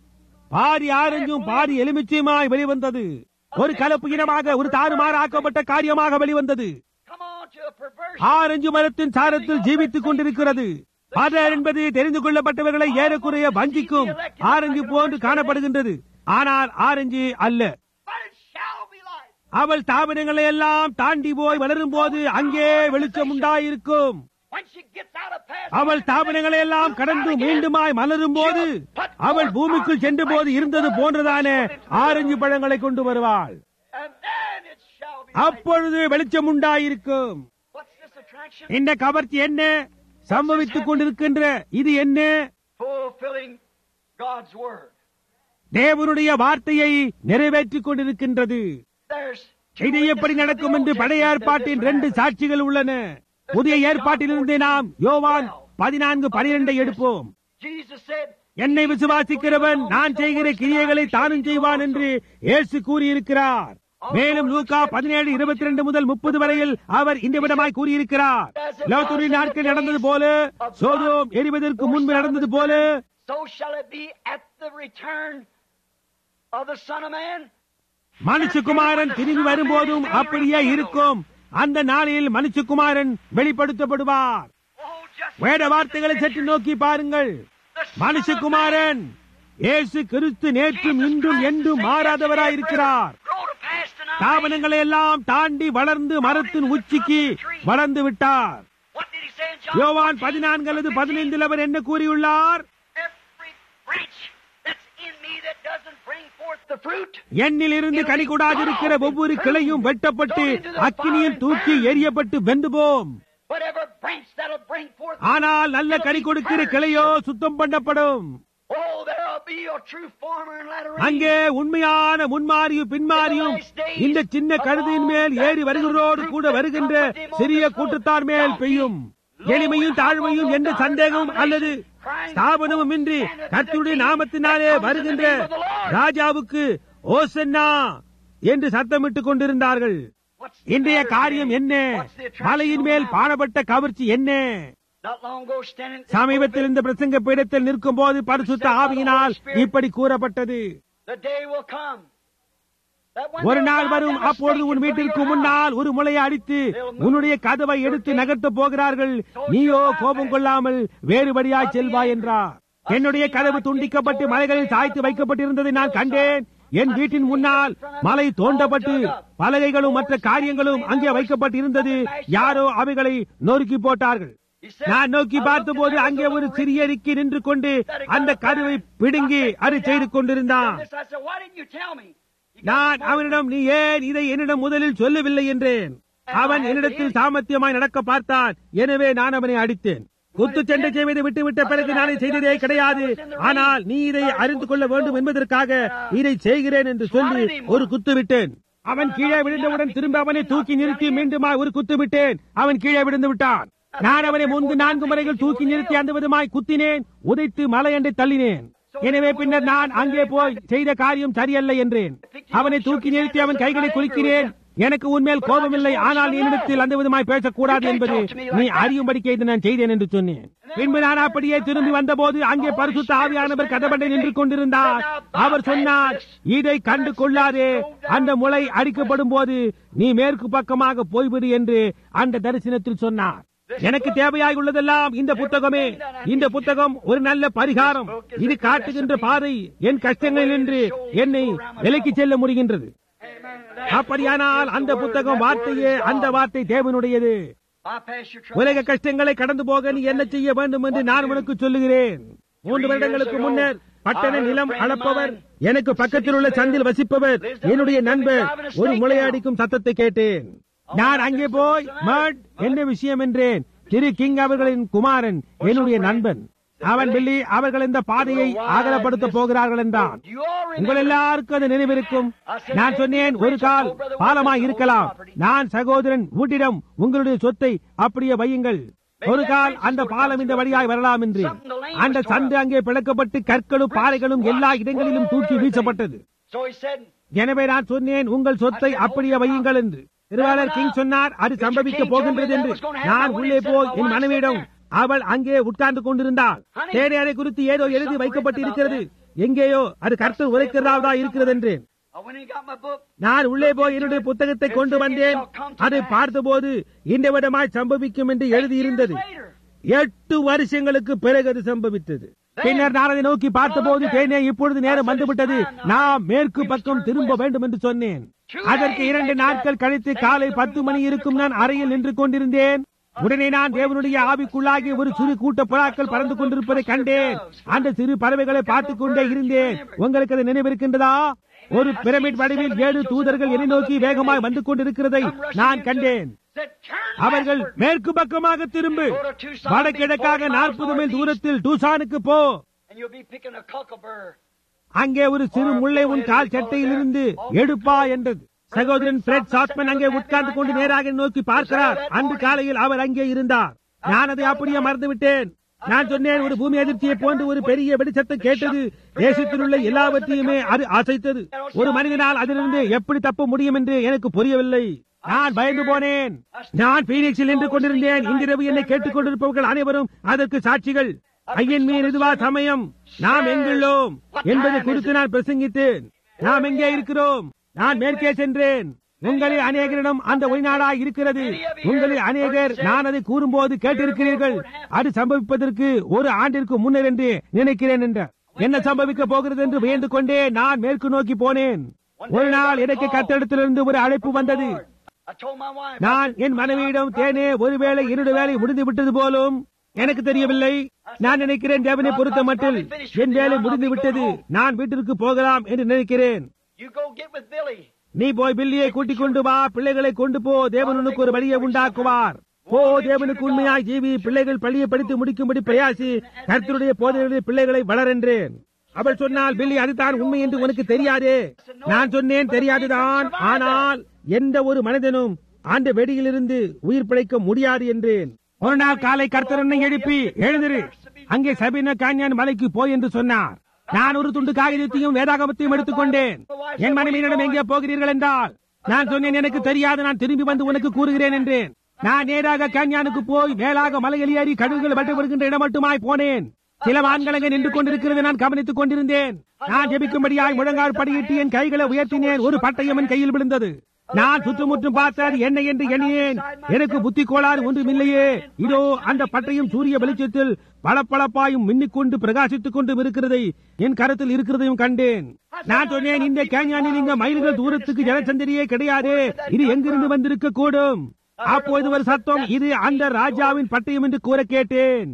பாதி ஆரஞ்சும் பாதி எலுமிச்சையுமாய் வெளிவந்தது ஒரு கலப்பு இனமாக ஒரு தாறுமாறாக்கப்பட்ட காரியமாக வெளிவந்தது Come on to a perversion. Orange மரத்தின் சாரத்தில் ஜீவித்துக் கொண்டிருக்கிறது பதர் என்பது தெரிந்து கொள்ளப்பட்டவர்களை ஏறக்குறைய வஞ்சிக்கும் ஆரஞ்சு போன்று காணப்படுகின்றது ஆனால் ஆரஞ்சு அல்ல But it shall be light. அவள் தாவரங்களை எல்லாம் தாண்டி போய் வளரும் போது அங்கே வெளிச்சம் உண்டாயிருக்கும் When she gets out of past அவள் தாவரங்களை எல்லாம் கடந்து மீண்டுமாய் மலரும் போது அவள் பூமிக்குள் சென்ற போது இருந்தது போன்றதான ஆரஞ்சு பழங்களை கொண்டு வருவாள் And then it shall be light. அப்பொழுது வெளிச்சம் உண்டாயிருக்கும் What's this attraction? இந்த கவர்ச்சி என்ன சம்பவித்துக் கொண்டிருக்கின்ற இது என்ன Fulfilling God's word. தேவனுடைய வார்த்தையை நிறைவேற்றிக் கொண்டிருக்கின்றது There's இது எப்படி நடக்கும் என்று பழைய ஏற்பாட்டின் ரெண்டு சாட்சிகள் உள்ளன புதிய ஏற்பாட்டிலிருந்து நாம் யோவான் பதினான்கு பனிரெண்டை எடுப்போம் Jesus said, என்னை விசுவாசிக்கிறவன் நான் செய்கிற கிரியைகளை தானும் செய்வான் என்று இயேசு கூறியிருக்கிறார் மேலும் லூக்கா பதினேழு இருபத்தி ரெண்டு முதல் முப்பது வரையில் அவர் இந்த விதமாய் கூறியிருக்கிறார் லோத்தூரின் நாட்கள் நடந்தது போல சோதோம் எரிவதற்கு முன்பு நடந்தது போல So shall it be at the return of the Son of Man. மனுஷகுமாரன் திரும்பி வரும்போதும் அப்படியே இருக்கும் அந்த நாளில் மனுஷகுமாரன் வெளிப்படுத்தப்படுவார் Oh, just வேத வார்த்தைகளை சற்று நோக்கி பாருங்கள் மனுஷகுமாரன் இயேசு கிறிஸ்து நேற்றும் இன்றும் என்றும் மாறாதவராயிருக்கிறார் grow to pass tonight. தாவனங்களை எல்லாம் தாண்டி வளர்ந்து மரத்தின் உச்சிக்கு வளர்ந்து விட்டார் What did he say in John? யோவான் 14, பதினான்கு அல்லது 15? பதினைந்தில் அவர் என்ன கூறியுள்ளார் Every branch that's in me that doesn't bring forth the fruit, எண்ணில் இருந்து கனி கொடாதிருக்கிற ஒவ்வொரு கிளையும் வெட்டப்பட்டு அக்கினியில் தூக்கி எரியப்பட்டு வெந்து போம் whatever branch that'll bring forth ஆனால் நல்ல கனி கொடுக்கிற கிளையோ சுத்தம் பண்ணப்படும் Oh, there are be a true farmer and let her அங்கே உண்மையான முன்மாரியும் பின்மாரியும் இந்த சின்ன கழுதையின் மேல் ஏறி வருகிறோடு கூட வருகின்ற சிறிய கூட்டத்தார் மேல் பெய்யும் எளிமையும் தாழ்மையும் எந்த சந்தேகமும் அல்லது ஸ்தாபனமும் இன்றி கர்த்தருடைய நாமத்தினாலே வருகின்ற ராஜாவுக்கு ஓசன்னா என்று சத்தமிட்டுக் கொண்டிருந்தார்கள் What's இன்றைய காரியம் என்ன மலையின் மேல் பாடப்பட்ட கவர்ச்சி என்ன Not long ago, standing சமீபத்தில் இந்த பிரசங்க பீடத்தில் நிற்கும் போது பரிசுத்த ஆவியினால் இப்படி கூறப்பட்டது the day will come. that when ஒரு they'll நாள் ride வரும் down the அப்பொழுது street உன் in front of வீட்டிற்கு your house, முன்னால் ஒரு முளையை அடித்து உன்னுடைய கதவை எடுத்து நகர்த்தப் போகிறார்கள் நீயோ கோபம் கொள்ளாமல் வேறுபடியாய் செல்வாய் என்றார் என்னுடைய கதவு துண்டிக்கப்பட்டு மலைகளில் சாய்த்து வைக்கப்பட்டிருந்ததை நான் கண்டேன் என் வீட்டின் முன்னால் மலை தோண்டப்பட்டு பலகைகளும் மற்ற காரியங்களும் அங்கே வைக்கப்பட்டிருந்தது யாரோ அவைகளை நொறுக்கி போட்டார்கள் He said, நான் நோக்கி பார்த்தபோது அங்கே ஒரு சிறிய ரிக்கி நின்று கொண்டு அந்த கருவை பிடுங்கி அதை செய்து கொண்டிருந்தான் This, I said, why didn't you tell me? He got நான் smart. அவனிடம் நீ ஏன் இதை என்னிடம் முதலில் சொல்லவில்லை என்றேன் அவன் என்னிடத்தில் சாமர்த்தியமாய் நடக்க பார்த்தான் எனவே நான் அவனை அடித்தேன் குத்துச்சண்டை செய்வதை விட்டுவிட்ட பிறகு நான் இதை செய்ததே கிடையாது ஆனால் நீ இதை அறிந்து கொள்ள வேண்டும் என்பதற்காக இதை செய்கிறேன் என்று சொல்லி ஒரு குத்து விட்டேன் அவன் கீழே விழுந்தவுடன் திரும்ப அவனை தூக்கி நிறுத்தி மீண்டுமா ஒரு குத்து விட்டேன் அவன் கீழே விழுந்து விட்டான் நான் அவனை முன்பு நான்கு முறைகள் தூக்கி நிறுத்தி அந்த விதமாய் குத்தினேன் உதைத்து மலையண்டை தள்ளினேன் எனவே பின்னர் நான் அங்கே போய் செய்த காரியம் சரியல்ல என்றேன் அவனை தூக்கி நிறுத்தி அவன் கைகளை குலுக்கினேன் எனக்கு உன்மேல் கோபமில்லை ஆனால் நீ என்னிடத்தில் அந்த விதமாய் பேசக்கூடாது என்பது நீ அறியும்படிக்கு இதை நான் செய்தேன் என்று சொன்னேன் பின்பு நான் அப்படியே திரும்பி வந்தபோது அங்கே பரிசுத்த ஆவியானவர் கதபண்டை நின்று கொண்டிருந்தார் அவர் சொன்னார் இதை கண்டு கொள்ளாதே அந்த முளை அடிக்கப்படும் போது நீ மேற்கு பக்கமாக போய்விடு என்று அந்த தரிசனத்தில் சொன்னார் எனக்கு தேவையாய் உள்ளதெல்லாம் இந்த புத்தகமே இந்த புத்தகம் ஒரு நல்ல பரிகாரம் இது காட்டுகின்ற பாதை என் கஷ்டங்களில் நின்று என்னை விலக்கி செல்ல முடிகின்றது அப்படியானால் அந்த புத்தகம் வார்த்தையே அந்த வார்த்தை தேவனுடையது Bypass your trouble. உலக கஷ்டங்களை கடந்து போக நீ என்ன செய்ய வேண்டும் என்று நான் உனக்கு சொல்லுகிறேன் மூன்று வருடங்களுக்கு முன்னர் பட்டண நிலம் அளப்பவர் எனக்கு பக்கத்தில் உள்ள சந்தில் வசிப்பவர் என்னுடைய நண்பர் ஒரு முளையாடிக்கும் சத்தத்தை கேட்டேன் நான் அங்கே போய் மட் என்ன விஷயம் என்றேன் திரு கிங் அவர்களின் குமாரன் என்னுடைய நண்பன் அவன் வெள்ளி அவர்கள் இந்த பாதையை அகலப்படுத்த போகிறார்கள் என்றான் You all remember உங்கள் எல்லாருக்கும் அது நினைவிருக்கும் நான் சொன்னேன் ஒரு கால் பாலமாய் இருக்கலாம் நான் சகோதரன் வீட்டிடம் உங்களுடைய சொத்தை அப்படியே வையுங்கள் ஒரு கால் அந்த பாலம் இந்த வழியாய் வரலாம் என்று அந்த சந்து அங்கே பிளக்கப்பட்டு கற்களும் பாறைகளும் எல்லா இடங்களிலும் தூக்கி வீசப்பட்டது So he said, எனவே நான் சொன்னேன் உங்கள் சொத்தை அப்படியே வையுங்கள் என்று திருவாளர் கிங் சொன்னார் அது சம்பவிக்க போகின்றது என்று நான் உள்ளே போய் என் மனைவியிடம் அவள் அங்கே உட்கார்ந்து கொண்டிருந்தாள் தேடி அதை குறித்து ஏதோ எழுதி வைக்கப்பட்டிருக்கிறது எங்கேயோ அது கர்த்தர் உரைக்கிறதா இருக்கிறது என்றேன் I went and got my book. நான் உள்ளே போய் என்னுடைய புத்தகத்தை கொண்டு வந்தேன் அதை பார்த்தபோது இந்த விடமாய் சம்பவிக்கும் என்று எழுதியிருந்தது Later. எட்டு வருஷங்களுக்கு பிறகு அது சம்பவித்தது பின்னர் நான் அதை நோக்கி பார்த்தபோது தேனே இப்பொழுது நேரம் வந்துவிட்டது நாம் மேற்கு பக்கம் திரும்ப வேண்டும் என்று சொன்னேன் அதற்கு இரண்டு நாட்கள் கழித்து காலை பத்து மணி இருக்கும் நான் அறையில் நின்று கொண்டிருந்தேன் உடனே நான் தேவனுடைய ஆவிக்குள்ளாகி ஒரு சிறு கூட்ட புறாக்கள் பறந்து கொண்டிருப்பதை கண்டேன் அந்த சிறு பறவைகளை பார்த்துக் கொண்டே இருந்தேன் உங்களுக்கு அது நினைவிருக்கின்றதா ஒரு பிரமிட் வடிவில் ஏழு தூதர்கள் என்னை நோக்கி வேகமாய் வந்து கொண்டிருக்கிறதை நான் கண்டேன் Said, turn அவர்கள் backward. மேற்கு பக்கமாக திரும்பு வடகிழக்காக நாற்பது மைல் தூரத்தில் டூசானுக்கு போ And you'll be picking a cockleburr. அங்கே ஒரு சிறு முள்ளை உன் கால் சட்டையிலிருந்து எடுப்பா என்றது சகோதரன் பிரெட் சாட்மன் அங்கே உட்கார்ந்து கொண்டு நேராக நோக்கி பார்க்கிறார் அன்று காலையில் அவர் அங்கே இருந்தார் நான் அதை அப்படியே மறந்து விட்டேன் நான் சொன்னேன் ஒரு பூமி அதிர்ச்சியை போன்று ஒரு பெரிய வெடிச்சத்தம் கேட்டது தேசத்தில் உள்ள எல்லாவற்றையுமே அது அசைத்தது ஒரு மனிதனால் அதிலிருந்து எப்படி தப்ப முடியும் என்று எனக்கு புரியவில்லை நான் பயந்து போனேன் நான் பீனிக்ஸில் நின்று கொண்டிருந்தேன் இன்றிரவு என்னை கேட்டுக் கொண்டிருப்பவர்கள் அனைவரும் அதற்கு சாட்சிகள் ஐயன் மீன் இதுவா சமயம் நாம் எங்குள்ளோம் என்பதை குறித்து நான் பிரசங்கித்தேன் நாம் எங்கே இருக்கிறோம் நான் மேற்கே சென்றேன் உங்களில் அநேகரிடம் அந்த ஒளிநாடா இருக்கிறது உங்களில் அநேகர் நான் அதை கூறும்போது கேட்டிருக்கிறீர்கள் அது சம்பவிப்பதற்கு ஒரு ஆண்டிற்கு முன்னர் என்று நினைக்கிறேன் என்றார் என்ன சம்பவிக்க போகிறது என்று வியந்து கொண்டே நான் மேற்கு நோக்கி போனேன் ஒரு நாள் எனக்கு கத்தடத்திலிருந்து ஒரு அழைப்பு வந்தது I told my wife. நான் என் மனைவியிடம் தேனே ஒருவேளை இரண்டு வேலை முடிந்து விட்டது போலும் எனக்கு தெரியவில்லை நான் நினைக்கிறேன் தேவனை பொறுத்த மட்டில் என் வேலை முடிந்து விட்டது நான் வீட்டிற்கு போகலாம் என்று நினைக்கிறேன் You go get with Billy. நீ போய் பில்லியை கூட்டிக் கொண்டு வா பிள்ளைகளை கொண்டு போ தேவன் உனக்கு ஒரு வழியை உண்டாக்குவார் போ தேவனுக்கு உண்மையாய் ஜீவி பிள்ளைகள் பள்ளியை படித்து முடிக்கும்படி பிரயாசி கர்த்தருடைய போதனைகளில் பிள்ளைகளை வளரென்றேன் அவள் சொன்னால் பில்லி அதுதான் உண்மை என்று உனக்கு தெரியாதே நான் சொன்னேன் தெரியாதுதான் ஆனால் எந்த ஒரு மனிதனும் அந்த வெடியிலிருந்து உயிர் பிழைக்க முடியாது என்றேன் ஒரு நாள் காலை கர்த்தர் என்னை எழுப்பி எழுந்திரு அங்கே சபீன கான்யான் மலைக்கு போய் என்று சொன்னார் நான் ஒரு துண்டு காகிதத்தையும் வேதாகமத்தையும் எடுத்துக்கொண்டேன் என் மனைவியிடம் எங்கே போகிறீர்கள் என்றால் நான் சொன்னேன் எனக்கு தெரியாது நான் திரும்பி வந்து உனக்கு கூறுகிறேன் என்றேன் நான் நேராக கன்யானுக்கு போய் மேலாக மலையில் ஏறி கழுகுகள் வட்டு வருகின்ற இடம் மட்டுமாய் போனேன் சில வான்கள் அங்கே நின்று கொண்டிருக்கிறது நான் கவனித்துக் கொண்டிருந்தேன் நான் ஜெபிக்கும்படியாய் முழங்கால் படியிட்டு என் கைகளை உயர்த்தினேன் ஒரு பட்டயம் என் கையில் விழுந்தது நான் சுற்றுமுற்றும் பார்த்தால் என்ன என்று எண்ணினேன் எனக்கு புத்தி கோளாறு ஒன்றுமில்லையே இதோ அந்த பட்டயம் சூரிய வெளிச்சத்தில் பளபளப்பாயும் மின்னிக் கொண்டு பிரகாசித்துக் கொண்டும் இருக்கிறதை என் கருத்தில் இருக்கிறதையும் கண்டேன் நான் சொன்னேன் இந்த கேஞ்சானில் இங்க மைல்கள் தூரத்துக்கு ஜனசந்தரியே கிடையாது இது எங்கிருந்து வந்திருக்க கூடும் அப்போது ஒரு சத்தம் இது அந்த ராஜாவின் பட்டயம் என்று கூற கேட்டேன்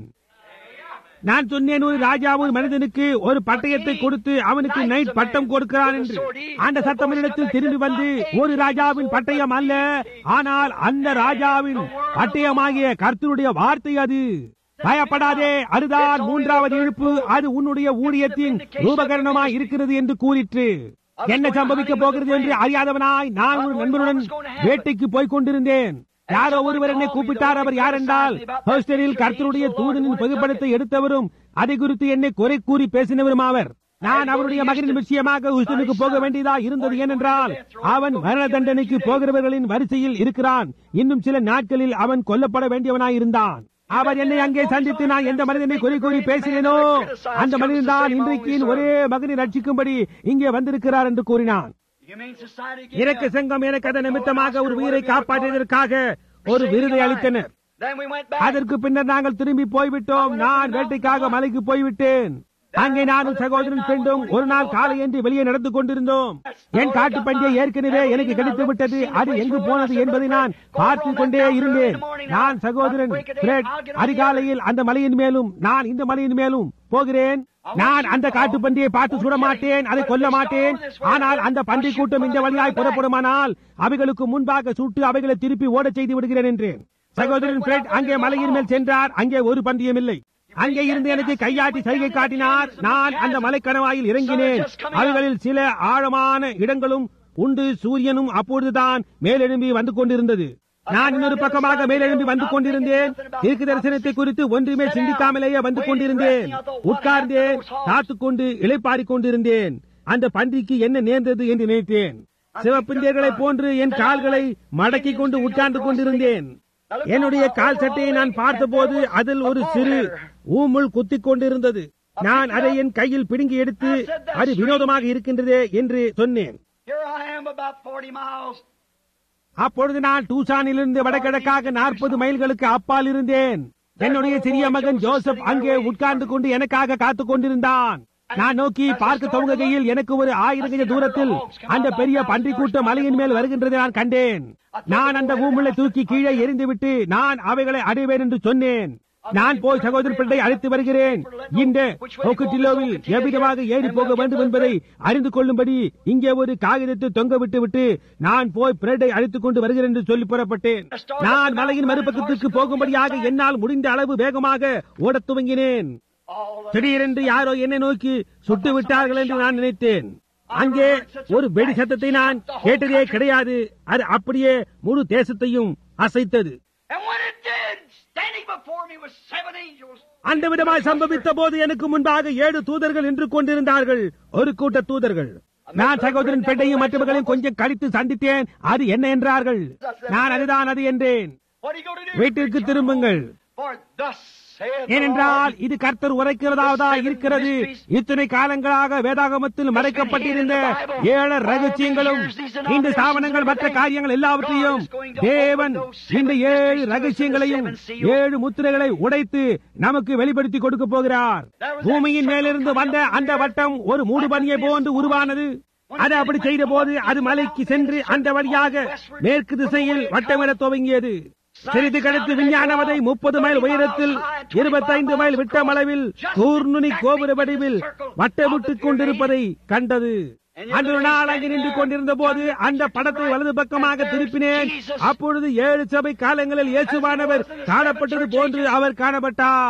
நான் சொன்னேன் ஒரு ராஜா ஒரு மனிதனுக்கு ஒரு பட்டயத்தை கொடுத்து அவனுக்கு நைட் பட்டம் கொடுக்கிறான் என்று அந்த சத்தமனிடத்தில் திரும்பி வந்து ஒரு ராஜாவின் பட்டயம் அல்ல ஆனால் அந்த ராஜாவின் பட்டயமாகிய கர்த்தருடைய வார்த்தை அது பயப்படாதே அதுதான் மூன்றாவது இழுப்பு அது உன்னுடைய ஊழியத்தின் ரூபகரணமாய் இருக்கிறது என்று கூறிற்று என்ன சம்பவிக்க போகிறது என்று அறியாதவனாய் நான் ஒரு நண்பனுடன் வேட்டைக்கு போய்க் கொண்டிருந்தேன் யாரோ ஒருவர் என்னை கூப்பிட்டார் அவர் யார் என்றால் ஹோஸ்டலில் கர்த்தருடைய தூதனின் புகைப்படத்தை எடுத்தவரும் அதை குறித்து என்னை குறை கூறி பேசினவரும் அவர் நான் அவருடைய மகனின் விஷயமாக ஹூஸ்டனுக்கு போக வேண்டியதா இருந்தது ஏனென்றால் அவன் மரண தண்டனைக்கு போகிறவர்களின் வரிசையில் இருக்கிறான் இன்னும் சில நாட்களில் அவன் கொல்லப்பட வேண்டியவனாய் இருந்தான் அவர் என்னை அங்கே சந்தித்து நான் எந்த மனிதனை குறை கூறி பேசினேனோ அந்த மனிதன் தான் இன்றைக்கு என் ஒரே மகனை ரட்சிக்கும்படி இங்கே வந்திருக்கிறார் என்று கூறினான் Humane Society gave இறக்க us- சங்கம் எனக்கு அதன் நிமித்தமாக ஒரு உயிரை காப்பாற்றியதற்காக ஒரு விருதை அளித்தனர் Then we went back. அதற்கு பின்னர் நாங்கள் திரும்பி போய்விட்டோம் நான் வேட்டைக்காக மலைக்கு போய்விட்டேன் அங்கே நானும் சகோதரன் ஃப்ரெண்டும் ஒரு நாள் காலை என்று வெளியே நடந்து கொண்டிருந்தோம் என் காட்டு பண்டிகை ஏற்கனவே எனக்கு கிடைத்து விட்டது அது எங்கு போனது என்பதை நான் பார்த்து கொண்டே இருந்தேன் நான் சகோதரன் ஃப்ரெட் அதிகாலையில் அந்த மலையின் மேலும் நான் இந்த மலையின் மேலும் போகிறேன் நான் அந்த காட்டு பன்றியை பார்த்து சுட மாட்டேன் அதை கொல்ல மாட்டேன் ஆனால் அந்த பன்றி கூட்டம் இந்த வழியாய் புறப்படுமானால் அவைகளுக்கு முன்பாக சுட்டு அவைகளை திருப்பி ஓடச் செய்து விடுகிறேன் என்றேன் சகோதரன் பிரெட் அங்கே மலையின் மேல் சென்றார் அங்கே ஒரு பந்தயம் இல்லை அங்கே இருந்து எனக்கு கையாட்டி சைகை காட்டினார் நான் அந்த மலைக்கணவாயில் இறங்கினேன் அவைகளில் சில ஆழமான இடங்களும் உண்டு சூரியனும் அப்பொழுதுதான் மேலெழும்பி வந்து கொண்டிருந்தது நான் இன்னொரு பக்கமாக மேலெழும்பி வந்து கொண்டிருந்தேன் தீர்க்க தரிசனத்தை குறித்து ஒன்றுமே சிந்திக்காமலேயே வந்து கொண்டிருந்தேன் உட்கார்ந்தேன் காத்துக் கொண்டு இளைப்பாறிக் கொண்டிருந்தேன் அந்த பன்றிக்கு என்ன நேர்ந்தது என்று நினைத்தேன் சிவப்பிந்தியர்களைப் போன்று என் கால்களை மடக்கிக் கொண்டு உட்கார்ந்து கொண்டிருந்தேன் என்னுடைய கால் சட்டையை நான் பார்த்தபோது அதில் ஒரு சிறு ஊமுள் குத்திக் கொண்டிருந்தது நான் அதை என் கையில் பிடுங்கி எடுத்து அது வினோதமாக இருக்கின்றதே என்று சொன்னேன் Here I am about 40 miles. அப்பொழுது நான் டூசானிலிருந்து வடகிழக்காக நாற்பது மைல்களுக்கு அப்பால் இருந்தேன் என்னுடைய சிறிய மகன் ஜோசப் அங்கே உட்கார்ந்து கொண்டு எனக்காக காத்துக் கொண்டிருந்தான் நான் நோக்கி பார்க்க துவங்குகையில் எனக்கு ஒரு ஆயிரம் கஜ தூரத்தில் அந்த பெரிய பன்றி கூட்டம் மலையின் மேல் வருகின்றதை நான் கண்டேன் நான் அந்த ஊமுளை தூக்கி கீழே எறிந்துவிட்டு நான் அவைகளை அடைவேன் என்று சொன்னேன் நான் போய் சகோதர பிள்ளை அழைத்து வருகிறேன் இந்த ஒக்கட்டிலோவில் எவ்விதமாக ஏறி போக வேண்டும் என்பதை அறிந்து கொள்ளும்படி இங்கே ஒரு காகிதத்தை தொங்க விட்டு விட்டு நான் போய் பிரெட்டை அழைத்துக் கொண்டு வருகிறேன் என்று சொல்லி புறப்பட்டேன் நான் மலையின் மறுபக்கத்திற்கு போகும்படியாக என்னால் முடிந்த அளவு வேகமாக ஓடத் துவங்கினேன் All the திடீரென்று யாரோ என்னை நோக்கி சுட்டு விட்டார்கள் என்று நான் நினைத்தேன் அங்கே ஒரு வெடி சத்தத்தை நான் கேட்டதே கிடையாது அது அப்படியே முழு தேசத்தையும் அசைத்தது And when it did, standing before me was seven angels. அந்த விதமாய் சம்பவித்த போது எனக்கு முன்பாக ஏழு தூதர்கள் நின்று கொண்டிருந்தார்கள் ஒரு கூட்ட தூதர்கள் நான் சகோதரன் பெண்ணையும் மற்றவர்களையும் கொஞ்சம் கடித்து சந்தித்தேன் அது என்ன என்றார்கள் நான் அதுதான் அது என்றேன் What are you going to do? வீட்டிற்கு திரும்புங்கள் For thus saith the ஏனென்றால் Lord, இது கர்த்தர் உரைக்கிறதாவதா இருக்கிறது இத்தனை காலங்களாக வேதாகமத்தில் மறைக்கப்பட்டிருந்த ஏழு ரகசியங்களும் இந்த ஸ்தாபனங்கள் மற்ற காரியங்கள் எல்லாவற்றையும் தேவன் இந்த ஏழு ரகசியங்களையும் ஏழு முத்திரைகளை உடைத்து நமக்கு வெளிப்படுத்தி கொடுக்க போகிறார் பூமியின் மேலிருந்து வந்த அந்த வட்டம் ஒரு மூடுபனியை போன்று உருவானது அது அப்படி செய்த போது அது மலைக்கு சென்று அந்த வழியாக மேற்கு திசையில் வட்டமிட துவங்கியது சிறிது கழித்து விஞ்ஞானவதை முப்பது மைல் உயரத்தில் இருபத்தைந்து மைல் விட்டம் அளவில் கூர்நுனி கோபுர வடிவில் வட்டமிட்டுக் கொண்டிருப்பதை கண்டது அன்று ஒரு நாள் அங்கு நின்று கொண்டிருந்த போது அந்த படத்தை வலது பக்கமாக திருப்பினேன் அப்பொழுது ஏழு சபை காலங்களில் இயேசுவானவர் காணப்பட்டது போன்று அவர் காணப்பட்டார்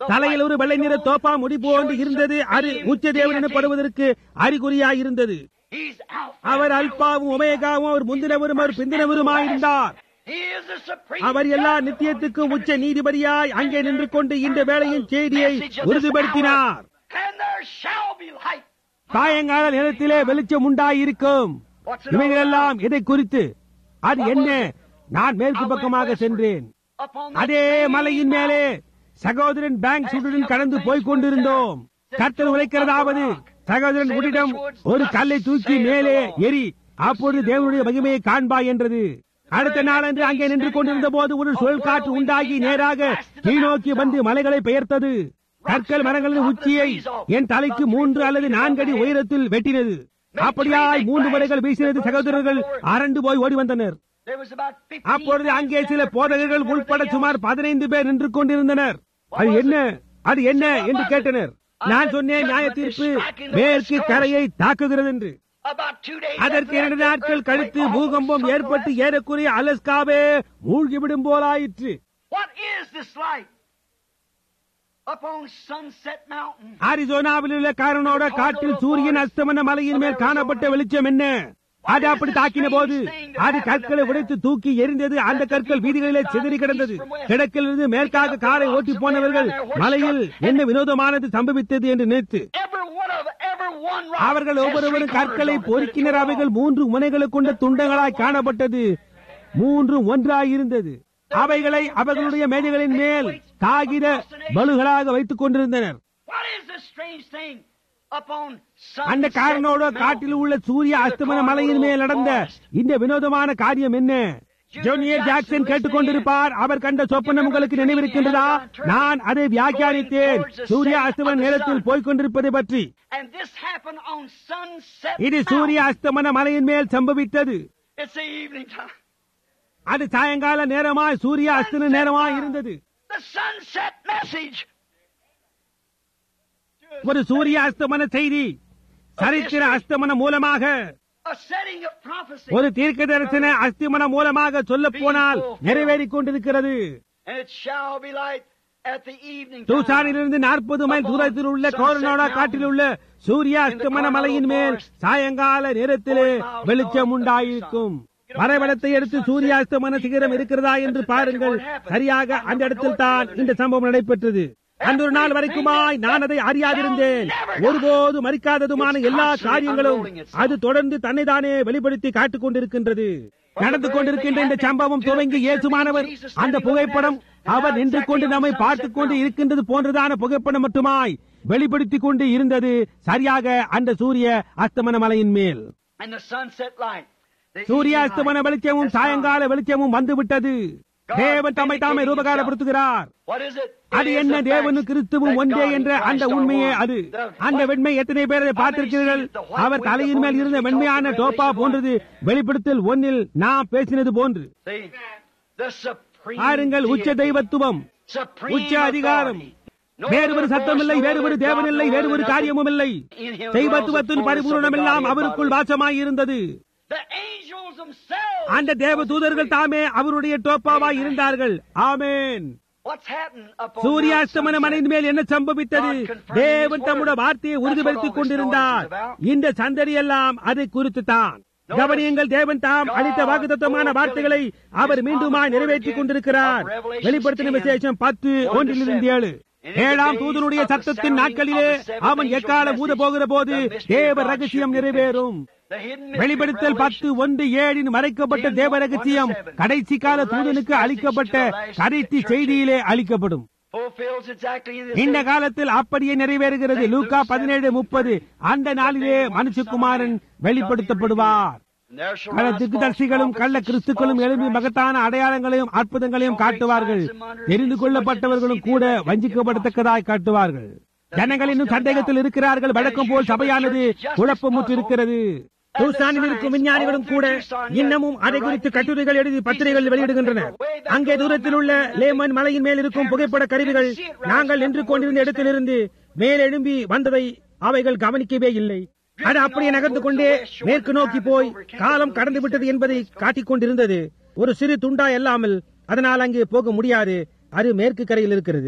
தலையில் ஒரு வெள்ளை நிற தோப்பா முடி போன்று இருந்தது அது உச்ச தேவன் எனப்படுவதற்கு அறிகுறியாய் இருந்தது He's out. Our அல்பாவும் ஒமேகாவும் our முந்தினவரும் our பிந்தினவருமாயிருந்தார் He is the supreme. அவர் எல்லா நித்தியத்துக்கும் உச்ச நீதிபதியாய் அங்கே நின்று கொண்டு இந்த வேளையின் செய்தியை உறுதிப்படுத்தினார் And there shall be light. சாயங்கால நேரத்திலே வெளிச்சம் உண்டாயிருக்கும் What's it all இவைகளெல்லாம் about? எதை குறித்து அது என்ன நான் மேற்கு பக்கமாக சென்றேன் Upon the அதே same மலையின் மேலே சகோதரன் பேங்க் சுடுடன் கடந்து போய் கொண்டிருந்தோம் கர்த்தர் உழைக்கிறதாவது சகோதரன் உடிடம் ஒரு கல்லை தூக்கி மேலே எரி அப்பொழுது தேவனுடைய மகிமையை காண்பாய் என்றது அடுத்த நாளன்று அங்கே நின்று கொண்டிருந்த போது ஒரு சுழல் காற்று உண்டாகி நேராக கீழ்நோக்கி வந்து மலைகளை பெயர்த்தது கற்கள் மரங்களின் உச்சியை என் தலைக்கு மூன்று அல்லது நான்கு அடி உயரத்தில் வெட்டினது அப்படியாய் மூன்று முறைகள் வீசினது சகோதரர்கள் அரண்டு போய் ஓடி வந்தனர் There was about 15 அப்பொழுது அங்கே சில போதகர்கள் உள்பட சுமார் பதினைந்து பேர் நின்று கொண்டிருந்தனர் அது என்ன அது என்ன என்று கேட்டனர் நான் சொன்னேன் நியாய தீர்ப்பு மேற்கு கரையை தாக்குகிறது என்று about two days அதற்கு after இரண்டு that, நாட்கள் earthquake கழித்து almost பூகம்பம் sunk ஏற்பட்டு the land. ஏறக்குறைய அலஸ்காவே மூழ்கிவிடும் போலாயிற்று What is this light? Upon Sunset Mountain. அரிசோனாவில் உள்ள காரனோட காட்டில் சூரியன் அஸ்தமன மலையின் மேல் காணப்பட்ட வெளிச்சம் என்ன அது அப்படி தாக்கின போது அது கற்களை உடைத்து தூக்கி எரிந்தது அந்த கற்கள் வீதிகளிலே சிதறி கிடந்தது கிழக்கிலிருந்து மேற்காக காரை ஓட்டி போனவர்கள் மலையில் என்ன வினோதமானது சம்பவித்தது என்று நினைத்து Every one of every one rock அவர்கள் has ஒவ்வொருவரும் three corners கற்களை on it. பொறுக்கினர் அவைகள் மூன்று முனைகளை கொண்ட துண்டங்களாய் காணப்பட்டது மூன்று ஒன்றாய் இருந்தது அவைகளை அவர்களுடைய மேஜைகளின் மேல் காகித பலுகளாக வைத்துக் கொண்டிருந்தனர் What is this strange thing upon அந்த Sunset காரனோட Mountain? காட்டில் உள்ள சூரிய அஸ்தமன மலையின் மேல் நடந்த இந்த வினோதமான காரியம் என்ன ஜோனியர் ஜாக்சன் கேட்டுக்கொண்டிருப்பார் அவர் கண்ட சொப்பனம் உங்களுக்கு நினைவிருக்கின்றதா நான் அதை வியாக்கியானித்தேன் சூரிய அஸ்தமன நேரத்தில் போய்க் கொண்டிருப்பதை பற்றி And this happened on Sunset இது சூரிய Mountain. அஸ்தமன மலையின் மேல் சம்பவித்தது It's the evening time. அது சாயங்கால நேரமாய் சூரிய அஸ்தமன நேரமாய் இருந்தது The sunset message. ஒரு சூரிய அஸ்தமன செய்தி சரித்திர அஸ்தமன மூலமாக A setting of prophecy. ஒரு தீர்க்க தரிசன அஸ்திமன மூலமாக சொல்ல போனால் நிறைவேறிக் கொண்டிருக்கிறது And it shall be light at the evening time. தூசானிலிருந்து நாற்பது மைல் தூரத்தில் உள்ள கோரனோடா காட்டில் உள்ள சூரிய அஸ்தமன மலையின் மேல் சாயங்கால நேரத்திலே வெளிச்சம் உண்டாயிருக்கும் வரைபடத்தை எடுத்து சூரிய அஸ்தமன சிகரம் இருக்கிறதா என்று பாருங்கள் சரியாக அந்த இடத்தில் தான் இந்த சம்பவம் நடைபெற்றது அந்த ஒரு நாள் வரைக்குமாய் நான் அதை அறியாதிருந்தேன் ஒருபோது மறிக்காததுமான எல்லா காரியங்களும் அது தொடர்ந்து தன்னை தானே வெளிப்படுத்தி காட்டிக் கொண்டிருக்கின்றது நடந்து கொண்டிருக்கின்ற இந்த சம்பவம் துவங்கி இயேசுமானவர் அந்த புகைப்படம் அவர் நின்று கொண்டு நம்மை பார்த்துக் கொண்டு இருக்கின்றது போன்றதான புகைப்படம் மட்டுமாய் வெளிப்படுத்திக் கொண்டு இருந்தது சரியாக அந்த சூரிய அஸ்தமன மலையின் மேல் And the sunset light. the சூரிய evening அஸ்தமன light வெளிச்சமும் has come. சாயங்கால வெளிச்சமும் வந்துவிட்டது தேவன் தம்மை தாமே ரூபகாரப்படுத்துகிறார் What is it? அது It is என்ன the தேவனு fact கிறிஸ்துவும் that ஒன்றே God என்ற and அந்த Christ are உண்மையே one. அது The அந்த white- வெண்மை எத்தனை பேரை பார்த்திருக்கிறீர்கள் அவர் தலையின் மேல் இருந்த வெண்மையான டோப்பா போன்றது வெளிப்படுத்தல் ஒன்னில் நாம் பேசினது போன்று See, the supreme பாருங்கள் உச்ச deity, தெய்வத்துவம் supreme உச்ச அதிகாரம் authority. No வேறு ஒரு other சத்தம் voice, இல்லை no வேறு ஒரு other தேவன் God, இல்லை no வேறு other ஒரு nothing. காரியமும் இல்லை In him தெய்வத்துவத்தின் dwells the பரிபூரணம் எல்லாம் fullness of the அவருக்குள் godly வாசமாய் இருந்தது The angels themselves. அந்த தேவ தூதர்கள் தாமே அவருடைய டோப்பாவாய் இருந்தார்கள் ஆமேன் What's happened upon சூரிய Mount அஸ்தமன Sunset? மனையின் மேல் என்ன சம்பவித்தது தேவன் தம்முடைய வார்த்தையை உறுதிப்படுத்திக் கொண்டிருந்தார் இந்த சந்தடி எல்லாம் அதை குறித்து தான் கவனியங்கள் தேவன் தாம் அளித்த வாக்குத்தத்தமான வார்த்தைகளை அவர் மீண்டுமாய் நிறைவேற்றிக் கொண்டிருக்கிறார் வெளிப்படுத்தின விசேஷம் பத்து ஒன்றிலிருந்து ஏழு ஏழாம் தூதனுடைய சத்தத்தின் நாட்களிலே அவன் எக்காலம் ஊத போகிற போது தேவ ரகசியம் நிறைவேறும் The hidden mystery வெளிப்படுத்தல் revelation பத்து ஒன்று ஏழின் மறைக்கப்பட்ட தேவ ரகசியம் கடைசி கால தூதனுக்கு அளிக்கப்பட்ட கடைசி செய்தியிலே அளிக்கப்படும் fulfills exactly in this இந்த day. காலத்தில் அப்படியே நிறைவேறுகிறது லூக்கா பதினேழு முப்பது அந்த நாளிலே மனுஷகுமாரன் வெளிப்படுத்தப்படுவார் And there shall கள்ள rise திக்குதர்சிகளும் false கள்ள prophets, கிறிஸ்துக்களும் false எழும்பி Christs, மகத்தான அடையாளங்களையும் அற்புதங்களையும் காட்டுவார்கள் தெரிந்து கொள்ளப்பட்டவர்களும் கூட வஞ்சிக்கப்படத்தக்கதாய் காட்டுவார்கள் ஜனங்கள் இன்னும் சந்தேகத்தில் இருக்கிறார்கள் வழக்கம் போல் சபையானது குழப்பமுற்று இருக்கிறது தூசானில் இருக்கும் விஞ்ஞானிகளும் கூட இன்னமும் அதை குறித்து கட்டுரைகள் எழுதி பத்திரிகைகள் வெளியிடுகின்றனர் அங்கே தூரத்தில் உள்ள லேமன் மலையின் மேல் இருக்கும் புகைப்பட கருவிகள் நாங்கள் நின்று கொண்டிருந்த இடத்திலிருந்து மேலெழும்பி வந்ததை அவைகள் கவனிக்கவே இல்லை அது அப்படியே நகர்ந்து கொண்டே மேற்கு நோக்கி போய் காலம் கடந்து விட்டது என்பதை காட்டிக் கொண்டிருந்தது ஒரு சிறு துண்டா இல்லாமல் அதனால் அங்கே போக முடியாது அது மேற்கு கரையில் இருக்கிறது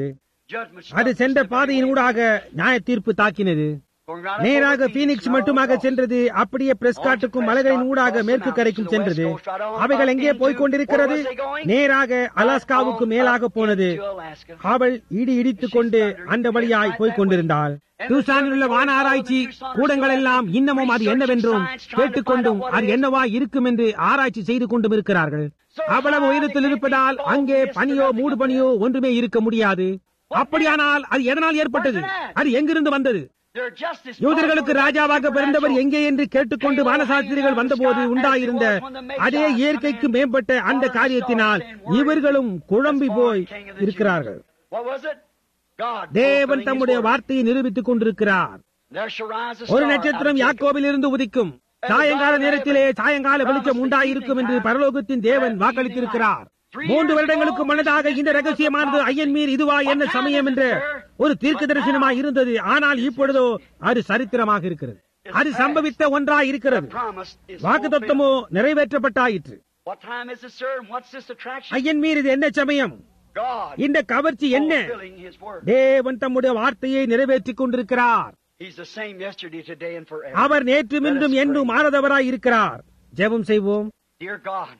judgment அது struck சென்ற the very பாதையின் way. ஊடாக நியாய தீர்ப்பு தாக்கினது Going right up நேராக over பீனிக்ஸ் Phoenix, மட்டுமாக right on சென்றது அப்படியே பிரஸ்காட்டுக்கும் மலைகளின் ஊடாக மேற்கு கரைக்கும் சென்றது அவைகள் எங்கே போய்க் கொண்டிருக்கிறது நேராக அலாஸ்காவுக்கு மேலாக போனது into Alaska. அவள் இடி இடித்துக் கொண்டு அந்த வழியாய் போய்க் கொண்டிருந்தாள் டியூசானில் உள்ள வான ஆராய்ச்சி கூடங்கள் எல்லாம் இன்னமும் அது என்னவென்றும் கேட்டுக்கொண்டும் அது என்னவா இருக்கும் என்று ஆராய்ச்சி செய்து கொண்டும் இருக்கிறார்கள் அவ்வளவு உயரத்தில் இருப்பதால் அங்கே பனியோ மூடு பனியோ ஒன்றுமே இருக்க முடியாது அப்படியானால் அது எதனால் ஏற்பட்டது அது எங்கிருந்து வந்தது They're just as யூதர்களுக்கு powerful as ராஜாவாக பிறந்தவர் supernatural. எங்கே என்று கேட்டுக்கொண்டு வானசாஸ்திரிகள் வந்தபோது உண்டாயிருந்த அதே இயற்கைக்கு மேம்பட்ட அந்த காரியத்தினால் இவர்களும் குழம்பி போய் இருக்கிறார்கள் What was it? God தேவன் fulfilling his தம்முடைய word. வார்த்தையை நிரூபித்துக் கொண்டிருக்கிறார் There shall rise a ஒரு star நட்சத்திரம் out of Jacob. யாக்கோபில் இருந்து உதிக்கும் சாயங்கால நேரத்திலே சாயங்கால வெளிச்சம் உண்டாயிருக்கும் என்று பரலோகத்தின் தேவன் வாக்களித்திருக்கிறார் மூன்று வருடங்களுக்கு முன்னதாக இந்த ரகசியமானது ஐயன் மீர் இதுவா என்ன சமயம் என்ற ஒரு தீர்க்க தரிசனமாய் இருந்தது ஆனால் இப்பொழுதோ அது சரித்திரமாக இருக்கிறது அது சம்பவித்த ஒன்றாய் இருக்கிறது The promise is வாக்கு fulfilled. தத்தமோ நிறைவேற்றப்பட்டாயிற்று What time is it, sir? And what's this attraction? ஐயன் மீர் இது என்ன சமயம் God இந்த கவர்ச்சி என்ன fulfilling his word. தேவன் தம்முடைய வார்த்தையை நிறைவேற்றிக் கொண்டிருக்கிறார் He's the same yesterday, today, and forever. அவர் நேற்றும் இன்றும் என்றும் மாறதவராய் இருக்கிறார் ஜெபம் செய்வோம் Dear God,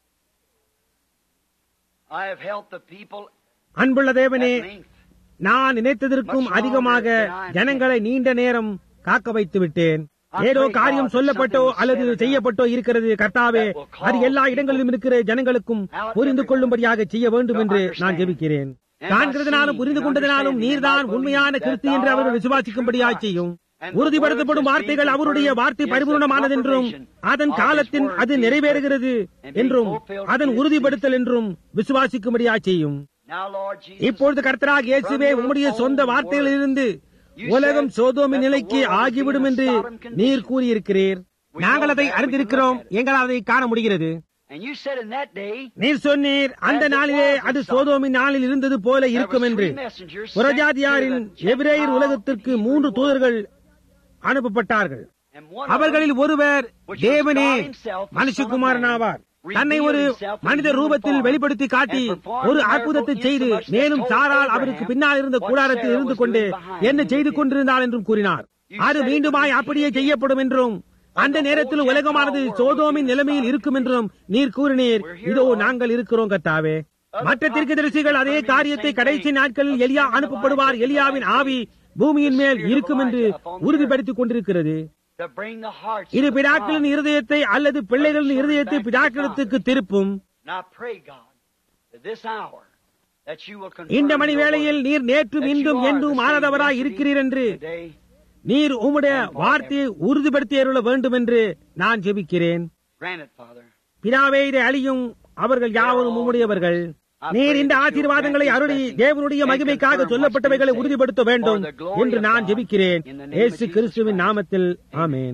I have helped the people அன்புள்ள தேவனே at length. நான் நினைத்ததற்கும் அதிகமாக ஜனங்களை நீண்ட நேரம் காக்க வைத்து விட்டேன் ஏதோ காரியம் சொல்லப்பட்டோ அல்லது செய்யப்பட்டோ இருக்கிறது கர்த்தாவே அது எல்லா இடங்களிலும் இருக்கிற ஜனங்களுக்கும் புரிந்து கொள்ளும்படியாக செய்ய வேண்டும் என்று நான் ஜெபிக்கிறேன் காண்கிறதுனாலும் புரிந்து கொண்டதினாலும் நீர்தான் உண்மையான கிறிஸ்து என்று அவர்கள் விசுவாசிக்கும்படியாய் செய்யும் உறுதிப்படுத்தப்படும் வார்த்தைகள் அவருடைய வார்த்தை பரிபூர்ணமானதென்றும் அதன் காலத்தின் அது நிறைவேறுகிறது என்றும் அதன் உறுதிப்படுத்தல் என்றும் விசுவாசிக்கும்படியாய் செய்யும் Now, Lord Jesus, இப்பொழுது கர்த்தராக இயேசுவே உம்முடைய சொந்த வார்த்தைகளிலிருந்து உலகம் சோதோமின் நிலைக்கு ஆகிவிடும் என்று நீர் கூறியிருக்கிறீர் நாங்கள் அதை அறிந்திருக்கிறோம் எங்களால் அதை காண முடிகிறது and you said in that day, நீர் சொன்னீர் அந்த நாளிலே அது சோதோமின் நாளில் இருந்தது போல there இருக்கும் was என்று three messengers sent புறஜாதியாரின் to the எபிரேயர் Gentile உலகத்திற்கு மூன்று தூதர்கள் அனுப்பப்பட்டார்கள் and one of அவர்களில் them ஒருவர் தேவனே மனுஷகுமாரனாவார் தன்னை ஒரு மனித ரூபத்தில் வெளிப்படுத்தி காட்டி ஒரு அற்புதத்தை செய்து மேலும் சாரால் அவருக்கு பின்னால் இருந்த கூடாரத்தில் இருந்து கொண்டு என்ன செய்து கொண்டிருந்தாள் என்றும் கூறினார் அது மீண்டுமாய் அப்படியே செய்யப்படும் என்றும் அந்த நேரத்தில் உலகமானது சோதோமின் நிலைமையில் இருக்கும் என்றும் நீர் கூறினீர் இதோ நாங்கள் இருக்கிறோம் கர்த்தாவே மற்ற தீர்க்கதரிசிகள் அதே காரியத்தை கடைசி நாட்களில் எலியா அனுப்பப்படுவார் எலியாவின் ஆவி பூமியின் மேல் இருக்கும் என்று உறுதிப்படுத்திக் கொண்டிருக்கிறது to bring the hearts இது of the பிதாக்களின் fathers. இருதயத்தை அல்லது பிள்ளைகளின் இருதயத்தை பிதாக்களத்துக்கு திருப்பும் And I pray, God, that this hour, that you will confirm இந்த மணி your வேளையில் word, நீர் நேற்றும் that you இன்றும் are the என்றும் same மாறாதவராய் yesterday, இருக்கிறீர் என்று today, நீர் உம்முடைய வார்த்தையை உறுதிப்படுத்தி அருள வேண்டும் என்று நான் ஜெபிக்கிறேன் Grant it, Father. பிதாவே இதை அழியும் அவர்கள் யாவரும் உம்முடையவர்கள் நீர் இந்த ஆசீர்வாதங்களை அருளி தேவனுடைய மகிமைக்காக சொல்லப்பட்டவைகளை உறுதிப்படுத்த வேண்டும் என்று நான் ஜெபிக்கிறேன் இயேசு கிறிஸ்துவின் நாமத்தில் ஆமென்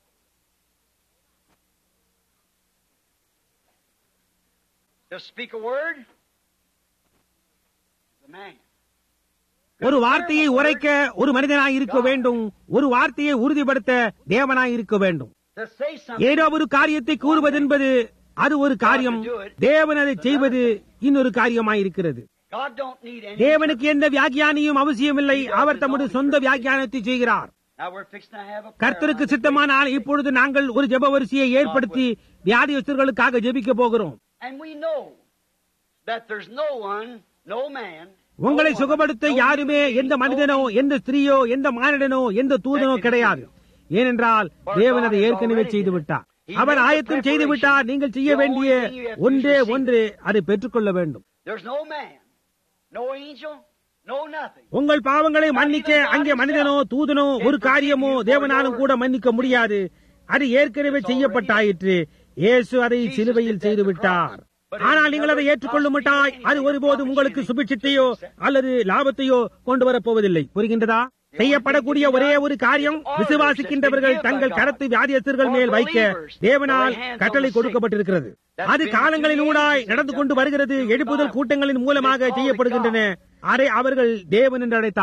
To speak a word, the man. ஒரு வார்த்தையை உரைக்க ஒரு மனிதனாய் இருக்க வேண்டும் ஒரு வார்த்தையை உறுதிப்படுத்த தேவனாய் இருக்க வேண்டும் To say something, ஏதோ ஒரு காரியத்தை கூறுவதென்பது அது ஒரு காரியம் தேவன் அதை செய்வது இன்னொரு காரியமாய் இருக்கிறது God don't need any. தேவனுக்கு எந்த வியாக்கியானியும் அவசியமில்லை அவர் தம்முடைய சொந்த வியாக்கியானத்தை செய்கிறார் Now we're fixing to have a prayer கர்த்தருக்கு line. சித்தமானால் இப்பொழுது நாங்கள் ஒரு ஜெப வரிசையை ஏற்படுத்தி வியாதியஸ்தர்களுக்காக ஜெபிக்க போகிறோம் And we know that there's no one, no man, உங்களை no சுகப்படுத்த woman, no யாருமே human எந்த being, மனிதனோ no எந்த ஸ்திரீயோ எந்த மானிடனோ எந்த தூதனோ கிடையாது ஏனென்றால் தேவன் அதை ஏற்கனவே செய்து விட்டார் அவர் ஆயத்தம் செய்து விட்டார் நீங்கள் செய்ய வேண்டிய ஒன்றே ஒன்று அதை பெற்றுக்கொள்ள வேண்டும் There's no man, no angel, no nothing. உங்கள் பாவங்களை மன்னிக்க அங்கே மனிதனோ தூதனோ ஒரு காரியமோ தேவனாலும் கூட மன்னிக்க முடியாது அது ஏற்கனவே செய்யப்பட்டாயிற்று இயேசு அதை சிலுவையில் செய்து விட்டார் ஆனால் நீங்கள் அதை ஏற்றுக்கொள்ளுமட்டாய் அது ஒருபோதும் உங்களுக்கு சுபிட்சத்தையோ அல்லது லாபத்தையோ கொண்டு வரப்போவதில்லை புரிகின்றதா செய்யப்படக்கூடிய ஒரே ஒரு காரியம் விசுவாசிக்கின்றவர்கள் தங்கள் கரத்தை வியாதியஸ்தர்கள் மேல் வைக்க தேவனால் கட்டளை கொடுக்கப்பட்டிருக்கிறது அது காலங்களின் ஊடாய் நடந்து கொண்டு வருகிறது எழுப்புதல் கூட்டங்களின் மூலமாக செய்யப்படுகின்றன அதை அவர்கள் தேவன் என்று அழைத்தார்கள்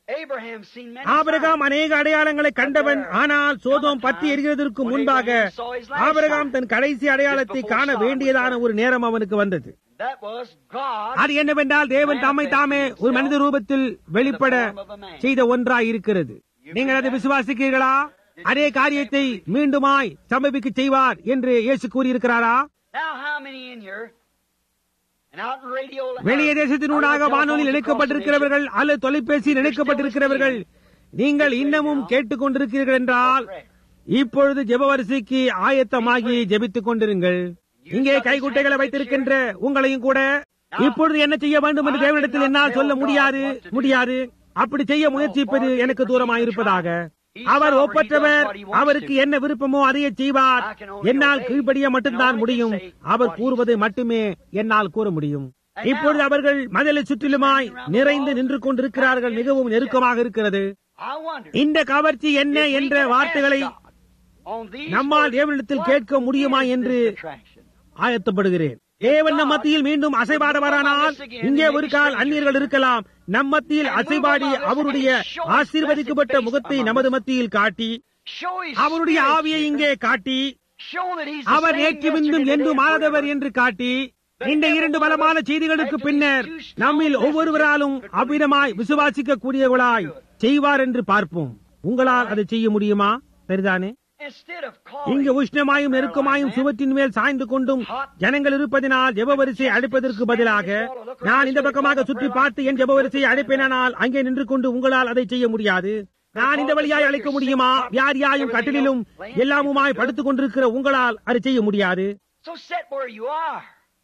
Abraham seen many ஆபிரகாம் signs. அநேக அடையாளங்களை கண்டவன் ஆனால் சோதோம் பற்றி எரிகிறதற்கு முன்பாக ஆபிரகாம் தன் கடைசி அடையாளத்தை காண வேண்டியதான ஒரு நேரம் அவனுக்கு வந்தது That was God. அது என்னவென்றால் தேவன் தம்மை தாமே ஒரு மனித ரூபத்தில் வெளிப்பட செய்த ஒன்றாய் இருக்கிறது நீங்கள் அதை விசுவாசிக்கிறீர்களா அதே காரியத்தை மீண்டுமாய் சம்பவிக்க செய்வார் என்று இயேசு கூறியிருக்கிறாரா Now, how many in here and out in radio? வெளிய தேசத்தினூடாக வானொலியில் இணைக்கப்பட்டிருக்கிறவர்கள் அல்லது தொலைபேசியில் இணைக்கப்பட்டிருக்கிறவர்கள் நீங்கள் இன்னமும் கேட்டுக் கொண்டிருக்கிறீர்கள் என்றால் இப்பொழுது ஜெபவரிசைக்கு ஆயத்தமாகி ஜெபித்துக் கொண்டிருங்கள் இங்கே கைக்குட்டைகளை வைத்திருக்கின்ற உங்களையும் கூட இப்பொழுது என்ன செய்ய வேண்டும் என்று தேவனிடத்தில் என்னால் சொல்ல முடியாது முடியாது அப்படி செய்ய முயற்சிப்பது எனக்கு தூரமாயிருப்பதாக அவர் ஒப்பற்றவர் அவருக்கு என்ன விருப்பமோ அதையே செய்வார் என்னால் கீழ்ப்படிய மட்டும்தான் முடியும் அவர் கூறுவதை மட்டுமே என்னால் கூற முடியும் இப்பொழுது அவர்கள் மதிலை சுற்றிலுமாய் நிறைந்து நின்று கொண்டிருக்கிறார்கள் மிகவும் நெருக்கமாக இருக்கிறது I wonder. இந்த கவர்ச்சி என்ன if we என்ற could வார்த்தைகளை ask God on these நம்மால் words, தேவனிடத்தில் what கேட்க முடியுமா is என்று this attraction? ஆயத்தப்படுகிறேன் தேவன் நம் மத்தியில் மீண்டும் அசைபாட வரானால் இங்கே ஒரு கால் அந்நியர்கள் இருக்கலாம் நம் மத்தியில் அசைபாடி அவருடைய ஆசீர்வதிக்கப்பட்ட முகத்தை நமது மத்தியில் காட்டி Show his அவருடைய spirit ஆவியை here. இங்கே காட்டி Show that he's the our same நேற்று yesterday, இன்றும் today, என்று and மாறாதவர் forever. என்று காட்டி இந்த இரண்டு பலமான செய்திகளுக்கு பின்னர் நம்மில் ஒவ்வொருவராலும் அவ்விதமாய் விசுவாசிக்க கூடியவர்களாய் செய்வார் என்று பார்ப்போம் உங்களால் அதை செய்ய முடியுமா சரிதானே Instead of இங்கு calling உஷ்ணமாயும் நெருக்கமாயும் சுவற்றின் மேல் சாய்ந்து கொண்டும் ஜனங்கள் இருப்பதினால் ஜெபவரிசை அழைப்பதற்கு பதிலாக நான் இந்த பக்கமாக சுற்றி பார்த்து என் ஜெபவரிசையை அழைப்பேனால் அங்கே நின்று கொண்டு உங்களால் அதை செய்ய முடியாது நான் இந்த வழியாய் அழைக்க முடியுமா வியாதியாயும் கட்டிலும் எல்லாமுமாய் படுத்துக் கொண்டிருக்கிற உங்களால் அதை செய்ய முடியாது So sit where you are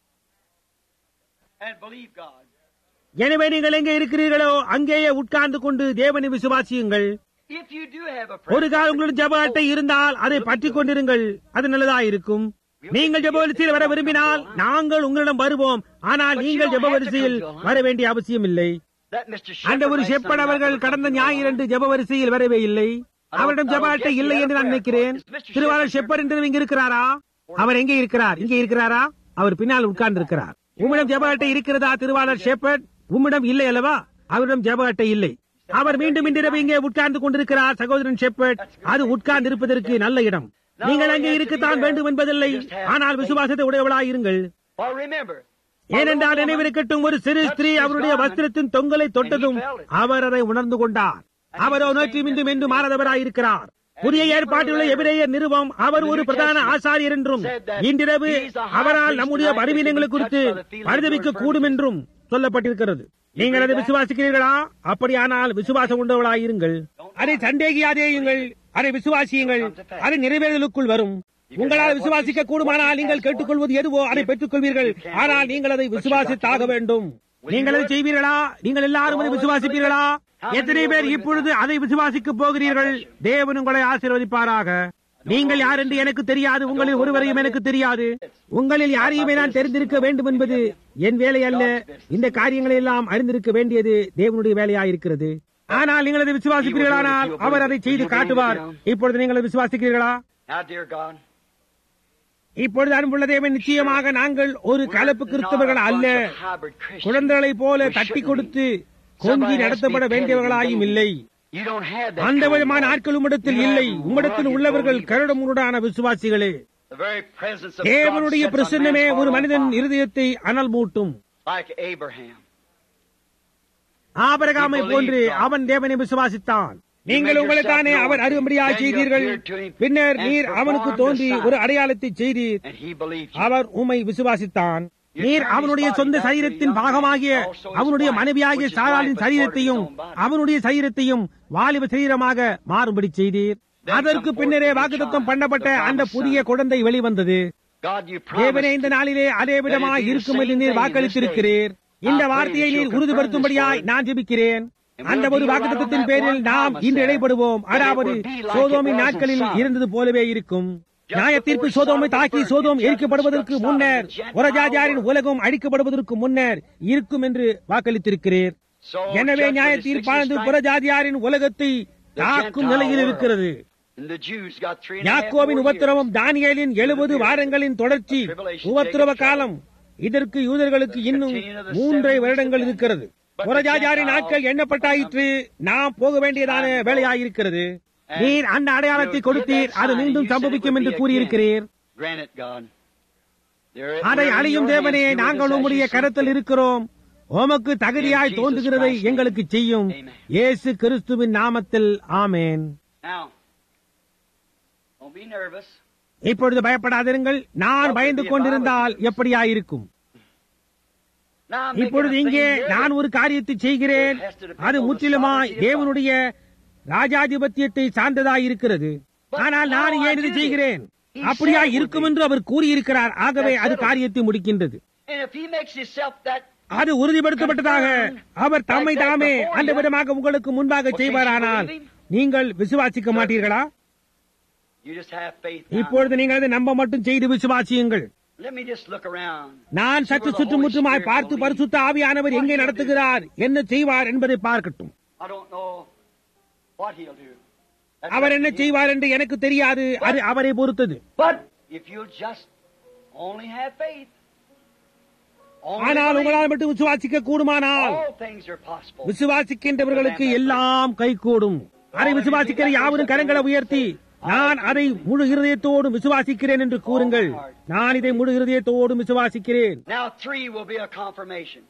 and believe God. எனவே நீங்கள் எங்கே இருக்கிறீர்களோ அங்கேயே உட்கார்ந்து கொண்டு தேவனை விசுவாசியுங்கள் If you do have a ஒரு prayer, கால் உங்களுடைய ஜெப அட்டை இருந்தால் அதை பற்றிக் கொண்டிருங்கள் அது நல்லதாக இருக்கும் நீங்கள் ஜெப வரிசையில் வர விரும்பினால் நாங்கள் உங்களிடம் வருவோம் ஆனால் நீங்கள் ஜெப வரிசையில் வர வேண்டிய அவசியம் இல்லை that Mr. அந்த ஒரு Shepherd செப்பட் அவர்கள் கடந்த ஞாயிறன்று ஜெப வரிசையில் வரவே இல்லை அவரிடம் ஜெப அட்டை இல்லை என்று நான் நினைக்கிறேன் திருவாளர் ஷெப்பர் என்று இங்க இருக்கிறாரா அவர் எங்கே இருக்கிறார் இங்கே இருக்கிறாரா அவர் பின்னால் உட்கார்ந்து இருக்கிறார் உம்மிடம் ஜெப அட்டை இருக்கிறதா திருவாளர் ஷெப்பர்ட் உம்மிடம் இல்லை அல்லவா அவரிடம் ஜெப அட்டை இல்லை அவர் மீண்டும் இன்றிரவு இங்கே உட்கார்ந்து கொண்டிருக்கிறார் சகோதரன் ஷெப்பர்ட் அது உட்கார்ந்து இருப்பதற்கு நல்ல இடம் நீங்கள் அங்கே இருக்கத்தான் வேண்டும் என்பதில்லை ஆனால் விசுவாசத்தை உடையவளாய் இருங்கள் Well, remember, ஏனென்றால் நினைவிருக்கட்டும் ஒரு சிறு ஸ்திரீ அவருடைய வஸ்திரத்தின் தொங்கலை தொட்டதும் அவர் அதை உணர்ந்து கொண்டார் அவரோ நோக்கி மீண்டும் என்று மாறாதவராயிருக்கிறார் புதிய ஏற்பாட்டில் உள்ள எபிரேயர் நிறுவம் அவர் ஒரு பிரதான ஆசாரியர் என்றும் இன்றிரவு அவரால் நம்முடைய பரிவீனங்களை குறித்து பரிதவிக்க கூடும் என்றும் சொல்லப்பட்டிருக்கிறது நீங்கள் அதை விசுவாசிக்கிறீர்களா அப்படியானால் விசுவாசம் உண்டவர்களாயிருங்கள் அதை சந்தேகியாதேயுங்கள் அதை விசுவாசியுங்கள் அது நிறைவேறலுக்குள் வரும் உங்களால் விசுவாசிக்க கூடுமானால் நீங்கள் கேட்டுக்கொள்வது எதுவோ அதை பெற்றுக் கொள்வீர்கள் ஆனால் நீங்கள் அதை விசுவாசித்தாக வேண்டும் நீங்கள் அதை செய்வீர்களா நீங்கள் எல்லாரும் அதை விசுவாசிப்பீர்களா எத்தனை பேர் இப்பொழுது அதை விசுவாசிக்கப் போகிறீர்கள் தேவன் உங்களை ஆசீர்வதிப்பாராக நீங்கள் யார் என்று எனக்கு தெரியாது உங்களில் ஒருவரையும் எனக்கு தெரியாது உங்களில் யாரையுமே நான் தெரிந்திருக்க வேண்டும் என்பது என் வேலை அல்ல இந்த காரியங்களை எல்லாம் அறிந்திருக்க வேண்டியது தேவனுடைய வேலையாயிருக்கிறது ஆனால் நீங்கள் அதை விசுவாசிக்கிறீர்களானால் அவர் அதை செய்து காட்டுவார் இப்பொழுது நீங்கள் அதை விசுவாசிக்கிறீர்களா now, dear God, இப்பொழுது அன்புள்ள தேவன் நிச்சயமாக நாங்கள் ஒரு கலப்பு கிறிஸ்தவர்கள் அல்ல குழந்தைகளைப் போல தட்டி கொடுத்து கொஞ்சி நடத்தப்பட வேண்டியவர்களாயும் இல்லை You don't have that. அந்த kind of விதமான love. ஆட்கள் உம்மிடத்தில் You இல்லை have உம்மிடத்தில் rugged உள்ளவர்கள் believers. கருடமுருடான விசுவாசிகளே The very presence of தேவனுடைய God sets a பிரசன்னமே man's ஒரு heart on மனிதன் fire, இருதயத்தை அனல் மூட்டும் like Abraham. ஆபரகாமை போன்று அவன் தேவனை விசுவாசித்தான் நீங்கள் உங்களுக்கானே அவர் அறிவும்படியாக செய்தீர்கள் பின்னர் நீர் அவனுக்கு தோன்றி ஒரு அடையாளத்தை செய்தீர் And he believed you. அவர் உம்மை விசுவாசித்தான் நீர் அவனுடைய சொந்த சரீரத்தின் பாகமாகிய அவனுடைய மனைவியாகிய சாராளின் சரீரத்தையும் அவனுடைய சரீரத்தையும் வாலிப சரீரமாக மாறுபடி செய்தீர் அதற்கு பின்னரே வாக்குத்தத்தம் பண்ணப்பட்ட அந்த புதிய குழந்தை வெளிவந்தது God, you தேவனே promised இந்த நாளிலே அதே விதமாய் இருக்கும் என்று நீர் வாக்களித்திருக்கிறீர் இந்த வார்த்தையை நீர் உறுதிப்படுத்தும்படியாய் நான் ஜெபிக்கிறேன் அந்த ஒரு வாக்குத்தத்தின் பேரில் நாம் இன்று இடைப்படுவோம் அதாவது சோதோமின் நாட்களில் இருந்தது போலவே இருக்கும் நியாய தீர்ப்பு சோதோமை தாக்கி சோதோம் எரிக்கப்படுவதற்கு முன்னர் உரஜாஜாரின் உலகம் அழிக்கப்படுவதற்கு முன்னர் இருக்கும் என்று வாக்களித்திருக்கிறீர் So, எனவே just நியாய for the தீர்ப்பானது 60 புறஜாதியாரின் உலகத்தை தாக்கும் நிலையில் இருக்கிறது And the Jews got three and a half யாக்கோவின் more உபத்திரவம் தானியேலின் எழுபது வாரங்களின் தொடர்ச்சி உபத்திரவ காலம் இதற்கு யூதர்களுக்கு இன்னும் மூன்றரை வருடங்கள் இருக்கிறது புரஜாஜாரி நாட்கள் எண்ணப்பட்டாயிற்று நாம் போக வேண்டியதான வேலையாயிருக்கிறது நீர் அந்த அடையாளத்தை கொடுத்தீர் அது மீண்டும் சம்பவிக்கும் என்று கூறியிருக்கிறீர் Grant it, God. There it- அதை wherever அழியும் your தேவனே hands do it நாங்கள் as உம்முடைய you see கரத்தில் fit. இருக்கிறோம் உமக்கு தகுதியாய் தோன்றுகிறதை எங்களுக்கு செய்யும் இயேசு கிறிஸ்துவின் நாமத்தில் ஆமேன் Now, don't be nervous. இப்பொழுது பயப்படாதிருங்கள் நான் பயந்து கொண்டிருந்தால் எப்படியாயிருக்கும் Now I'm making இப்பொழுது a இங்கே thing here. நான் ஒரு காரியத்தை செய்கிறேன் அது முற்றிலுமாய் தேவனுடைய ராஜாதிபத்தியத்தை சார்ந்ததாய் இருக்கிறது ஆனால் நான் ஏன் இது செய்கிறேன் அப்படியா இருக்கும் என்று அவர் கூறியிருக்கிறார் ஆகவே அது காரியத்தை முடிக்கின்றது And if he makes himself that, அது உறுதிப்படுத்தப்பட்டதாக அவர் தம்மை தாமே அந்த விதமாக உங்களுக்கு முன்பாக செய்வாரானால் நீங்கள் விசுவாசிக்க மாட்டீர்களா you just have faith. now. இப்பொழுது நீங்கள் அதை நம்ப மட்டும் செய்து விசுவாசியுங்கள் Let me just look around. நான் சற்று சுற்றுமுற்றுமாய் பார்த்து பரிசுத்த ஆவியானவர் எங்கே நடத்துகிறார் என்ன செய்வார் என்பதை பார்க்கட்டும் I don't know what he'll do. That's our up என்ன to you. செய்வார் என்று எனக்கு தெரியாது அது அவரை பொறுத்தது But if you'll just only have faith, only ஆனால் believe, உங்களால் மட்டும் விசுவாசிக்க கூடுமானால் all things are possible. விசுவாசிக்கின்றவர்களுக்கு எல்லாம் கைகூடும் அதை விசுவாசிக்கிற யாவரும் கரங்களை உயர்த்தி நான் அதை முழு இருதயத்தோடும் விசுவாசிக்கிறேன் என்று கூறுங்கள் நான் இதை முழு இருதயத்தோடும் விசுவாசிக்கிறேன் Now three will be a confirmation.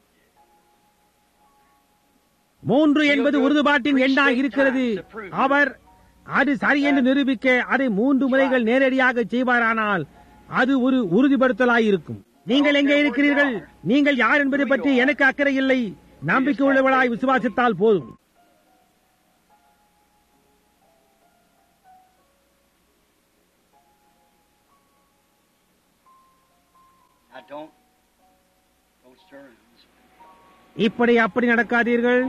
மூன்று என்பது உறுதிப்பாட்டின் எண்ணாக இருக்கிறது அவர் அது சரி என்று நிரூபிக்க அதை மூன்று முறைகள் நேரடியாக செய்வாரானால் அது ஒரு உறுதிப்படுத்தலாயிருக்கும் நீங்கள் எங்கே இருக்கிறீர்கள் நீங்கள் யார் என்பதை பற்றி எனக்கு அக்கறை இல்லை நம்பிக்கை உள்ளவளாய் விசுவாசித்தால் போதும் Now don't, don't stir. இப்படி அப்படி நடக்காதீர்கள்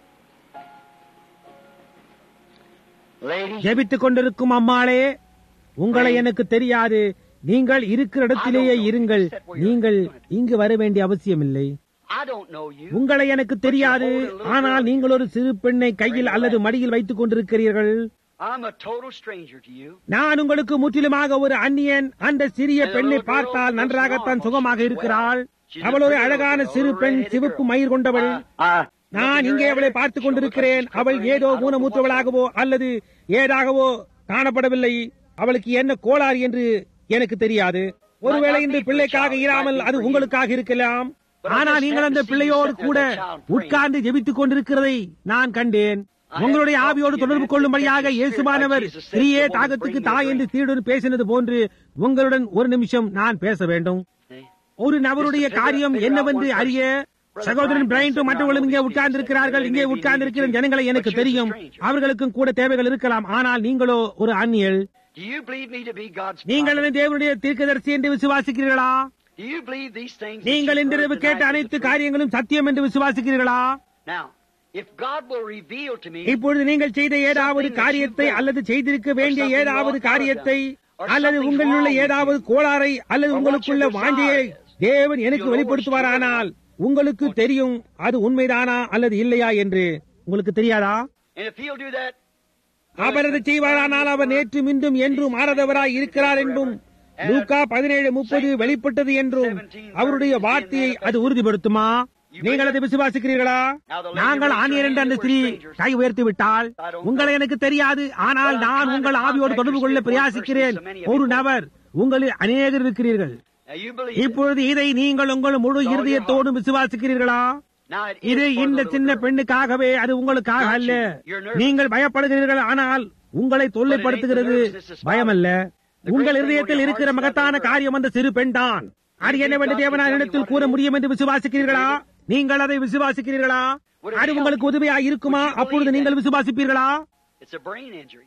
Lady, ஜெபித்துக் கொண்டிருக்கும் அம்மாளே உங்களை எனக்கு தெரியாது நீங்கள் இருக்கிற இடத்திலேயே இருங்கள் நீங்கள் இங்கு வர வேண்டிய அவசியமில்லை I don't know you. உங்களை எனக்கு தெரியாது ஆனால் நீங்கள் ஒரு சிறு பெண்ணை கையில் அல்லது மடியில் வைத்துக் கொண்டிருக்கிறீர்கள் I'm a total stranger to you. நான் உங்களுக்கு முற்றிலுமாக ஒரு அந்நியன் அந்த சிறிய பெண்ணை பார்த்தால் நன்றாகத்தான் சுகமாக இருக்கிறாள் அவள் ஒரு அழகான சிறு பெண் சிவப்பு மயிர் கொண்டவள் I, நான் இங்கே அவளை பார்த்துக் கொண்டிருக்கிறேன் அவள் ஏதோ ஊனமூற்றவளாகவோ அல்லது ஏதாகவோ காணப்படவில்லை அவளுக்கு என்ன கோளாறு என்று எனக்கு தெரியாது ஒருவேளை இந்த பிள்ளைக்காக இராமல் அது உங்களுக்காக இருக்கலாம் ஆனால் நீங்கள் அந்த பிள்ளையோடு கூட உட்கார்ந்து ஜெபித்துக் கொண்டிருக்கிறதை நான் கண்டேன் உங்களுடைய ஆவியோடு தொடர்பு கொள்ளும்படியாக இயேசுமானவர் ஸ்திரீயே தாகத்துக்கு தாய் என்று தீயுடன் பேசினது போன்று உங்களுடன் ஒரு நிமிஷம் நான் பேச வேண்டும் ஒரு நபருடைய காரியம் என்னவென்று அறிய சகோதரன் பிரைண்டும் மற்றவர்களும் இங்கே உட்கார்ந்து இருக்கிறார்கள் இங்கே உட்கார்ந்து இருக்கிற ஜனங்களை எனக்கு தெரியும் அவர்களுக்கும் கூட தேவைகள் இருக்கலாம் ஆனால் நீங்களோ ஒரு அந்நியல் do you believe me to be God's நீங்கள் prophet? என்னை தேவனுடைய தீர்க்கதரிசி என்று விசுவாசிக்கிறீர்களா Do you believe these things? that நீங்கள் you've இன்றிரவு heard கேட்ட tonight அனைத்து is the truth? காரியங்களும் சத்தியம் என்று விசுவாசிக்கிறீர்களா Now, if God will reveal to me இப்பொழுது நீங்கள் செய்த ஏதாவது காரியத்தை அல்லது செய்திருக்க வேண்டிய ஏதாவது காரியத்தை அல்லது உங்களில் உள்ள ஏதாவது கோளாறை அல்லது உங்களுக்குள்ள வாஞ்சையை தேவன் எனக்கு வெளிப்படுத்துவாரானால் உங்களுக்கு தெரியும் அது உண்மைதானா அல்லது இல்லையா என்று உங்களுக்கு தெரியாதா and if He'll do that, அவர் அதை செய்வாரானால் அவர் நேற்று மின்றும் என்றும் மாறாதவராய் இருக்கிறார் என்றும் லூக்கா பதினேழு முப்பது வெளிப்பட்டது என்றும் அவருடைய வார்த்தையை அது உறுதிப்படுத்துமா நீங்கள் அதை விசுவாசிக்கிறீர்களா நாங்கள் ஆணியர் என்ற அந்த ஸ்திரீ கை உயர்த்தி விட்டால் உங்களை எனக்கு தெரியாது ஆனால் நான் உங்கள் ஆவியோடு தொடர்பு கொள்ள பிரயாசிக்கிறேன் ஒரு நபர் உங்களில் அநேகர் இருக்கிறீர்கள் now you believe. இப்பொழுது இதை நீங்கள் உங்கள் முழு இருதயத்தோடும் விசுவாசிக்கிறீர்களா Now it இது is for இந்த the little சின்ன girl. பெண்ணுக்காகவே அது உங்களுக்காக அல்ல நீங்கள் பயப்படுகிறீர்கள் ஆனால் உங்களை தொல்லைப்படுத்துகிறது பயமல்ல உங்கள் இருதயத்தில் இருக்கிற மகத்தான காரியம் அந்த சிறு பெண் தான் அது என்னவென்று தேவனார் இடத்தில் கூற முடியும் என்று விசுவாசிக்கிறீர்களா நீங்கள் அதை விசுவாசிக்கிறீர்களா அது உங்களுக்கு உதவியா இருக்குமா அப்பொழுது நீங்கள் விசுவாசிப்பீர்களா It's a brain injury.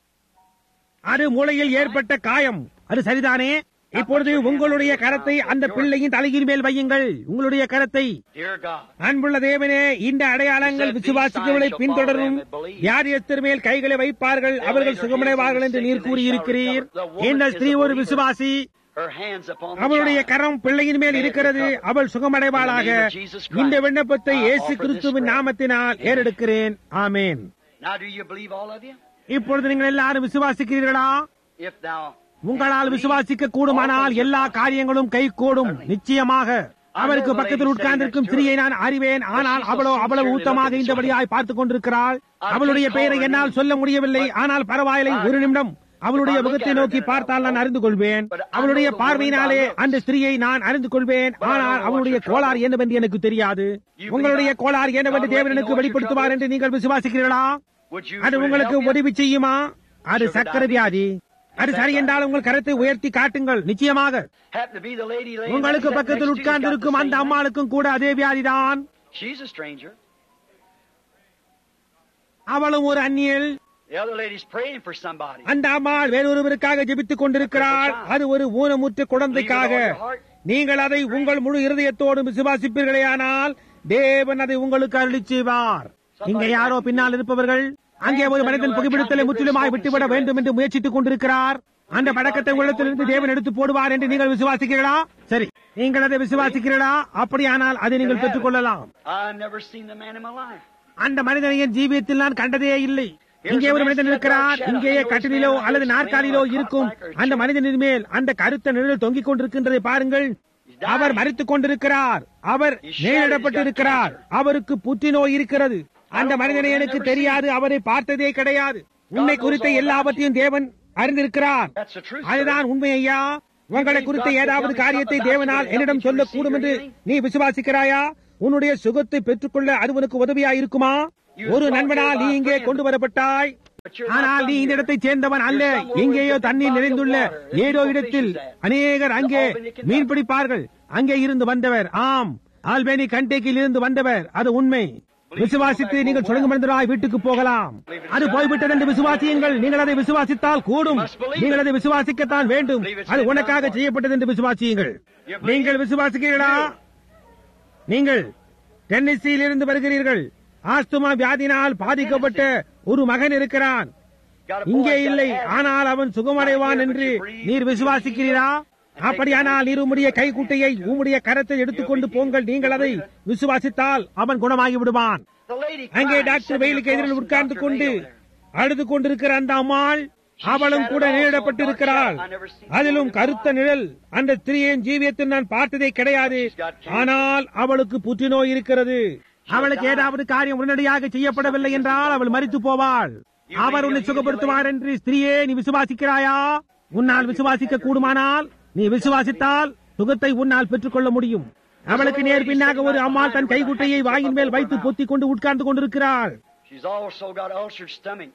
அது மூளையில் ஏற்பட்ட காயம் அது சரிதானே இப்பொழுது உங்களுடைய கரத்தை அந்த பிள்ளையின் தலையின் மேல் வையுங்கள் உங்களுடைய கரத்தை Dear God, அன்புள்ள தேவனே இந்த அடையாளங்கள் விசுவாசிக்கிறவர்களை பின்தொடரும் வியாதியஸ்தர் மேல் கைகளை வைப்பார்கள் அவர்கள் சுகமடைவார்கள் என்று நீர் கூறியிருக்கிறீர் இந்த ஸ்திரீ ஒரு விசுவாசி her hands upon the அவளுடைய child. கரம் பிள்ளையின் மேல் இருக்கிறது அவள் சுகமடைவாளாக இந்த விண்ணப்பத்தை இயேசு கிறிஸ்துவின் நாமத்தினால் ஏறெடுக்கிறேன் ஆமேன் Now do you believe all of you? இப்பொழுது நீங்கள் எல்லாரும் விசுவாசிக்கிறீர்களா If thou உங்களால் விசுவாசிக்க கூடுமானால் எல்லா காரியங்களும் கைகூடும் நிச்சயமாக அவருக்கு பக்கத்தில் உட்கார்ந்திருக்கும் ஸ்திரியை நான் அறிவேன் ஆனால் அவளோ அவ்வளவு ஊத்தமாக இந்தபடியாய் பார்த்துக் கொண்டிருக்கிறாள் அவளுடைய பெயரை என்னால் சொல்ல முடியவில்லை ஆனால் பரவாயில்லை ஒரு நிமிடம் அவளுடைய முகத்தை நோக்கி பார்த்தால் நான் அறிந்து கொள்வேன் அவளுடைய பார்வையினாலே அந்த ஸ்திரியை நான் அறிந்து கொள்வேன் ஆனால் அவளுடைய கோளாறு என்னவென்று எனக்கு தெரியாது உங்களுடைய கோளாறு என்னவென்று தேவன் எனக்கு வெளிப்படுத்துவார் என்று நீங்கள் விசுவாசிக்கிறீர்களா Would you அது would it உங்களுக்கு help you? உதவி செய்யுமா அது சக்கரை வியாதி அது சரி என்றால் உங்கள் கரத்தை உயர்த்தி காட்டுங்கள் நிச்சயமாக Happen to be the lady laying உங்களுக்கு next to பக்கத்தில் you, உட்கார்ந்து got the இருக்கும் அந்த same அம்மாளுக்கும் கூட அதே வியாதிதான் name. She's a stranger. அவளும் ஒரு அந்நியல் The other lady's praying for somebody. அந்த அம்மாள் வேறொருவருக்காக ஜெபித்துக் கொண்டிருக்கிறாள் அது ஒரு ஊனமுற்ற குழந்தைக்காக நீங்கள் அதை உங்கள் முழு இருதயத்தோடு விசுவாசிப்பீர்களேயானால் தேவன் அதை உங்களுக்கு அருளி செய்வார் இங்கே யாரோ பின்னால் இருப்பவர்கள் அங்கே ஒரு மனிதன் புகைப்பிடித்தலை முற்றிலுமாய் விட்டுவிட வேண்டும் என்று முயற்சித்துக் கொண்டிருக்கிறார் அந்த பழக்கத்தை உள்ளத்திலிருந்து தேவன் எடுத்து போடுவார் என்று நீங்கள் விசுவாசிக்கிறீர்களா சரி நீங்கள் அதை விசுவாசிக்கிறீர்களா அப்படியானால் அதை நீங்கள் பெற்றுக் கொள்ளலாம் I've never seen the man in my life. அந்த மனிதனை என் ஜீவியத்தில் நான் கண்டதே இல்லை இங்கே ஒரு மனிதன் இருக்கிறார் இங்கேயே கட்டிலோ அல்லது நாற்காலியிலோ இருக்கும் அந்த மனிதனின் மேல் அந்த கருத்த நிழல் தொங்கிக் கொண்டிருக்கின்றதை பாருங்கள் அவர் மறித்துக் கொண்டிருக்கிறார் அவர் நேரிடப்பட்டிருக்கிறார் அவருக்கு புற்றுநோய் இருக்கிறது அந்த மனிதனை எனக்கு தெரியாது அவரை பார்த்ததே கிடையாது உண்மை குறித்த எல்லாவற்றையும் தேவன் அறிந்திருக்கிறார் That's the truth. sir. அதுதான் உண்மை ஐயா உங்களை குறித்த ஏதாவது காரியத்தை தேவனால் என்னிடம் சொல்லக்கூடும் என்று நீ விசுவாசிக்கிறாயா உன்னுடைய சுகத்தை பெற்றுக்கொள்ள அது உனக்கு உதவியா இருக்குமா ஒரு நண்பனால் நீ இங்கே கொண்டு வரப்பட்டாய் ஆனால் நீ இந்த இடத்தைச் சேர்ந்தவன் அல்ல எங்கேயோ தண்ணீர் நிறைந்துள்ள ஏதோ இடத்தில் அநேகர் அங்கே மீன் பிடிப்பார்கள் அங்கே இருந்து வந்தவர் ஆம் ஆல்பேனி கண்டேக்கில் இருந்து வந்தவர் அது உண்மை விசுவாசித்து நீங்கள் சுழங்கு மனிதராய் வீட்டுக்கு போகலாம் அது போய்விட்டது என்று விசுவாசியுங்கள் நீங்கள் அதை விசுவாசித்தால் கூடும் நீங்கள் அதை விசுவாசிக்கத்தான் வேண்டும் அது உனக்காக செய்யப்பட்டது என்று விசுவாசியுங்கள் நீங்கள் விசுவாசிக்கிறீர்களா நீங்கள் டென்னிசியில் இருந்து வருகிறீர்கள் ஆஸ்துமா வியாதினால் பாதிக்கப்பட்ட ஒரு மகன் இருக்கிறான் Got a boy இங்கே that's got இல்லை asthma. ஆனால் அவன் சுகமடைவான் என்று நீர் விசுவாசிக்கிறீரா அப்படியானால் நீர் உம்முடைய கைக்குட்டையை உம்முடைய கரத்தை எடுத்துக்கொண்டு போங்கள் நீங்கள் அதை விசுவாசித்தால் அவன் குணமாகி விடுவான் The lady அங்கே cried, டாக்டர் sitting வெயிலுக்கு across எதிரில் from உட்கார்ந்து Dr. கொண்டு Vail there. அழுது கொண்டிருக்கிற அந்த அம்மாள் அவளும் கூட நேரிடப்பட்டிருக்கிறாள் அதிலும் கருத்த நிழல் அந்த ஸ்திரீயின் ஜீவியத்தில் நான் பார்த்ததே கிடையாது ஆனால் அவளுக்கு புற்றுநோய் இருக்கிறது அவளுக்கு ஏதாவது காரியம் உடனடியாக செய்யப்படவில்லை என்றால் அவள் மரித்து போவாள் அவர் உன்னை சுகப்படுத்துவார் என்று ஸ்திரீயே நீ விசுவாசிக்கிறாயா உன்னால் விசுவாசிக்க கூடுமானால் நீ விசுவாசித்தால் சுகத்தை உன்னால் பெற்றுக்கொள்ள முடியும் அவளுக்கு நேர் பின்னாக ஒரு அம்மாள் தன் கைக்குட்டையை வாயின் மேல் வைத்து பொத்திக் கொண்டு உட்கார்ந்து கொண்டிருக்கிறாள் She's also got ulcered stomach.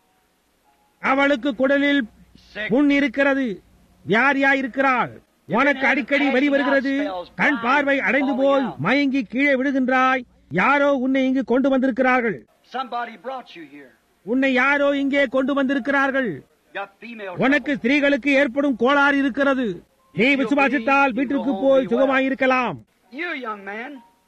அவளுக்கு குடலில் Sick. புண் இருக்கிறது வியாதியா இருக்கிறாள் உனக்கு அடிக்கடி வலி வருகிறது கண் பார்வை அடைந்து போய் மயங்கி கீழே விடுகின்றாய் யாரோ உன்னை இங்கு கொண்டு வந்திருக்கிறார்கள் Somebody brought you here. உன்னை யாரோ இங்கே கொண்டு வந்திருக்கிறார்கள் Got female உனக்கு ஸ்திரீகளுக்கு ஏற்படும் கோளாறு இருக்கிறது நீ விசுவாசித்தால் வீட்டிற்கு போய் சுகமாயிருக்கலாம் trouble. You, young man.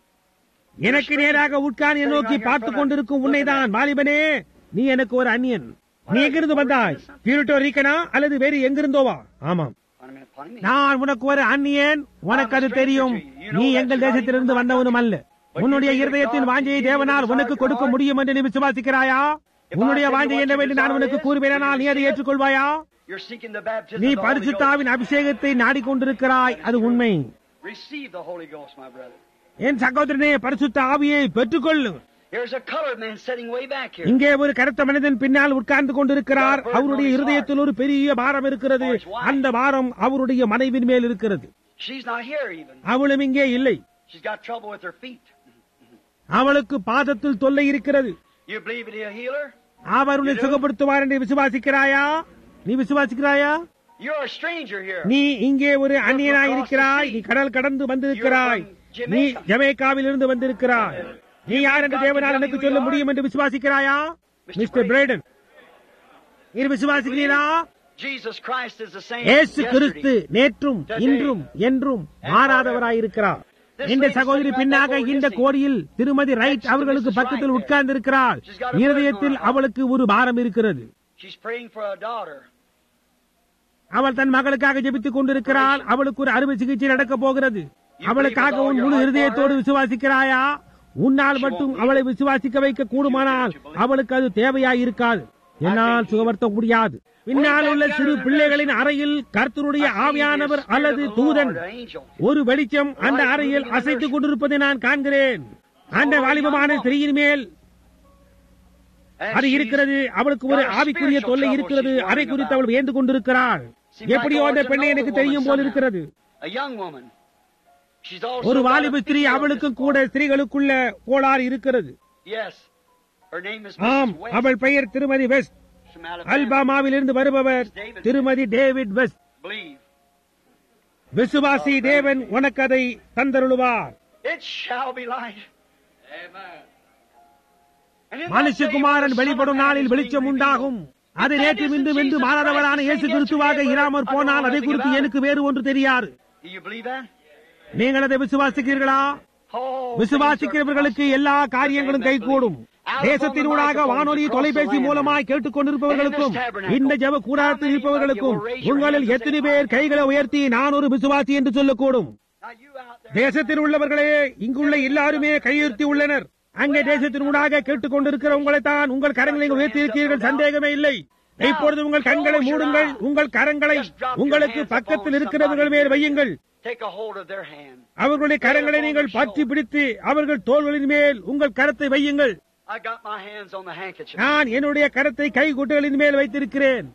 எனக்கு நேராக உட்கார்ந்து நோக்கி பார்த்துக் கொண்டிருக்கும் உன்னைதான் வாலிபனே நீ எனக்கு ஒரு அந்நியன் நீ எங்கிருந்து வந்தாய் பியூரிட்டோ ரீக்கனா அல்லது வேறு எங்கிருந்தோவா ஆமாம் Wait a minute, pardon me. நான் உனக்கு ஒரு அந்நியன் உனக்கு அது தெரியும் நீ எங்கள் தேசத்திலிருந்து வந்தவனும் அல்ல உன்னுடைய இருதயத்தின் வாஞ்சையை தேவனால் உனக்கு கொடுக்க முடியும் என்று நீ விசுவாசிக்கிறாயா உன்னுடைய வாஞ்சை என்னவென்று நான் உனக்கு கூறுவேனால் நீ அதை ஏற்றுக்கொள்வாயா You're seeking the baptism நீ of the Holy Ghost. பரிசுத்தாவின் அபிஷேகத்தை நாடிக்கொண்டிருக்கிறாய் அது உண்மை Receive the Holy Ghost, my brother. என் சகோதரனே பரிசுத்த ஆவியை பெற்றுக்கொள்ளு Here's a colored man sitting way back here. இங்கே ஒரு கருத்த மனிதன் பின்னால் உட்கார்ந்து கொண்டிருக்கிறார் அவருடைய இருதயத்தில் ஒரு பெரிய பாரம் இருக்கிறது அந்த பாரம் அவருடைய மனைவின் மேல் இருக்கிறது She's not here even. அவளும் இங்கே இல்லை She's got trouble with her feet. அவளுக்கு பாதத்தில் தொல்லை இருக்கிறது You believe it, he'll heal her? அவர் உன்னை சுகப்படுத்துவார் என்று விசுவாசிக்கிறாயா நீ விசுவாசிக்கிறாயா You're a stranger here. நீ இங்கே ஒரு அந்நியனாய் இருக்கிறாய் நீ கடல் கடந்து வந்திருக்கிறாய் நீ ஜமேக்காவில் இருந்து வந்திருக்கிறாய் நீ யார் என்று தேவனால் எனக்கு சொல்ல முடியும் என்று விசுவாசிக்கிறாயா மிஸ்டர் பிரேடன் நீ விசுவாசிக்கிறீரா Jesus Christ is the same Yesu Kristu yesterday. நேற்றும் இன்றும் என்றும் மாறாதவராயிருக்கிறார் இந்த சகோதரி பின்னாக இந்த கோடியில் திருமதி ரைட் அவர்களுக்கு பக்கத்தில் உட்கார்ந்து இருக்கிறாள் இருதயத்தில் அவளுக்கு ஒரு பாரம் இருக்கிறது She's praying for a daughter. அவள் தன் மகளுக்காக ஜெபித்துக் கொண்டிருக்கிறாள் அவளுக்கு ஒரு அறுவை சிகிச்சை நடக்க போகிறது அவளுக்காக உன் முழு இருதயத்தோடு விசுவாசிக்கிறாயா உன்னால் மட்டும் அவளை விசுவாசிக்க வைக்க கூடுமானால் அவளுக்கு அது தேவையாய் இருக்காது என்னால் சுகப்படுத்த முடியாது பின்னால் உள்ள சிறு பிள்ளைகளின் அறையில் கர்த்தருடைய ஆவியானவர் அல்லது தூதன் ஒரு வெளிச்சம் அந்த அறையில் அசைத்துக் கொண்டிருப்பதை நான் காண்கிறேன் அந்த வாலிபமான ஸ்திரீயின் மேல் அது இருக்கிறது அவளுக்கு ஒரு ஆவிக்குரிய தொல்லை இருக்கிறது அதை குறித்து அவள் வியந்து கொண்டிருக்கிறாள் எப்படியோ அந்த பெண்ணை எனக்கு தெரியும் போல் இருக்கிறது A young woman. She's also ஒரு got a வாலிப ஸ்திரீ fear of அவளுக்கும் கூட ஸ்திரீகளுக்குள்ள கோளாறு இருக்கிறது this. Yes. Her name is ஆம் Mrs. West அவள் பெயர் திருமதி வெஸ்ட் from Alabama. அல்பாமாவிலிருந்து வருபவர் திருமதி டேவிட் வெஸ்ட் Believe. விசுவாசி தேவன் உனக்கு அதை தந்தருளுவார் It shall be light. And in that மனுஷகுமாரன் day when the வெளிப்படும் Son of Man நாளில் is வெளிச்சம் being உண்டாகும் அது நேற்று இன்று வென்று மாறாதவரான இயேசு கிறிஸ்துவாக இராமற் போனால் அதை குறித்து எனக்கு வேறு ஒன்று தெரியாது revealed. Do you believe that? நீங்கள் அதை விசுவாசிக்கிறீர்களா Oh, விசுவாசிக்கிறவர்களுக்கு எல்லா காரியங்களும் கைகூடும் தேசத்தினூடாக வானொலி தொலைபேசி மூலமாய் கேட்டுக் கொண்டிருப்பவர்களுக்கும் இந்த ஜெப கூடாரத்தில் இருப்பவர்களுக்கும் உங்களில் எத்தனை பேர் கைகளை உயர்த்தி நான் ஒரு விசுவாசி என்று சொல்லக்கூடும் Now you out there. தேசத்தில் உள்ளவர்களே இங்குள்ள எல்லாருமே கையுறுத்தி உள்ளனர் அங்கே தேசத்தினூடாக கேட்டுக் கொண்டிருக்கிற உங்களைத்தான் உங்கள் கரங்களை உயர்த்தி இருக்கிறீர்கள் சந்தேகமே இல்லை இப்பொழுது உங்கள் கண்களை மூடுங்கள் உங்கள் கரங்களை உங்களுக்கு பக்கத்தில் இருக்கிறவர்கள் மேல் வையுங்கள் Take a hold of their hand. அவர்களுடைய கரங்களை நீங்கள் பற்றி பிடித்து அவர்கள் தோள்களின் மேல் உங்கள் கரத்தை வையுங்கள் I got my hands on the handkerchief. நான் என்னுடைய கரத்தை கைகுட்டைகளின் மேல் வைத்திருக்கிறேன்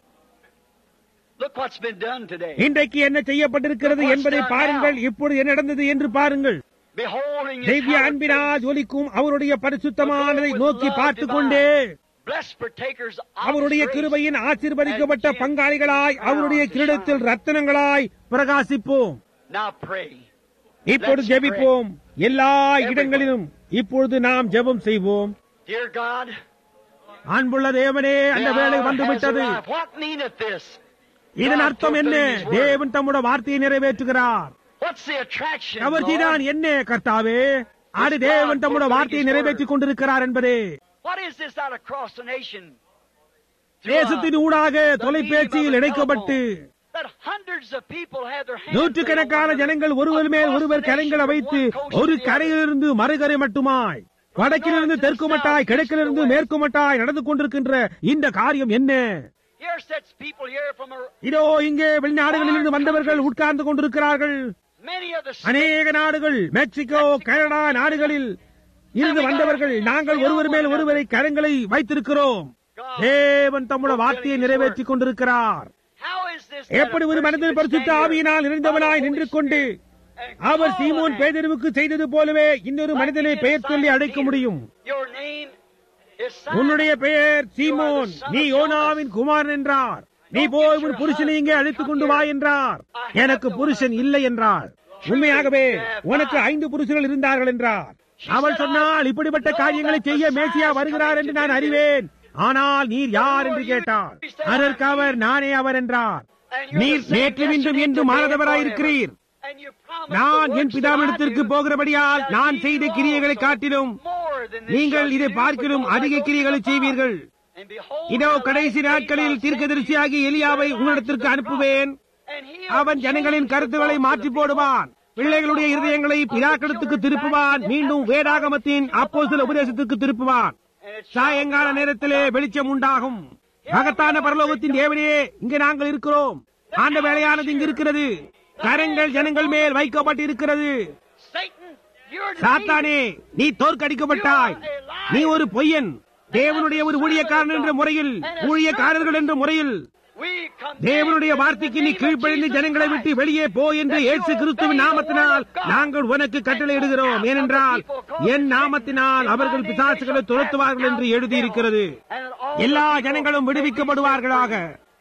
Look what's been done today. இன்றைக்கு என்ன செய்யப்பட்டிருக்கிறது என்பதை பாருங்கள் இப்பொழுது என்ன நடந்தது என்று பாருங்கள் Beholding his தெய்வீக hallowed அன்பினால் face, ஜொலிக்கும் அவருடைய பரிசுத்தமானதை நோக்கி பார்த்து கொண்டே blessed partakers of அவருடைய his grace. கிருபையின் ஆசீர்வதிக்கப்பட்ட பங்காளிகளாய் அவருடைய கிரீடத்தில் ரத்தனங்களாய் பிரகாசிப்போம் Now pray. இப்பொழுது ஜெபிப்போம் எல்லா இடங்களிலும் இப்பொழுது நாம் ஜெபம் செய்வோம் Dear God, அன்புள்ள தேவனே அந்த the வேலை hour has வந்துவிட்டது arrived. What meaneth this? இதன் அர்த்தம் என்ன தேவன் தம்முடைய வார்த்தையை நிறைவேற்றுகிறார் What's the attraction? கவர்ச்சிதான் Lord? என்ன கர்த்தாவே அது தேவன் தம்முடைய வார்த்தையை நிறைவேற்றிக் கொண்டிருக்கிறார் என்பதே What is this out across the nation? To, uh, தேசத்தின் ஊடாக தொலைபேசியில் இணைக்கப்பட்டு that hundreds of people have their hands நூற்றுக்கணக்கான laid on one ஜனங்கள் ஒருவர் மேல் ஒருவர் கரங்களை வைத்து ஒரு கரையிலிருந்து மறுகரை மட்டுமாய் வடக்கிலிருந்து தெற்கு மட்டாய் கிழக்கிலிருந்து மேற்கு மட்டாய் நடந்து கொண்டிருக்கின்ற இந்த காரியம் என்ன Here sits people here from a, இதோ இங்கே வெளிநாடுகளிலிருந்து வந்தவர்கள் உட்கார்ந்து கொண்டிருக்கிறார்கள் many of the அநேக நாடுகள் மெக்சிகோ கனடா நாடுகளில் இருந்து வந்தவர்கள் நாங்கள் ஒருவர் மேல் ஒருவரை கரங்களை வைத்திருக்கிறோம் தேவன் தம்முடைய வார்த்தையை நிறைவேற்றிக் கொண்டிருக்கிறார் How is this எப்படி ஒரு மனிதன் பரிசுத்த ஆவியினால் நிறைந்தவனாய் நின்று கொண்டு அவர் சீமோன் பேதருவுக்கு செய்தது போலவே இன்னொரு மனிதனை பெயர் சொல்லி அழைக்க முடியும் Your name is Simon. உன்னுடைய பெயர் சீமோன் நீ யோனாவின் குமாரன் என்றார் நீ போய் உன் புருஷனை இங்கே அழைத்துக் கொண்டு வா என்றார் எனக்கு புருஷன் இல்லை என்றார் உண்மையாகவே உனக்கு ஐந்து புருஷர்கள் இருந்தார்கள் என்றார் அவள் சொன்னால் இப்படிப்பட்ட காரியங்களை செய்ய மேசியா வருகிறார் என்று நான் அறிவேன் ஆனால் நீர் யார் என்று கேட்டார் அதற்கு அவர் நானே அவர் என்றார் And you're நீர் the same நேற்று இன்றும் yesterday, என்று today, மாறாதவராயிருக்கிறீர் forever. And you promised நான் the N works பிதாவிடத்திற்கு that I do போகிறபடியால் shall நான் ye செய்த do கிரியைகளை also. காட்டிலும் More than this நீங்கள் shall இதை you do, பார்க்கிலும் because I அதிக go to கிரியைகளை the Father. செய்வீர்கள் And behold, இதோ in the கடைசி last days நாட்களில் I'll தீர்க்கதரிசியாகி send you எலியாவை the உன்னிடத்திற்கு prophets. அனுப்புவேன் And he அவன் will ஜனங்களின் change the கருத்துக்களை thoughts of மாற்றி the போடுவான் people. பிள்ளைகளுடைய இருதயங்களை பிதாக்களத்துக்கு திருப்புவான் மீண்டும் வேதாகமத்தின் அப்போ சில உபதேசத்துக்கு திருப்புவான் And it shall சாயங்கால be நேரத்திலே வெளிச்சம் உண்டாகும் மகத்தான பரலோகத்தின் தேவனே இங்கே நாங்கள் இருக்கிறோம் ஆண்ட வேலையானது இங்கு இருக்கிறது கரங்கள் ஜனங்கள் மேல் வைக்கப்பட்டு இருக்கிறது Satan, you're சாத்தானே நீ தோற்கடிக்கப்பட்டாய் நீ ஒரு பொய்யன் தேவனுடைய ஒரு ஊழியக்காரன் என்ற முறையில் ஊழியக்காரர்கள் என்ற முறையில் We come தேவனுடைய வார்த்தைக்கு நீ கீழ்ப்படிந்து ஜனங்களை விட்டு வெளியே போ என்று இயேசு கிறிஸ்துவின் நாமத்தினால் நாங்கள் உனக்கு கட்டளையிடுகிறோம் ஏனென்றால் என் நாமத்தினால் அவர்கள் பிசாசுகளை துரத்துவார்கள் என்று எழுதியிருக்கிறது எல்லா ஜனங்களும் விடுவிக்கப்படுவார்களாக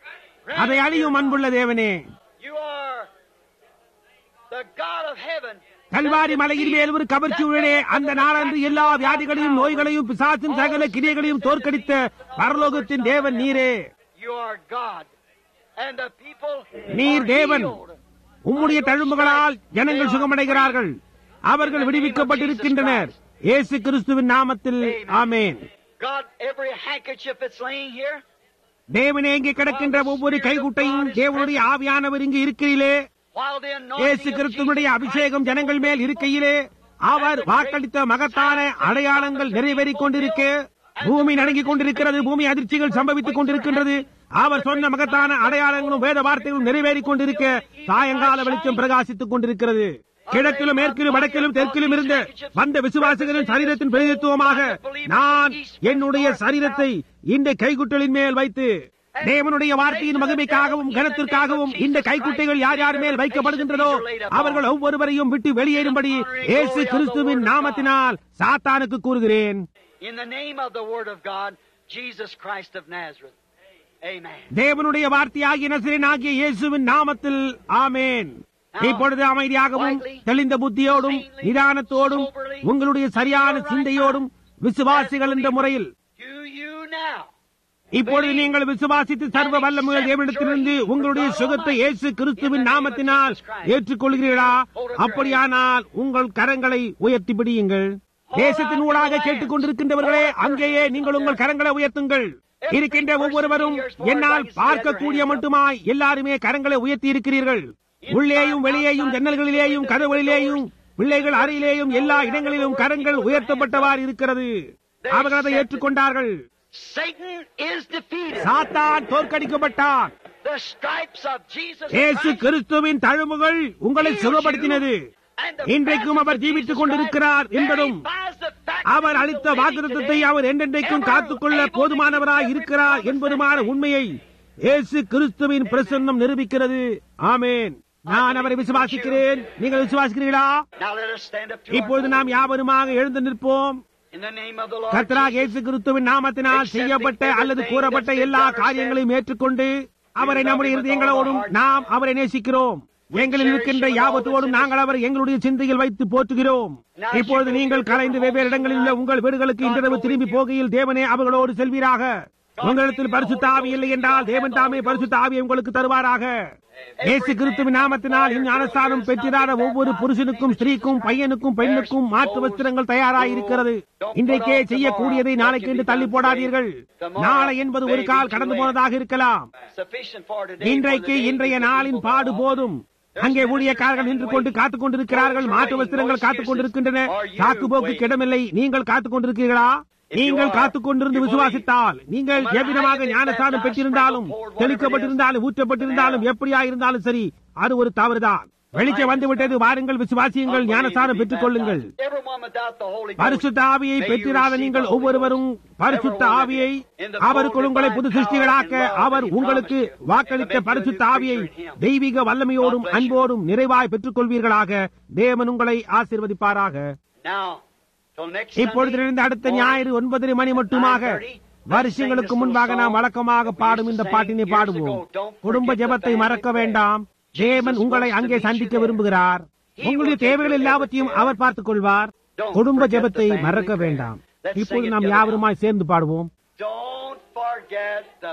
அதை அழியும் அன்புள்ள தேவனே You are the God of heaven. Kalvari மலையின் மேல் ஒரு கவர்ச்சியுடனே அந்த நாளன்று எல்லா வியாதிகளையும் நோய்களையும் பிசாசின் சகல கிரியைகளையும் தோற்கடித்த பரலோகத்தின் தேவன் நீரே You are God. And the people நீர் are தேவன் healed. உம்முடைய தழும்புகளால் ஜனங்கள் சுகமடைகிறார்கள் அவர்கள் விடுவிக்கப்பட்டிருக்கின்றனர் இயேசு கிறிஸ்துவின் நாமத்தில் ஆமேன் God, every handkerchief that's laying here, தேவனே இங்கே கிடக்கின்ற ஒவ்வொரு கைகுட்டையும் தேவனுடைய ஆவியானவர் இங்கு இருக்கிறீர்களே while the இயேசு anointing of கிறிஸ்துவனுடைய Jesus அபிஷேகம் Christ ஜனங்கள் மேல் இருக்கையிலே அவர் வாக்களித்த மகத்தான அடையாளங்கள் நிறைவேறிக் கொண்டிருக்க பூமி நடுங்கிக் கொண்டிருக்கிறது பூமி அதிர்ச்சிகள் சம்பவித்துக் கொண்டிருக்கின்றது அவர் சொன்ன மகத்தான அடையாளங்களும் வேத வார்த்தைகளும் நிறைவேறிக் கொண்டிருக்க சாயங்கால வெளிச்சம் பிரகாசித்துக் கொண்டிருக்கிறது கிழக்கிலும் மேற்கிலும் வடக்கிலும் தெற்கிலும் இருந்த வந்த விசுவாசிகளின் சரீரத்தின் பிரதித்துவமாக நான் என்னுடைய சரீரத்தை இந்த கைக்குட்டலின் மேல் வைத்து தேவனுடைய வார்த்தையின் மகிமைக்காகவும் கனத்திற்காகவும் இந்த கைக்குட்டைகள் யார் யார் மேல் வைக்கப்படுகின்றதோ அவர்கள் ஒவ்வொருவரையும் விட்டு வெளியேறும்படி இயேசு கிறிஸ்துவின் நாமத்தினால் சாத்தானுக்கு கூறுகிறேன் In the name of the Word of God, Jesus Christ of Nazareth. Amen. தேவனுடைய வார்த்தையாகிய நசரேனாகிய இயேசுவின் நாமத்தில் ஆமேன் இப்பொழுது அமைதியாகவும் தெளிந்த புத்தியோடும் நிதானத்தோடும் உங்களுடைய சரியான சிந்தையோடும் விசுவாசிகள் என்ற முறையில் Do you now இப்பொழுது நீங்கள் விசுவாசித்து சர்வ வல்லமுகள் தேவனிடத்திலிருந்து உங்களுடைய சுகத்தை இயேசு கிறிஸ்துவின் நாமத்தினால் ஏற்றுக்கொள்கிறீர்களா அப்படியானால் உங்கள் கரங்களை உயர்த்தி பிடியுங்கள் தேசத்தின் ஊடாக கேட்டுக் கொண்டிருக்கின்றவர்களே அங்கேயே நீங்கள் உங்கள் கரங்களை உயர்த்துங்கள் இருக்கின்ற ஒவ்வொருவரும் என்னால் பார்க்கக்கூடிய மட்டுமாய் எல்லாருமே கரங்களை உயர்த்தி இருக்கிறீர்கள் உள்ளேயும் வெளியேயும் ஜன்னல்களிலேயும் கதவுகளிலேயும் பிள்ளைகள் அறையிலேயும் எல்லா இடங்களிலும் கரங்கள் உயர்த்தப்பட்டவாறு இருக்கிறது அவர்கள் அதை ஏற்றுக்கொண்டார்கள் Satan is defeated. சாத்தான் தோற்கடிக்கப்பட்டான் The stripes of Jesus இயேசு Christ கிறிஸ்துவின் தழும்புகள் உங்களை சுகப்படுத்தினது and the இன்றைக்கும் அவர் ஜீவித்துக் கொண்டிருக்கிறார் என்பதும் அவர் அளித்த வாக்குத்தத்தை அவர் என்றென்றைக்கும் காத்துக்கொள்ள போதுமானவராய் இருக்கிறார் என்பதுமான உண்மையை இயேசு கிறிஸ்துவின் பிரசன்னம் நிரூபிக்கிறது ஆமேன் நான் அவரை விசுவாசிக்கிறேன் நீங்கள் விசுவாசிக்கிறீர்களா Now let us stand up to இப்பொழுது our நாம் யாவருமாக எழுந்து நிற்போம் in the name of the Lord. கர்த்தராக Jesus. இயேசு கிறிஸ்துவின் நாமத்தினால் செய்யப்பட்ட அல்லது கூறப்பட்ட எல்லா காரியங்களையும் ஏற்றுக்கொண்டு அவரை நம்முடைய இருதயங்களோடும் நாம் அவரை நேசிக்கிறோம் எங்களில் இருக்கின்ற யாவத்தோடும் நாங்கள் அவரை எங்களுடைய சிந்தையில் வைத்து போற்றுகிறோம் இப்பொழுது நீங்கள் கலைந்து வெவ்வேறு இடங்களில் உள்ள உங்கள் வீடுகளுக்கு இன்றிரவு திரும்பி போகையில் தேவனே அவர்களோடு செல்வீராக உங்களிடத்தில் பரிசுத்த ஆவி இல்லை என்றால் தேவன் தாமே பரிசுத்த ஆவியை உங்களுக்கு தருவாராக இயேசு கிறிஸ்துவின் நாமத்தினால் இஞ்ஞானஸ்தானம் பெற்றிராத ஒவ்வொரு புருஷனுக்கும் ஸ்திரீக்கும் பையனுக்கும் பெண்ணுக்கும் மாற்று வஸ்திரங்கள் தயாராயிருக்கிறது இன்றைக்கே செய்யக்கூடியதை நாளைக்கு என்று தள்ளி போடாதீர்கள் நாளை என்பது ஒரு கால் கடந்து போனதாக இருக்கலாம் Sufficient for today. இன்றைக்கு இன்றைய நாளின் பாடு போதும் அங்கே ஊழியக்காரர்கள் நின்று கொண்டு காத்துக் கொண்டிருக்கிறார்கள் மாற்று வஸ்திரங்கள் காத்துக் கொண்டிருக்கின்றன காக்கு போக்கு கிடமில்லை நீங்கள் காத்துக் கொண்டிருக்கிறீர்களா நீங்கள் காத்துக் கொண்டிருந்து விசுவாசித்தால் நீங்கள் எவ்விதமாக ஞானஸ்தானம் பெற்றிருந்தாலும் தெளிக்கப்பட்டிருந்தாலும் ஊற்றப்பட்டிருந்தாலும் எப்படியா இருந்தாலும் சரி அது ஒரு தவறுதான் வெளிச்சம் வந்துவிட்டது வாருங்கள் விசுவாசியுங்கள் ஞானஸ்தானம் பெற்றுக் கொள்ளுங்கள் Everyone without the Holy Ghost. பரிசுத்த ஆவியை பெற்றிராத நீங்கள் ஒவ்வொருவரும் பரிசுத்த ஆவியை அவருக்குள் உங்களை புது சிருஷ்டிகளாக்க அவர் உங்களுக்கு வாக்களித்த பரிசுத்த ஆவியை தெய்வீக வல்லமையோடும் அன்போடும் நிறைவாய் பெற்றுக் கொள்வீர்களாக தேவன் உங்களை ஆசீர்வதிப்பாராக Now, till next இப்பொழுதிலிருந்து அடுத்த ஞாயிறு ஒன்பதரை மணி மட்டுமாக வருஷங்களுக்கு முன்பாக நாம் வழக்கமாக பாடும் இந்த பாட்டினை பாடுவோம் குடும்ப ஜெபத்தை மறக்க வேண்டாம் தேவன் உங்களை அங்கே சந்திக்க விரும்புகிறார் உங்களுடைய தேவைகள் எல்லாவற்றையும் அவர் பார்த்துக் கொள்வார் குடும்ப ஜெபத்தை மறக்க வேண்டாம் இப்போது நாம் யாவருமாய் சேர்ந்து பாடுவோம் Don't forget the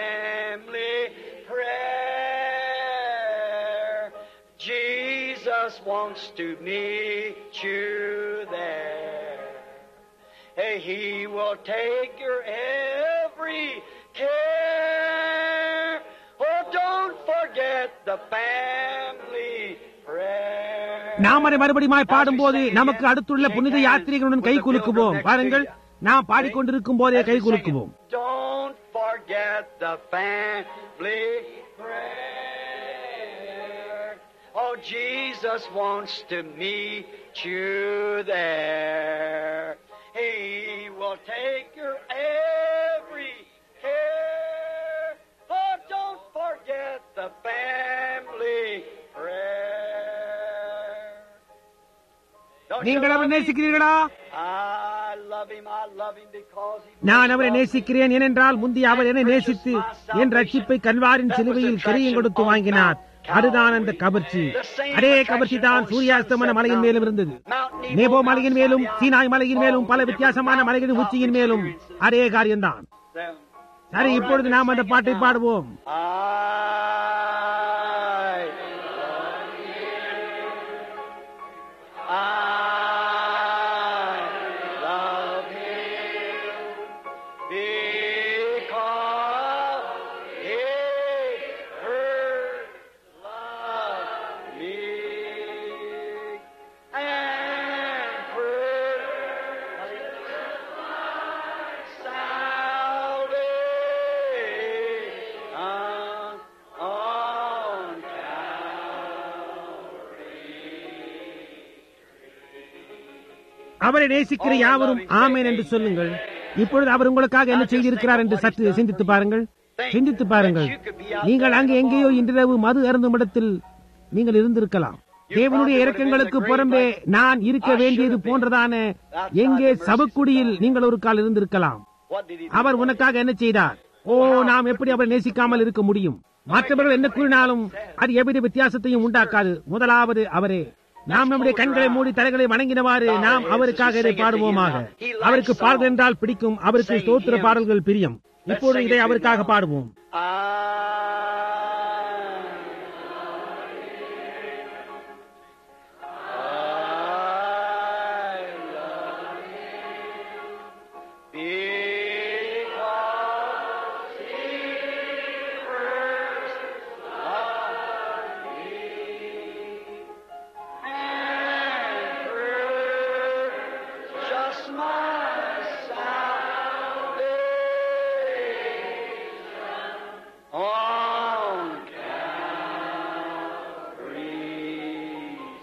family prayer. Jesus wants to meet you there. Hey, he will take your every care. Oh, don't forget the family prayer. நாம் அதை மறுபடியும் பாடும்போது நமக்கு அடுத்துள்ள புனித யாத்திரிகளுடன் கை குலுக்குவோம் பாருங்கள் நாம் பாடிக்கொண்டிருக்கும் போதே கை குலுக்குவோம் Don't forget the family prayer. Oh, Jesus wants to meet you there. He will take your every care. Oh, don't forget the family prayer. Don't you நீங்கள் love அவரை him? நேசிக்கிறீர்களா I love him. I love him because he நான் அவரை நேசிக்கிறேன் ஏனென்றால் முந்தைய அவர் என்னை நேசித்து என் ரட்சிப்பை கல்வாரின் சிலுவையில் கரியம் கொடுத்து வாங்கினார் அதுதான் அந்த கவர்ச்சி அதே கவர்ச்சி தான் சூரியாஸ்தமன மலையின் மேலும் இருந்தது நேபோ மலையின் மேலும் சீனாய் மலையின் மேலும் பல வித்தியாசமான மலைகளின் உச்சியின் மேலும் அதே காரியம்தான் சரி இப்பொழுது நாம் அந்த பாட்டை பாடுவோம் I love you. I love him because he first loved me and first அவரை நேசிக்கிற யாவரும் ஆமேன் என்று சொல்லுங்கள் இப்பொழுது அவர் உங்களுக்காக என்ன செய்திருக்கிறார் என்று சற்று சிந்தித்து பாருங்கள் சிந்தித்து பாருங்கள் நீங்கள் அங்கு எங்கேயோ இன்றிரவு மது அருந்தும் இடத்தில் நீங்கள் இருந்திருக்கலாம் தேவனுடைய இரக்கங்களுக்கு புறம்பே நான் இருக்க வேண்டியது போன்றதான எங்கே சபக்குடியில் நீங்கள் ஒரு கால் இருந்திருக்கலாம் What did he do? அவர் உனக்காக என்ன செய்தார் ஓ நாம் எப்படி அவரை நேசிக்காமல் இருக்க முடியும் மற்றவர்கள் என்ன கூறினாலும் அது எவ்வித வித்தியாசத்தையும் உண்டாக்காது முதலாவது அவரே நாம் நம்முடைய கண்களை மூடி தலைகளை வணங்கினவாறு நாம் அவருக்காக இதை பாடுவோமாக அவருக்கு பாடல் என்றால் பிடிக்கும் அவருக்கு ஸ்தோத்திர பாடல்கள் பிரியம் இப்போது இதை அவருக்காக பாடுவோம் I love you because He first loved me and purchased my salvation on Calvary's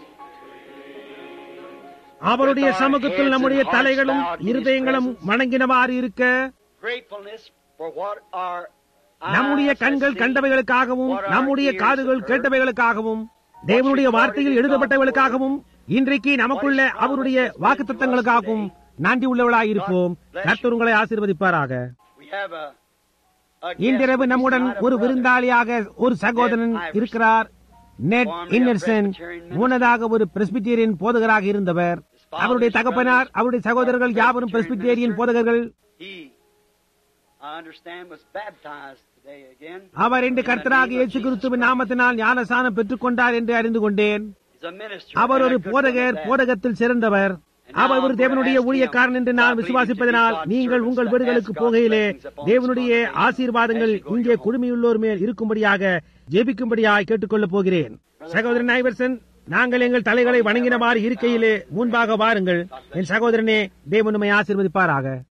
அவருடைய சமூகத்தில் நம்முடைய தலைகளும் இருதயங்களும் வணங்கினவாறு இருக்க gratefulness for what our நம்முடைய eyes கண்கள் have கண்டவைகளுக்காகவும் seen, what our நம்முடைய ears காதுகள் have heard. கேட்டவைகளுக்காகவும் தேவனுடைய வார்த்தையில் எழுதப்பட்டவர்களுக்காகவும் இன்றைக்கு நமக்குள்ள அவருடைய வாக்குத்தத்தங்களுக்காகவும் நன்றி உள்ளவளாய் இருப்போம் கர்த்தர் உங்களை ஆசீர்வதிப்பாராக We have a, a guest இன்றிரவு நம்முடன் tonight, a ஒரு brother. விருந்தாளியாக ஒரு சகோதரன் இருக்கிறார் நெட் இன்னர்சன் முன்னதாக ஒரு பிரஸ்பிட்டேரியன் போதகராக இருந்தவர் அவருடைய தகப்பனார் அவருடைய சகோதரர்கள் யாவரும் பிரஸ்பிட்டேரியன் போதகர்கள் He, I understand, was baptized today again. அவர் இன்று கர்த்தராக இயேசு கிறிஸ்துவின் நாமத்தினால் ஞானசானம் பெற்றுக் கொண்டார் என்று அறிந்து கொண்டேன் He's a minister. அவர் ஒரு and I could போதகர் believe that. போதகத்தில் சிறந்தவர் அவர் ஒரு தேவனுடைய ஊழியக்காரன் என்று நான் விசுவாசிப்பதனால் நீங்கள் உங்கள் வீடுகளுக்கு போகையிலே தேவனுடைய ஆசீர்வாதங்கள் இங்கே குழுமியுள்ளோர் மேல் இருக்கும்படியாக ஜெபிக்கும்படியாய் கேட்டுக்கொள்ளப் போகிறேன் சகோதரன் ஐவர்சன் நாங்கள் எங்கள் தலைகளை வணங்கினவாறு இருக்கையிலே முன்பாக வாருங்கள் என் சகோதரனே தேவனுமை ஆசீர்வதிப்பாராக